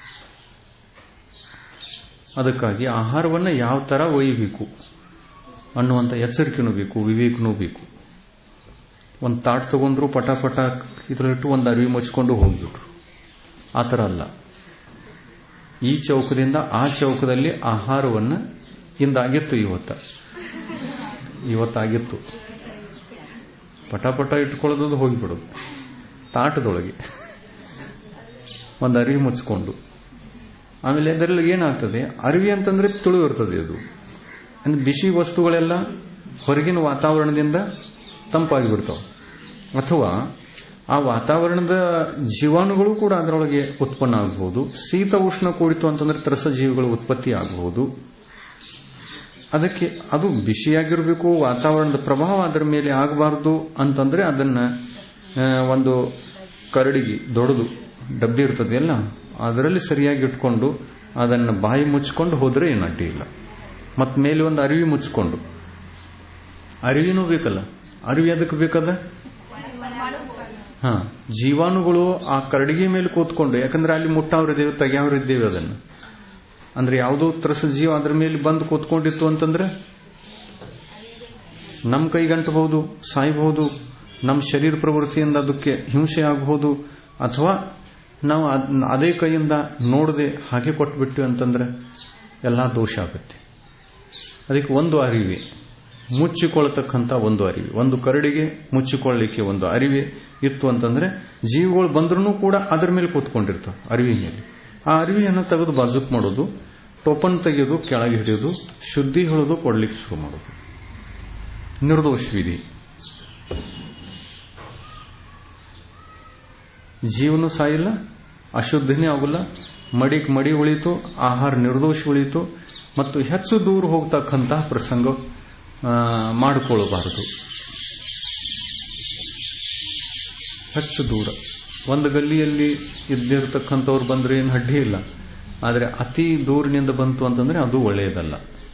ಅದಕ್ಕಾಗಿ ಆಹಾರವನ್ನು ಯಾವ ತರ ಒಯ್ಯಬೇಕು ಅನ್ನುವಂಥ ಎಚ್ಚರಿಕೆನೂ ಬೇಕು ವಿವೇಕನೂ ಬೇಕು ಒಂದು ತಾಟ್ ತಗೊಂಡ್ರು ಪಟ ಪಟ ಇದರಲ್ಲಿಟ್ಟು ಒಂದು ಅರಿವಿ ಮುಚ್ಕೊಂಡು ಹೋಗ್ಬಿಟ್ರು ಆ ಥರ ಅಲ್ಲ ಈ ಚೌಕದಿಂದ ಆ ಚೌಕದಲ್ಲಿ ಆಹಾರವನ್ನು ಇಂದಾಗಿತ್ತು ಇವತ್ತ ಇವತ್ತಾಗಿತ್ತು ಪಟ ಪಟ ಇಟ್ಕೊಳ್ಳೋದು ಹೋಗಿಬಿಡೋದು ತಾಟದೊಳಗೆ ಒಂದು ಅರಿವಿ ಮುಚ್ಕೊಂಡು ಆಮೇಲೆ ಅದರಲ್ಲಿ ಏನಾಗ್ತದೆ ಅರಿವಿ ಅಂತಂದ್ರೆ ತುಳು ಇರ್ತದೆ ಅದು ಅಂದ್ರೆ ಬಿಸಿ ವಸ್ತುಗಳೆಲ್ಲ ಹೊರಗಿನ ವಾತಾವರಣದಿಂದ ತಂಪಾಗಿ ಬಿಡ್ತಾವೆ ಅಥವಾ ಆ ವಾತಾವರಣದ ಜೀವಾಣುಗಳು ಕೂಡ ಅದರೊಳಗೆ ಉತ್ಪನ್ನ ಆಗಬಹುದು ಶೀತ ಉಷ್ಣ ಕೂಡಿತು ಅಂತಂದ್ರೆ ತ್ರಸ ಜೀವಿಗಳು ಉತ್ಪತ್ತಿ ಆಗಬಹುದು ಅದಕ್ಕೆ ಅದು ಬಿಸಿಯಾಗಿರಬೇಕು ವಾತಾವರಣದ ಪ್ರಭಾವ ಅದರ ಮೇಲೆ ಆಗಬಾರದು ಅಂತಂದ್ರೆ ಅದನ್ನ ಆ, ಒಂದು ಕರಡಿಗೆ ದೊಡ್ಡದು ಡಬ್ಬಿ ಇರ್ತದೆಯಲ್ಲ ಅದರಲ್ಲಿ ಸರಿಯಾಗಿ ಇಟ್ಕೊಂಡು ಅದನ್ನು ಬಾಯಿ ಮುಚ್ಕೊಂಡು ಹೋದ್ರೆ ಏನು ಅಡ್ಡಿ ಇಲ್ಲ ಮತ್ ಮೇಲೆ ಒಂದು ಅರಿವಿ ಮುಚ್ಕೊಂಡು ಅರಿವಿನೂ ಬೇಕಲ್ಲ ಅರಿವಿ ಅದಕ್ಕೆ ಬೇಕದ ಹಾ ಜೀವಾಣುಗಳು ಆ ಕರಡಿಗೆ ಮೇಲೆ ಕೂತ್ಕೊಂಡು ಯಾಕಂದ್ರೆ ಅಲ್ಲಿ ಮುಟ್ಟಾವ್ರಿದ್ದೇವೆ ತೆಗ್ಯಾವ್ರಿದ್ದೇವೆ ಅದನ್ನು ಅಂದ್ರೆ ಯಾವುದೋ ತ್ರಸ ಜೀವ ಅದ್ರ ಮೇಲೆ ಬಂದು ಕೂತ್ಕೊಂಡಿತ್ತು ಅಂತಂದ್ರೆ ನಮ್ಮ ಕೈಗಂಟಬಹುದು ಸಾಯಬಹುದು ನಮ್ಮ ಶರೀರ ಪ್ರವೃತ್ತಿಯಿಂದ ಅದಕ್ಕೆ ಹಿಂಸೆ ಆಗಬಹುದು ಅಥವಾ ನಾವು ಅದ್- ಅದೇ ಕೈಯಿಂದ ನೋಡದೆ ಹಾಗೆ ಕೊಟ್ಬಿಟ್ವಿ ಅಂತಂದ್ರೆ ಎಲ್ಲ ದೋಷ ಆಗುತ್ತೆ ಅದಕ್ಕೆ ಒಂದು ಅರಿವೆ ಮುಚ್ಚಿಕೊಳ್ತಕ್ಕಂಥ ಒಂದು ಅರಿವೆ ಒಂದು ಕರಡಿಗೆ ಮುಚ್ಚಿಕೊಳ್ಳಲಿಕ್ಕೆ ಒಂದು ಅರಿವೆ ಇತ್ತು ಅಂತಂದ್ರೆ ಜೀವಿಗಳು ಬಂದ್ರೂ ಕೂಡ ಅದರ ಮೇಲೆ ಕೂತ್ಕೊಂಡಿರ್ತಾವೆ ಅರಿವಿ ಮೇಲೆ ಆ ಅರಿವಿಯನ್ನು ತೆಗೆದು ಬಾಜುಕ್ ಮಾಡೋದು ಟೋಪನ್ ತೆಗೆಯೋದು ಕೆಳಗೆ ಹಿಡಿಯೋದು ಶುದ್ಧಿ ಹೇಳೋದು ಕೊಡ್ಲಿಕ್ಕೆ ಶುರು ಮಾಡೋದು ನಿರ್ದೋಷ ವಿಧಿ ಜೀವನ ಸಾಯಿಲ್ಲ ಅಶುದ್ಧಿನೇ ಆಗುಲ್ಲ ಮಡಿಕ್ ಮಡಿ ಉಳಿತು ಆಹಾರ ನಿರ್ದೋಷ ಉಳಿತು ಮತ್ತು ಹೆಚ್ಚು ದೂರ ಹೋಗ್ತಕ್ಕಂತಹ ಪ್ರಸಂಗ ಆ, ಮಾಡಿಕೊಳ್ಳಬಾರದು ಹೆಚ್ಚು ದೂರ ಒಂದು ಗಲ್ಲಿಯಲ್ಲಿ ಇದ್ದಿರತಕ್ಕಂಥವ್ರು ಬಂದ್ರೆ ಏನು ಅಡ್ಡಿ ಇಲ್ಲ ಆದರೆ ಅತಿ ದೂರಿನಿಂದ ಬಂತು ಅಂತಂದ್ರೆ ಅದು ಒಳ್ಳೆಯದಲ್ಲ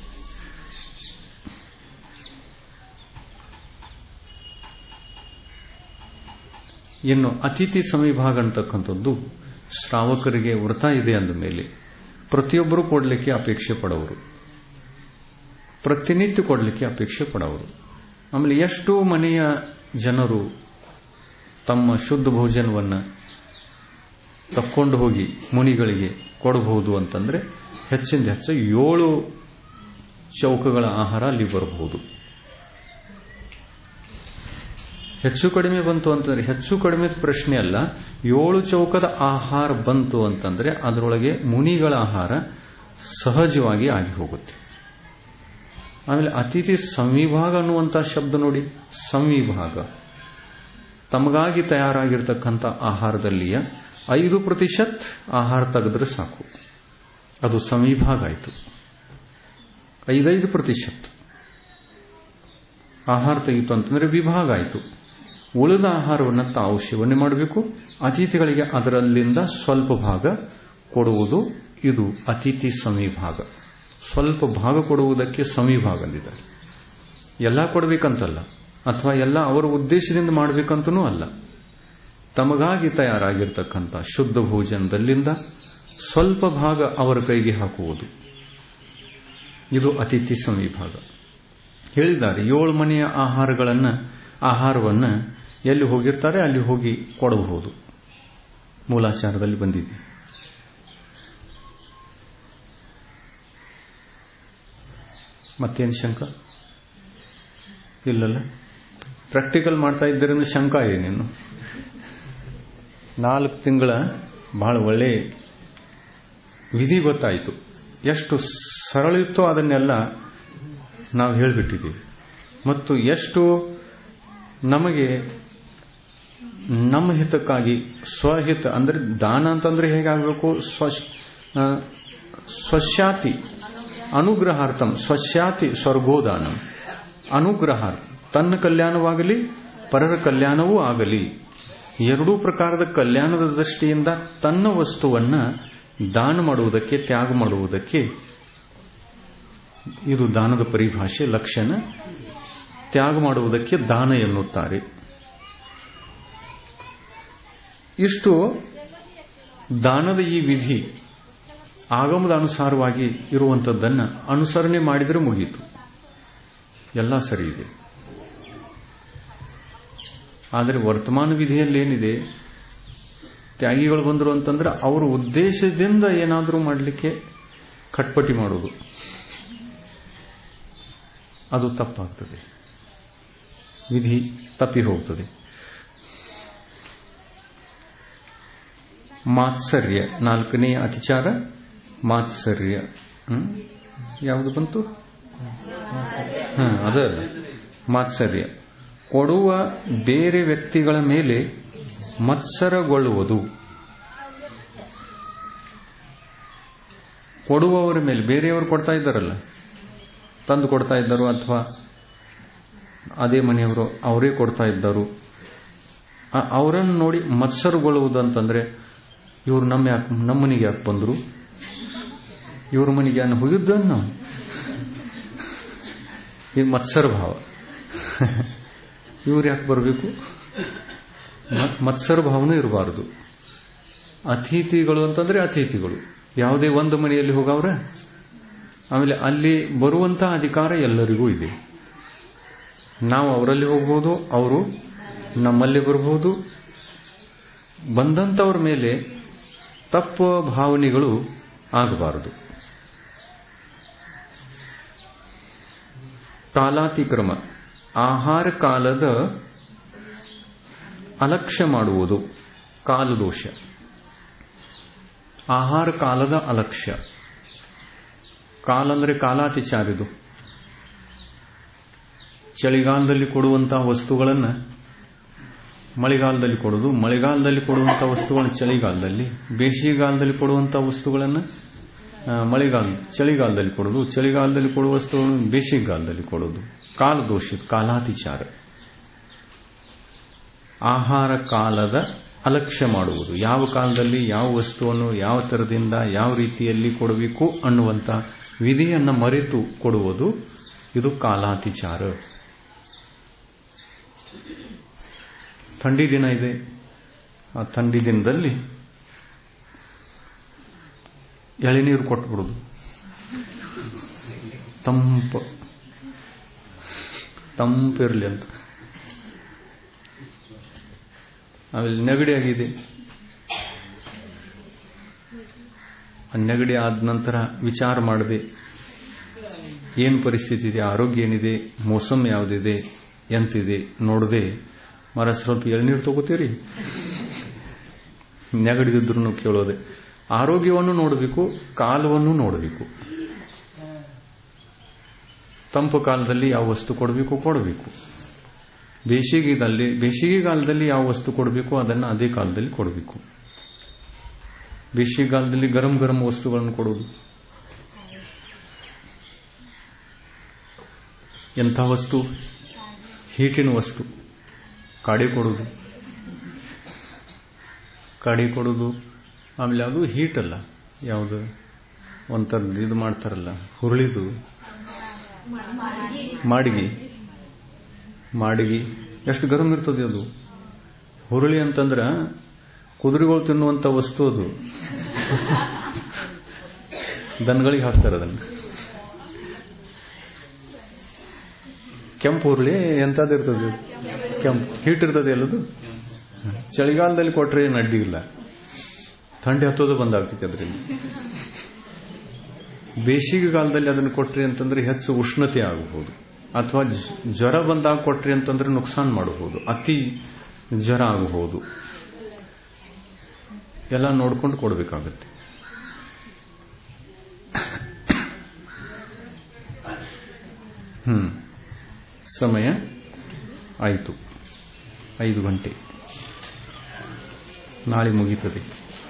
ಇನ್ನು ಅತಿಥಿ ಸಮವಿಭಾಗ ಅಂತಕ್ಕಂಥದ್ದು ಶ್ರಾವಕರಿಗೆ ವ್ರತ ಇದೆ ಅಂದ ಮೇಲೆ ಪ್ರತಿಯೊಬ್ಬರು ಕೊಡಲಿಕ್ಕೆ ಅಪೇಕ್ಷೆ ಪಡೋರು ಪ್ರತಿನಿತ್ಯ ಕೊಡಲಿಕ್ಕೆ ಅಪೇಕ್ಷೆ ಪಡೋರು ಆಮೇಲೆ ಎಷ್ಟು ಮನೆಯ ಜನರು ತಮ್ಮ ಶುದ್ಧ ಭೋಜನವನ್ನು ತಕ್ಕೊಂಡು ಹೋಗಿ ಮುನಿಗಳಿಗೆ ಕೊಡಬಹುದು ಅಂತಂದ್ರೆ ಹೆಚ್ಚಿಂದ ಹೆಚ್ಚು ಏಳು ಚೌಕಗಳ ಆಹಾರ ಅಲ್ಲಿ ಬರಬಹುದು ಹೆಚ್ಚು ಕಡಿಮೆ ಬಂತು ಅಂತಂದ್ರೆ ಹೆಚ್ಚು ಕಡಿಮೆ ಪ್ರಶ್ನೆ ಅಲ್ಲ ಏಳು ಚೌಕದ ಆಹಾರ ಬಂತು ಅಂತಂದ್ರೆ ಅದರೊಳಗೆ ಮುನಿಗಳ ಆಹಾರ ಸಹಜವಾಗಿ ಆಗಿ ಹೋಗುತ್ತೆ ಆಮೇಲೆ ಅತಿಥಿ ಸಂವಿಭಾಗ ಅನ್ನುವಂಥ ಶಬ್ದ ನೋಡಿ ಸಂವಿಭಾಗ ತಮಗಾಗಿ ತಯಾರಾಗಿರ್ತಕ್ಕಂಥ ಆಹಾರದಲ್ಲಿಯ ಐದು ಪ್ರತಿಶತ್ ಆಹಾರ ತೆಗೆದ್ರೆ ಸಾಕು ಅದು ಸಂವಿಭಾಗ ಆಯಿತು ಐದೈದು ಪ್ರತಿಶತ್ ಆಹಾರ ತೆಗಿತು ಅಂತಂದ್ರೆ ವಿಭಾಗ ಆಯಿತು ಉಳಿದ ಆಹಾರವನ್ನು ತಾವು ಸೇವನೆ ಮಾಡಬೇಕು ಅತಿಥಿಗಳಿಗೆ ಅದರಲ್ಲಿಂದ ಸ್ವಲ್ಪ ಭಾಗ ಕೊಡುವುದು ಇದು ಅತಿಥಿ ಸಂವಿಭಾಗ ಸ್ವಲ್ಪ ಭಾಗ ಕೊಡುವುದಕ್ಕೆ ಸಂವಿಭಾಗ ಅಂದಿದ್ದಾರೆ ಎಲ್ಲ ಕೊಡಬೇಕಂತಲ್ಲ ಅಥವಾ ಎಲ್ಲ ಅವರ ಉದ್ದೇಶದಿಂದ ಮಾಡಬೇಕಂತನೂ ಅಲ್ಲ ತಮಗಾಗಿ ತಯಾರಾಗಿರ್ತಕ್ಕಂಥ ಶುದ್ಧ ಭೋಜನದಲ್ಲಿಂದ ಸ್ವಲ್ಪ ಭಾಗ ಅವರ ಕೈಗೆ ಹಾಕುವುದು ಇದು ಅತಿಥಿ ಸಂವಿಭಾಗ ಹೇಳಿದ್ದಾರೆ ಏಳು ಮನೆಯ ಆಹಾರಗಳನ್ನು ಆಹಾರವನ್ನು ಎಲ್ಲಿ ಹೋಗಿರ್ತಾರೆ ಅಲ್ಲಿ ಹೋಗಿ ಕೊಡಬಹುದು ಮೂಲಾಚಾರದಲ್ಲಿ ಬಂದಿದೆ ಮತ್ತೇನು ಶಂಕ ಇಲ್ಲಲ್ಲ ಪ್ರಾಕ್ಟಿಕಲ್ ಮಾಡ್ತಾ ಇದ್ದೀರಂದ್ರೆ ಶಂಕ ಏನೇನು ನಾಲ್ಕು ತಿಂಗಳ ಬಹಳ ಒಳ್ಳೆ ವಿಧಿ ಗೊತ್ತಾಯಿತು ಎಷ್ಟು ಸರಳಿತ್ತೋ ಅದನ್ನೆಲ್ಲ ನಾವು ಹೇಳಿಬಿಟ್ಟಿದ್ದೀವಿ ಮತ್ತು ಎಷ್ಟು ನಮಗೆ ನಮ್ಮ ಹಿತಕ್ಕಾಗಿ ಸ್ವಹಿತ ಅಂದ್ರೆ ದಾನ ಅಂತಂದ್ರೆ ಹೇಗಾಗಬೇಕು ಸ್ವ ಆ, ಸ್ವಶಾತಿ ಅನುಗ್ರಹಾರ್ಥಂ ಸ್ವಶಾತಿ ಸ್ವರ್ಗೋದಾನ ಅನುಗ್ರಹ ತನ್ನ ಕಲ್ಯಾಣವಾಗಲಿ ಪರರ ಕಲ್ಯಾಣವೂ ಆಗಲಿ ಎರಡೂ ಪ್ರಕಾರದ ಕಲ್ಯಾಣದ ದೃಷ್ಟಿಯಿಂದ ತನ್ನ ವಸ್ತುವನ್ನ ದಾನ ಮಾಡುವುದಕ್ಕೆ ತ್ಯಾಗ ಮಾಡುವುದಕ್ಕೆ ಇದು ದಾನದ ಪರಿಭಾಷೆ ಲಕ್ಷಣ ತ್ಯಾಗ ಮಾಡುವುದಕ್ಕೆ ದಾನ ಎನ್ನುತ್ತಾರೆ ಇಷ್ಟು ದಾನದ ಈ ವಿಧಿ ಆಗಮದ ಅನುಸಾರವಾಗಿ ಇರುವಂಥದ್ದನ್ನ ಅನುಸರಣೆ ಮಾಡಿದರೆ ಮುಗಿಯಿತು ಎಲ್ಲ ಸರಿ ಇದೆ ಆದರೆ ವರ್ತಮಾನ ವಿಧಿಯಲ್ಲಿ ಏನಿದೆ ತ್ಯಾಗಿಗಳು ಬಂದರು ಅಂತಂದ್ರೆ ಅವರ ಉದ್ದೇಶದಿಂದ ಏನಾದರೂ ಮಾಡಲಿಕ್ಕೆ ಕಟ್ಪಟಿ ಮಾಡೋದು ಅದು ತಪ್ಪಾಗ್ತದೆ ವಿಧಿ ತಪ್ಪಿ ಹೋಗ್ತದೆ ಮಾತ್ಸರ್ಯ ನಾಲ್ಕನೇ ಅತಿಚಾರ ಮಾತ್ಸರ್ಯ ಹ್ಮ್? ಯಾವುದು ಬಂತು ಹ ಅದ ಮಾತ್ಸರ್ಯ ಕೊಡುವ ಬೇರೆ ವ್ಯಕ್ತಿಗಳ ಮೇಲೆ ಮತ್ಸರಗೊಳ್ಳುವುದು ಕೊಡುವವರ ಮೇಲೆ ಬೇರೆಯವರು ಕೊಡ್ತಾ ಇದ್ದಾರಲ್ಲ ತಂದು ಕೊಡ್ತಾ ಇದ್ದರು ಅಥವಾ ಅದೇ ಮನೆಯವರು ಅವರೇ ಕೊಡ್ತಾ ಇದ್ದರು ಆ- ಅವರನ್ನು ನೋಡಿ ಮತ್ಸರಗೊಳ್ಳುವುದು ಅಂತಂದ್ರೆ ಇವರು ನಮ್ಮ ಯಾಕೆ ನಮ್ಮ ಮನೆಗೆ ಯಾಕೆ ಬಂದರು ಇವ್ರ ಮನೆಗೆ ಯಾನು ಹೋಗಿದ್ದ ನಾವು ಇದು ಮತ್ಸರ ಭಾವ ಇವ್ರು ಯಾಕೆ ಬರಬೇಕು ಮತ್ಸರ ಭಾವನೂ ಇರಬಾರದು ಅತಿಥಿಗಳು ಅಂತಂದ್ರೆ ಅತಿಥಿಗಳು ಯಾವುದೇ ಒಂದು ಮನೆಯಲ್ಲಿ ಹೋಗವ್ರ ಆಮೇಲೆ ಅಲ್ಲಿ ಬರುವಂತಹ ಅಧಿಕಾರ ಎಲ್ಲರಿಗೂ ಇದೆ ನಾವು ಅವರಲ್ಲಿ ಹೋಗ್ಬೋದು ಅವರು ನಮ್ಮಲ್ಲಿ ಬರಬಹುದು ಬಂದಂತವ್ರ ಮೇಲೆ ತಪ್ಪು ಭಾವನೆಗಳು ಆಗಬಾರದು ಕಾಲಾತಿಕ್ರಮ ಆಹಾರ ಕಾಲದ ಅಲಕ್ಷ್ಯ ಮಾಡುವುದು ಕಾಲದೋಷ ಆಹಾರ ಕಾಲದ ಅಲಕ್ಷ್ಯ ಕಾಲ ಅಂದ್ರೆ ಕಾಲಾತಿಚಾರಿದು ಚಳಿಗಾಲದಲ್ಲಿ ಕೊಡುವಂತಹ ವಸ್ತುಗಳನ್ನು ಮಳೆಗಾಲದಲ್ಲಿ ಕೊಡೋದು ಮಳೆಗಾಲದಲ್ಲಿ ಕೊಡುವಂತಹ ವಸ್ತುಗಳನ್ನು ಚಳಿಗಾಲದಲ್ಲಿ ಬೇಸಿಗೆಗಾಲದಲ್ಲಿ ಕೊಡುವಂತಹ ವಸ್ತುಗಳನ್ನು ಆ, ಮಳೆಗಾಲ ಚಳಿಗಾಲದಲ್ಲಿ ಕೊಡೋದು ಚಳಿಗಾಲದಲ್ಲಿ ಕೊಡುವ ವಸ್ತುಗಳನ್ನು ಬೇಸಿಗೆಗಾಲದಲ್ಲಿ ಕೊಡೋದು ಕಾಲದೋಷ ಕಾಲಾತಿಚಾರ ಆಹಾರ ಕಾಲದ ಅಲಕ್ಷ್ಯ ಮಾಡುವುದು ಯಾವ ಕಾಲದಲ್ಲಿ ಯಾವ ವಸ್ತುವನ್ನು ಯಾವ ತರದಿಂದ ಯಾವ ರೀತಿಯಲ್ಲಿ ಕೊಡಬೇಕು ಅನ್ನುವಂತಹ ವಿಧಿಯನ್ನು ಮರೆತು ಕೊಡುವುದು ಇದು ಕಾಲಾತಿಚಾರ ಥಂಡಿ ದಿನ ಇದೆ ಆ ಥಂಡಿ ದಿನದಲ್ಲಿ ಎಳೆನೀರು ಕೊಟ್ಬಿಡುದು ತಂಪ ತಂಪಿರಲಿ ಅಂತ ಆಮೇಲೆ ನೆಗಡಿ ಆಗಿದೆ ಆ ನೆಗಡಿ ಆದ ನಂತರ ವಿಚಾರ ಮಾಡದೆ ಏನು ಪರಿಸ್ಥಿತಿ ಇದೆ ಆರೋಗ್ಯ ಏನಿದೆ ಮೋಸಮ್ ಯಾವುದಿದೆ ಎಂತಿದೆ ನೋಡದೆ ಮರ ಸ್ವಲ್ಪ ಎಳ್ನೀರು ತಗೋತೀರಿ ನೆಗಡಿದ್ರು ಕೇಳೋದೆ ಆರೋಗ್ಯವನ್ನು ನೋಡಬೇಕು ಕಾಲವನ್ನು ನೋಡಬೇಕು ತಂಪು ಕಾಲದಲ್ಲಿ ಯಾವ ವಸ್ತು ಕೊಡಬೇಕು ಕೊಡಬೇಕು ಬೇಸಿಗೆದಲ್ಲಿ ಬೇಸಿಗೆಗಾಲದಲ್ಲಿ ಯಾವ ವಸ್ತು ಕೊಡಬೇಕು ಅದನ್ನು ಅದೇ ಕಾಲದಲ್ಲಿ ಕೊಡಬೇಕು ಬೇಸಿಗೆಗಾಲದಲ್ಲಿ ಗರಂ ಗರಂ ವಸ್ತುಗಳನ್ನು ಕೊಡೋದು ಎಂಥ ವಸ್ತು ಹೀಟಿನ ವಸ್ತು ಕಾಡಿ ಕೊಡೋದು ಕಾಡಿ ಕೊಡೋದು ಆಮೇಲೆ ಅದು ಹೀಟ್ ಅಲ್ಲ ಯಾವುದು ಒಂಥರದ್ದು ಇದು ಮಾಡ್ತಾರಲ್ಲ ಹುರುಳಿದು ಮಾಡಿಗೆ ಮಾಡಿಗೆ ಎಷ್ಟು ಗರಂ ಇರ್ತದೆ ಅದು ಹುರುಳಿ ಅಂತಂದ್ರ ಕುದುರೆಗಳು ತಿನ್ನುವಂತ ವಸ್ತು ಅದು ದನಗಳಿಗೆ ಹಾಕ್ತಾರೆ ಅದನ್ನು ಕೆಂಪು ಹುರುಳಿ ಎಂಥದ್ದು ಇರ್ತದೆ ಕೆಂಪು ಹೀಟ್ ಇರ್ತದೆ ಎಲ್ಲದು ಚಳಿಗಾಲದಲ್ಲಿ ಕೊಟ್ರೆ ಏನು ಅಡ್ಡಿಗಿಲ್ಲ ಥಂಡಿ ಹತ್ತೋದು ಬಂದಾಗ್ತೈತೆ ಅದರಿಂದ ಬೇಸಿಗೆ ಕಾಲದಲ್ಲಿ ಅದನ್ನು ಕೊಟ್ರಿ ಅಂತಂದ್ರೆ ಹೆಚ್ಚು ಉಷ್ಣತೆ ಆಗಬಹುದು ಅಥವಾ ಜ- ಜ್ವರ ಬಂದಾಗ ಕೊಟ್ರಿ ಅಂತಂದ್ರೆ ನುಕ್ಸಾನ್ ಮಾಡಬಹುದು ಅತಿ ಜ್ವರ ಆಗಬಹುದು ಎಲ್ಲ ನೋಡ್ಕೊಂಡು ಕೊಡಬೇಕಾಗತ್ತೆ ಹ್ಮ್ ಸಮಯ ಆಯಿತು ಐದು ಗಂಟೆ ನಾಳೆ ಮುಗೀತದೆ